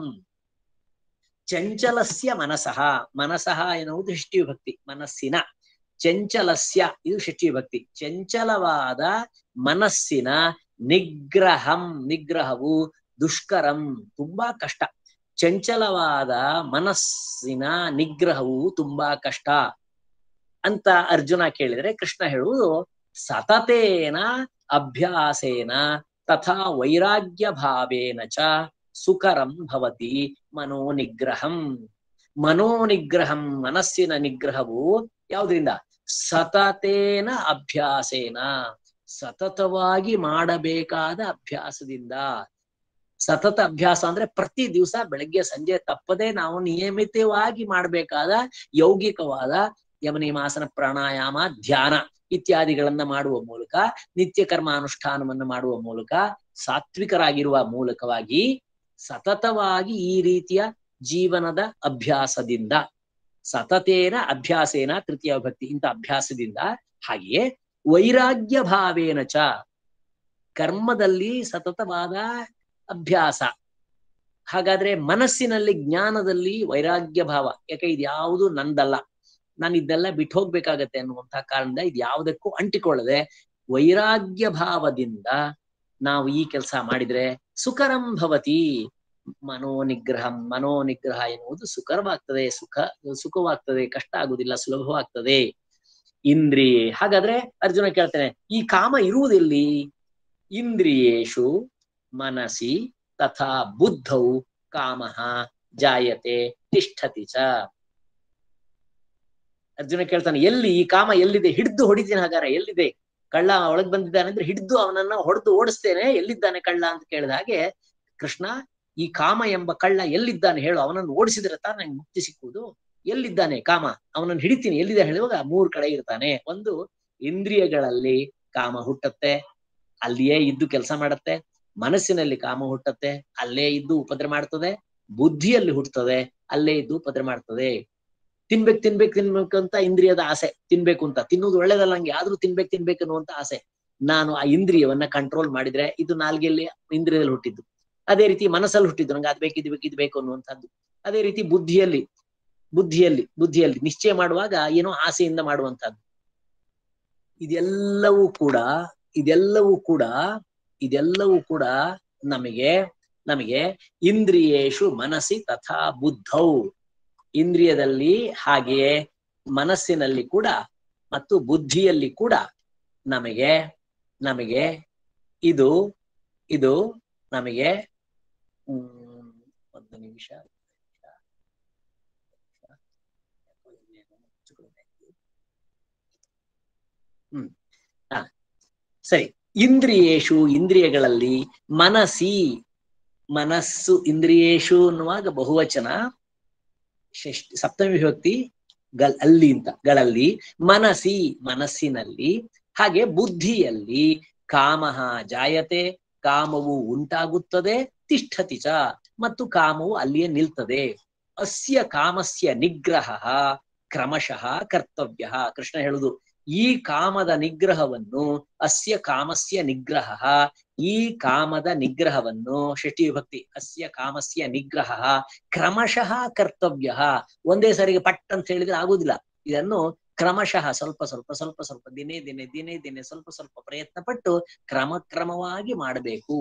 ಚಂಚಲಸ್ಯ ಮನಸಃ ಮನಸಃ ಎನ್ನುವುದು ಷಷ್ಠಿ ವಿಭಕ್ತಿ ಮನಸ್ಸಿನ ಚಂಚಲಸ್ಯ ಇದು ಷಷ್ಠಿ ವಿಭಕ್ತಿ ಚಂಚಲವಾದ ಮನಸ್ಸಿನ ನಿಗ್ರಹಂ ನಿಗ್ರಹವು ದುಷ್ಕರಂ ತುಂಬಾ ಕಷ್ಟ ಚಂಚಲವಾದ ಮನಸ್ಸಿನ ನಿಗ್ರಹವು ತುಂಬಾ ಕಷ್ಟ ಅಂತ ಅರ್ಜುನ ಕೇಳಿದ್ರೆ ಕೃಷ್ಣ ಹೇಳುವುದು ಸತತೇನ ಅಭ್ಯಾಸೇನ ತಥಾ ವೈರಾಗ್ಯ ಭಾವೇನ ಚ ಸುಕರಂ ಭವತಿ ಮನೋ ನಿಗ್ರಹಂ ಮನೋ ನಿಗ್ರಹಂ ಮನಸ್ಸಿನ ನಿಗ್ರಹವು ಯಾವುದರಿಂದ ಸತತೇನ ಅಭ್ಯಾಸೇನ ಸತತವಾಗಿ ಮಾಡಬೇಕಾದ ಅಭ್ಯಾಸದಿಂದ ಸತತ ಅಭ್ಯಾಸ ಅಂದ್ರೆ ಪ್ರತಿ ದಿವಸ ಬೆಳಗ್ಗೆ ಸಂಜೆ ತಪ್ಪದೆ ನಾವು ನಿಯಮಿತವಾಗಿ ಮಾಡಬೇಕಾದ ಯೌಗಿಕವಾದ ಯಮನಿಮಾಸನ ಪ್ರಾಣಾಯಾಮ ಧ್ಯಾನ ಇತ್ಯಾದಿಗಳನ್ನ ಮಾಡುವ ಮೂಲಕ ನಿತ್ಯ ಕರ್ಮ ಅನುಷ್ಠಾನವನ್ನು ಮಾಡುವ ಮೂಲಕ ಸಾತ್ವಿಕರಾಗಿರುವ ಮೂಲಕವಾಗಿ ಸತತವಾಗಿ ಈ ರೀತಿಯ ಜೀವನದ ಅಭ್ಯಾಸದಿಂದ ಸತತೇನ ಅಭ್ಯಾಸೇನ ತೃತೀಯ ಭಕ್ತಿ ಇಂಥ ಅಭ್ಯಾಸದಿಂದ ಹಾಗೆಯೇ ವೈರಾಗ್ಯ ಭಾವೇನ ಚ ಕರ್ಮದಲ್ಲಿ ಸತತವಾದ ಅಭ್ಯಾಸ ಹಾಗಾದ್ರೆ ಮನಸ್ಸಿನಲ್ಲಿ ಜ್ಞಾನದಲ್ಲಿ ವೈರಾಗ್ಯ ಭಾವ ಯಾಕೆ ಇದು ಯಾವುದು ನಂದಲ್ಲ ನಾನು ಇದೆಲ್ಲ ಬಿಟ್ಟು ಹೋಗ್ಬೇಕಾಗತ್ತೆ ಅನ್ನುವಂತಹ ಕಾರಣದಿಂದ ಇದು ಯಾವುದಕ್ಕೂ ಅಂಟಿಕೊಳ್ಳದೆ ವೈರಾಗ್ಯ ಭಾವದಿಂದ ನಾವು ಈ ಕೆಲಸ ಮಾಡಿದ್ರೆ ಸುಕರಂ ಭವತಿ ಮನೋನಿಗ್ರಹಂ ಮನೋನಿಗ್ರಹ ಎನ್ನುವುದು ಸುಕರವಾಗ್ತದೆ ಸುಖ ಸುಖವಾಗ್ತದೆ ಕಷ್ಟ ಆಗುದಿಲ್ಲ ಸುಲಭವಾಗ್ತದೆ ಇಂದ್ರಿಯೇ ಹಾಗಾದ್ರೆ ಅರ್ಜುನ ಕೇಳ್ತಾನೆ ಈ ಕಾಮ ಇರುವುದಿಲ್ಲಿ ಇಂದ್ರಿಯೇಶು ಮನಸಿ ತಥಾ ಬುದ್ಧೌ ಕಾಮ ಜಾಯತೆ ತಿಷ್ಠತಿ ಚ ಅರ್ಜುನ ಕೇಳ್ತಾನೆ ಎಲ್ಲಿ ಈ ಕಾಮ ಎಲ್ಲಿದೆ ಹಿಡಿದು ಹೊಡಿತೀನಿ ಹಾಗಾರೆ ಎಲ್ಲಿದೆ ಕಳ್ಳ ಒಳಗ್ ಬಂದಿದ್ದಾನೆ ಅಂದ್ರೆ ಹಿಡಿದು ಅವನನ್ನ ಹೊಡೆದು ಓಡಿಸ್ತೇನೆ ಎಲ್ಲಿದ್ದಾನೆ ಕಳ್ಳ ಅಂತ ಕೇಳಿದ ಹಾಗೆ ಕೃಷ್ಣ ಈ ಕಾಮ ಎಂಬ ಕಳ್ಳ ಎಲ್ಲಿದ್ದಾನೆ ಹೇಳು ಅವನನ್ನು ಓಡಿಸಿದ್ರೆ ತಾನೇ ನಂಗೆ ಮುಕ್ತಿ ಸಿಕ್ಕುವುದು ಎಲ್ಲಿದ್ದಾನೆ ಕಾಮ ಅವನನ್ನು ಹಿಡಿತೀನಿ ಎಲ್ಲಿದೆ ಹೇಳುವಾಗ ಮೂರ್ ಕಡೆ ಇರ್ತಾನೆ ಒಂದು ಇಂದ್ರಿಯಗಳಲ್ಲಿ ಕಾಮ ಹುಟ್ಟತ್ತೆ ಅಲ್ಲಿಯೇ ಇದ್ದು ಕೆಲಸ ಮಾಡತ್ತೆ ಮನಸ್ಸಿನಲ್ಲಿ ಕಾಮ ಹುಟ್ಟತ್ತೆ ಅಲ್ಲೇ ಇದ್ದು ಉಪದ್ರ ಮಾಡ್ತದೆ ಬುದ್ಧಿಯಲ್ಲಿ ಹುಟ್ಟುತ್ತದೆ ಅಲ್ಲೇ ಇದ್ದು ಉಪದ್ರ ಮಾಡ್ತದೆ ತಿನ್ಬೇಕು ತಿನ್ಬೇಕು ತಿನ್ಬೇಕು ಅಂತ ಇಂದ್ರಿಯದ ಆಸೆ ತಿನ್ಬೇಕು ಅಂತ ತಿನ್ನುವುದು ಒಳ್ಳೇದಲ್ಲ ನಂಗೆ ಆದ್ರೂ ತಿನ್ಬೇಕು ತಿನ್ಬೇಕು ಅನ್ನುವಂತ ಆಸೆ ನಾನು ಆ ಇಂದ್ರಿಯವನ್ನ ಕಂಟ್ರೋಲ್ ಮಾಡಿದ್ರೆ ಇದು ನಾಲ್ಗೆಯಲ್ಲಿ ಇಂದ್ರಿಯದಲ್ಲಿ ಹುಟ್ಟಿದ್ದು ಅದೇ ರೀತಿ ಮನಸ್ಸಲ್ಲಿ ಹುಟ್ಟಿದ್ದು ನಂಗೆ ಅದ್ ಬೇಕು ಇದು ಬೇಕು ಇದು ಬೇಕು ಅನ್ನುವಂಥದ್ದು ಅದೇ ರೀತಿ ಬುದ್ಧಿಯಲ್ಲಿ ಬುದ್ಧಿಯಲ್ಲಿ ಬುದ್ಧಿಯಲ್ಲಿ ನಿಶ್ಚಯ ಮಾಡುವಾಗ ಏನೋ ಆಸೆಯಿಂದ ಮಾಡುವಂತಹದ್ದು ಇದೆಲ್ಲವೂ ಕೂಡ ಇದೆಲ್ಲವೂ ಕೂಡ ಇದೆಲ್ಲವೂ ಕೂಡ ನಮಗೆ ನಮಗೆ ಇಂದ್ರಿಯೇಶು ಮನಸ್ಸಿ ತಥಾ ಬುದ್ಧೌ ಇಂದ್ರಿಯದಲ್ಲಿ ಹಾಗೆಯೇ ಮನಸ್ಸಿನಲ್ಲಿ ಕೂಡ ಮತ್ತು ಬುದ್ಧಿಯಲ್ಲಿ ಕೂಡ ನಮಗೆ ನಮಗೆ ಇದು ಇದು ನಮಗೆ ಹ್ಮ್ ಒಂದು ನಿಮಿಷ ಹ್ಮ್ ಹ ಸರಿ ಇಂದ್ರಿಯೇಶು ಇಂದ್ರಿಯಗಳಲ್ಲಿ ಮನಸಿ ಮನಸ್ಸು ಇಂದ್ರಿಯೇಶು ಅನ್ನುವಾಗ ಬಹುವಚನ ಷಷ್ಠಿ ಸಪ್ತಮಿ ವಿಭಕ್ತಿ ಗಲ್ ಅಲ್ಲಿ ಅಂತ ಗಳಲ್ಲಿ ಮನಸಿ ಮನಸ್ಸಿನಲ್ಲಿ ಹಾಗೆ ಬುದ್ಧಿಯಲ್ಲಿ ಕಾಮಹ ಜಾಯತೆ ಕಾಮವು ಉಂಟಾಗುತ್ತದೆ ತಿಷ್ಠತಿ ಚ ಮತ್ತು ಕಾಮವು ಅಲ್ಲಿಯೇ ನಿಲ್ತದೆ ಅಸ್ಯ ಕಾಮಸ್ಯ ನಿಗ್ರಹ ಕ್ರಮಶಃ ಕರ್ತವ್ಯ ಕೃಷ್ಣ ಹೇಳುದು ಈ ಕಾಮದ ನಿಗ್ರಹವನ್ನು ಅಸ್ಯ ಕಾಮಸ್ಯ ನಿಗ್ರಹ ಈ ಕಾಮದ ನಿಗ್ರಹವನ್ನು ಷಷ್ಠಿ ವಿಭಕ್ತಿ ಅಸ್ಯ ಕಾಮಸ್ಯ ನಿಗ್ರಹ ಕ್ರಮಶಃ ಕರ್ತವ್ಯ ಒಂದೇ ಸರಿಗೆ ಪಟ್ ಅಂತ ಹೇಳಿದ್ರೆ ಆಗುದಿಲ್ಲ ಇದನ್ನು ಕ್ರಮಶಃ ಸ್ವಲ್ಪ ಸ್ವಲ್ಪ ಸ್ವಲ್ಪ ಸ್ವಲ್ಪ ದಿನೇ ದಿನೇ ದಿನೇ ದಿನೇ ಸ್ವಲ್ಪ ಸ್ವಲ್ಪ ಪ್ರಯತ್ನ ಪಟ್ಟು ಕ್ರಮ ಕ್ರಮವಾಗಿ ಮಾಡಬೇಕು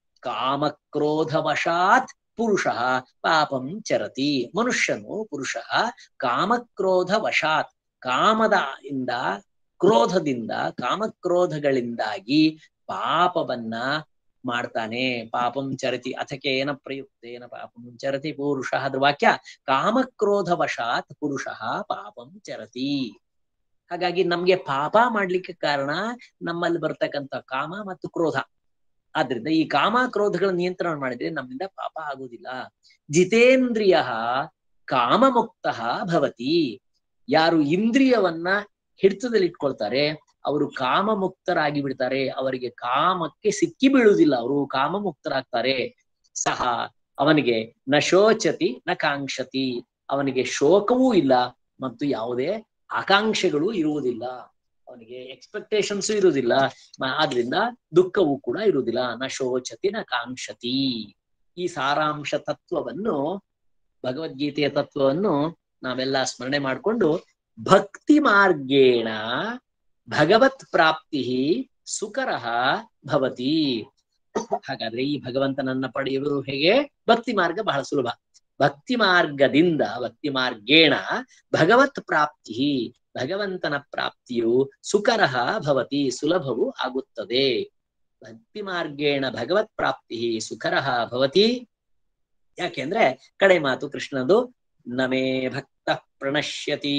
ಕಾಮಕ್ರೋಧವಶಾತ್ ಪುರುಷ ಪಾಪಂ ಚರತಿ ಮನುಷ್ಯನು ಪುರುಷ ಕಾಮಕ್ರೋಧ ವಶಾತ್ ಕಾಮದ ಇಂದ ಕ್ರೋಧದಿಂದ ಕಾಮಕ್ರೋಧಗಳಿಂದಾಗಿ ಪಾಪವನ್ನ ಮಾಡ್ತಾನೆ ಪಾಪಂ ಚರತಿ ಅಥಕೇನ ಪ್ರಯುಕ್ತೇನ ಪಾಪಂ ಚರತಿ ಪುರುಷ ಅದ್ರ ವಾಕ್ಯ ಕಾಮಕ್ರೋಧ ವಶಾತ್ ಪುರುಷ ಪಾಪಂ ಚರತಿ ಹಾಗಾಗಿ ನಮ್ಗೆ ಪಾಪ ಮಾಡ್ಲಿಕ್ಕೆ ಕಾರಣ ನಮ್ಮಲ್ಲಿ ಬರ್ತಕ್ಕಂಥ ಕಾಮ ಮತ್ತು ಕ್ರೋಧ ಆದ್ರಿಂದ ಈ ಕಾಮ ಕ್ರೋಧಗಳ ನಿಯಂತ್ರಣ ಮಾಡಿದ್ರೆ ನಮ್ಮಿಂದ ಪಾಪ ಆಗುದಿಲ್ಲ ಜಿತೇಂದ್ರಿಯ ಕಾಮಮುಕ್ತ ಭವತಿ ಯಾರು ಇಂದ್ರಿಯವನ್ನ ಹಿಡಿತದಲ್ಲಿ ಇಟ್ಕೊಳ್ತಾರೆ ಅವರು ಕಾಮ ಮುಕ್ತರಾಗಿ ಬಿಡ್ತಾರೆ ಅವರಿಗೆ ಕಾಮಕ್ಕೆ ಸಿಕ್ಕಿ ಬೀಳುವುದಿಲ್ಲ ಅವರು ಕಾಮ ಮುಕ್ತರಾಗ್ತಾರೆ ಸಹ ಅವನಿಗೆ ನ ಶೋಚತಿ ನ ಕಾಂಕ್ಷತಿ ಅವನಿಗೆ ಶೋಕವೂ ಇಲ್ಲ ಮತ್ತು ಯಾವುದೇ ಆಕಾಂಕ್ಷೆಗಳು ಇರುವುದಿಲ್ಲ ಅವನಿಗೆ ಎಕ್ಸ್ಪೆಕ್ಟೇಷನ್ಸ್ ಇರುವುದಿಲ್ಲ ಆದ್ರಿಂದ ದುಃಖವೂ ಕೂಡ ಇರುವುದಿಲ್ಲ ನ ಶೋಚತಿ ನ ಕಾಂಕ್ಷತಿ ಈ ಸಾರಾಂಶ ತತ್ವವನ್ನು ಭಗವದ್ಗೀತೆಯ ತತ್ವವನ್ನು ನಾವೆಲ್ಲ ಸ್ಮರಣೆ ಮಾಡಿಕೊಂಡು ಭಕ್ತಿ ಮಾರ್ಗೇಣ ಭಗವತ್ ಪ್ರಾಪ್ತಿ ಸುಕರಃ ಭವತಿ ಹಾಗಾದ್ರೆ ಈ ಭಗವಂತನನ್ನ ಪಡೆಯುವುದು ಹೇಗೆ ಭಕ್ತಿ ಮಾರ್ಗ ಬಹಳ ಸುಲಭ ಭಕ್ತಿ ಮಾರ್ಗದಿಂದ ಭಕ್ತಿ ಮಾರ್ಗೇಣ ಭಗವತ್ ಪ್ರಾಪ್ತಿ ಭಗವಂತನ ಪ್ರಾಪ್ತಿಯು ಸುಕರಃ ಭವತಿ ಸುಲಭವು ಆಗುತ್ತದೆ ಭಕ್ತಿ ಮಾರ್ಗೇಣ ಭಗವತ್ ಪ್ರಾಪ್ತಿ ಸುಕರಃ ಭವತಿ ಯಾಕೆಂದ್ರೆ ಕಡೆ ಮಾತು ಕೃಷ್ಣದು ನಮೇ ಭಕ್ತ ಪ್ರಣಶ್ಯತಿ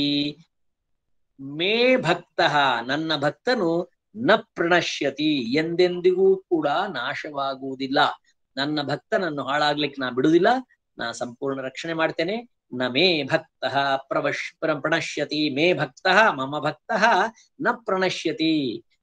ಮೇ ಭಕ್ತ ನನ್ನ ಭಕ್ತನು ನ ಪ್ರಣಶ್ಯತಿ ಎಂದೆಂದಿಗೂ ಕೂಡ ನಾಶವಾಗುವುದಿಲ್ಲ ನನ್ನ ಭಕ್ತನನ್ನು ಹಾಳಾಗ್ಲಿಕ್ಕೆ ನಾ ಬಿಡುವುದಿಲ್ಲ ನಾ ಸಂಪೂರ್ಣ ರಕ್ಷಣೆ ಮಾಡ್ತೇನೆ ನ ಮೇ ಭಕ್ತ ಪ್ರವಶ್ ಪ್ರಣಶ್ಯತಿ ಮೇ ಭಕ್ತ ಮಮ ಭಕ್ತ ನ ಪ್ರಣಶ್ಯತಿ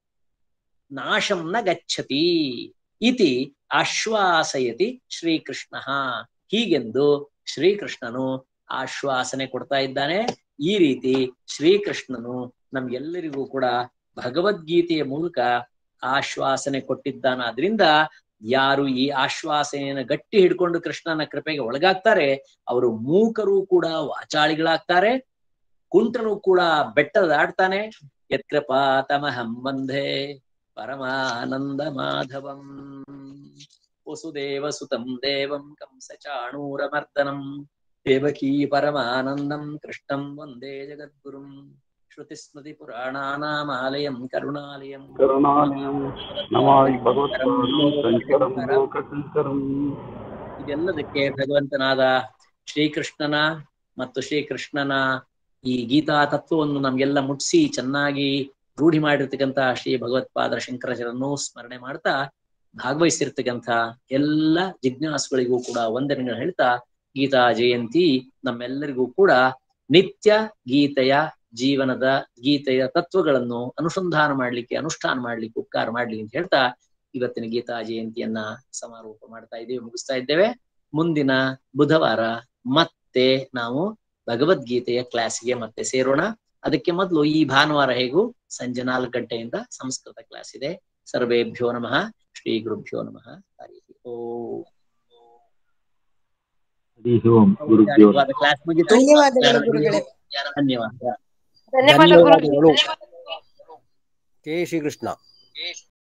ನಾಶಂ ನ ಗಚ್ಚತಿ ಇತಿ ಆಶ್ವಾಸಯತಿ ಶ್ರೀಕೃಷ್ಣ ಹೀಗೆಂದು ಶ್ರೀಕೃಷ್ಣನು ಆಶ್ವಾಸನೆ ಕೊಡ್ತಾ ಇದ್ದಾನೆ ಈ ರೀತಿ ಶ್ರೀಕೃಷ್ಣನು ನಮ್ಗೆಲ್ಲರಿಗೂ ಕೂಡ ಭಗವದ್ಗೀತೆಯ ಮೂಲಕ ಆಶ್ವಾಸನೆ ಕೊಟ್ಟಿದ್ದಾನಾದ್ರಿಂದ ಯಾರು ಈ ಆಶ್ವಾಸನೆಯನ್ನು ಗಟ್ಟಿ ಹಿಡ್ಕೊಂಡು ಕೃಷ್ಣನ ಕೃಪೆಗೆ ಒಳಗಾಗ್ತಾರೆ ಅವರು ಮೂಕರು ಕೂಡ ವಾಚಾಳಿಗಳಾಗ್ತಾರೆ ಕುಂಟನು ಕೂಡ ಬೆಟ್ಟ ದಾಟ್ತಾನೆ ಯತ್ಕೃಪಾತಮಹಂ ವಂದೇ ಪರಮಾನಂದ ಮಾಧವಂ ವಸುದೇವ ಸುತಂ ದೇವಂ ಕಂಸ ಚಾಣೂರಮರ್ದನಂ ದೇವಕೀ ಪರಮಾನಂದಂ ಕೃಷ್ಣಂ ವಂದೇ ಜಗದ್ಗುರುಂ ಶ್ರುತಿಸ್ಮೃತಿ ಪುರಾಣಾನಾಮಾಲಯಂ ಕರುಣಾಲಯಂ ಕರುಣಾಲಯಂ ನಮಾಮಿ ಭಗವತ್ಪಾದಂ ಶಂಕರಂ ಲೋಕಶಂಕರಂ ಇದೆಲ್ಲದಕ್ಕೆ ಭಗವಂತನಾದ ಶ್ರೀಕೃಷ್ಣನ ಮತ್ತು ಶ್ರೀಕೃಷ್ಣನ ಈ ಗೀತಾ ತತ್ವವನ್ನು ನಮ್ಗೆಲ್ಲ ಮುಟ್ಸಿ ಚೆನ್ನಾಗಿ ರೂಢಿ ಮಾಡಿರ್ತಕ್ಕಂಥ ಶ್ರೀ ಭಗವತ್ಪಾದರ ಶಂಕರಾಚಾರ್ಯರನ್ನು ಸ್ಮರಣೆ ಮಾಡ್ತಾ ಭಾಗವಹಿಸಿರ್ತಕ್ಕಂಥ ಎಲ್ಲ ಜಿಜ್ಞಾಸುಗಳಿಗೂ ಕೂಡ ವಂದನೆಗಳು ಹೇಳ್ತಾ ಗೀತಾ ಜಯಂತಿ ನಮ್ಮೆಲ್ಲರಿಗೂ ಕೂಡ ನಿತ್ಯ ಗೀತೆಯ ಜೀವನದ ಗೀತೆಯ ತತ್ವಗಳನ್ನು ಅನುಸಂಧಾನ ಮಾಡ್ಲಿಕ್ಕೆ ಅನುಷ್ಠಾನ ಮಾಡ್ಲಿಕ್ಕೆ ಉಪಕಾರ ಮಾಡ್ಲಿ ಅಂತ ಹೇಳ್ತಾ ಇವತ್ತಿನ ಗೀತಾ ಜಯಂತಿಯನ್ನ ಸಮಾರೋಪ ಮಾಡ್ತಾ ಇದ್ದೇವೆ ಮುಗಿಸ್ತಾ ಇದ್ದೇವೆ ಮುಂದಿನ ಬುಧವಾರ ಮತ್ತೆ ನಾವು ಭಗವದ್ಗೀತೆಯ ಕ್ಲಾಸ್ಗೆ ಮತ್ತೆ ಸೇರೋಣ ಅದಕ್ಕೆ ಮೊದಲು ಈ ಭಾನುವಾರ ಹೇಗೂ ಸಂಜೆ ನಾಲ್ಕು ಗಂಟೆಯಿಂದ ಸಂಸ್ಕೃತ ಕ್ಲಾಸ್ ಇದೆ ಸರ್ವೇಭ್ಯೋ ನಮಃ ಶ್ರೀ ಗುರುಭ್ಯೋ ನಮಃ ಹರಿ ಓಂ ಹರಿ ಓಂ ಗುರುಭ್ಯೋ ನಮಃ. ಕ್ಲಾಸ್ ಮುಗಿತು ಧನ್ಯವಾದಗಳು ಗುರುಗಳೇ ಧನ್ಯವಾದ ಧನ್ಯವಾದ ಗುರುಜಿ ಧನ್ಯವಾದಗಳು ಜೈ ಶ್ರೀಕೃಷ್ಣ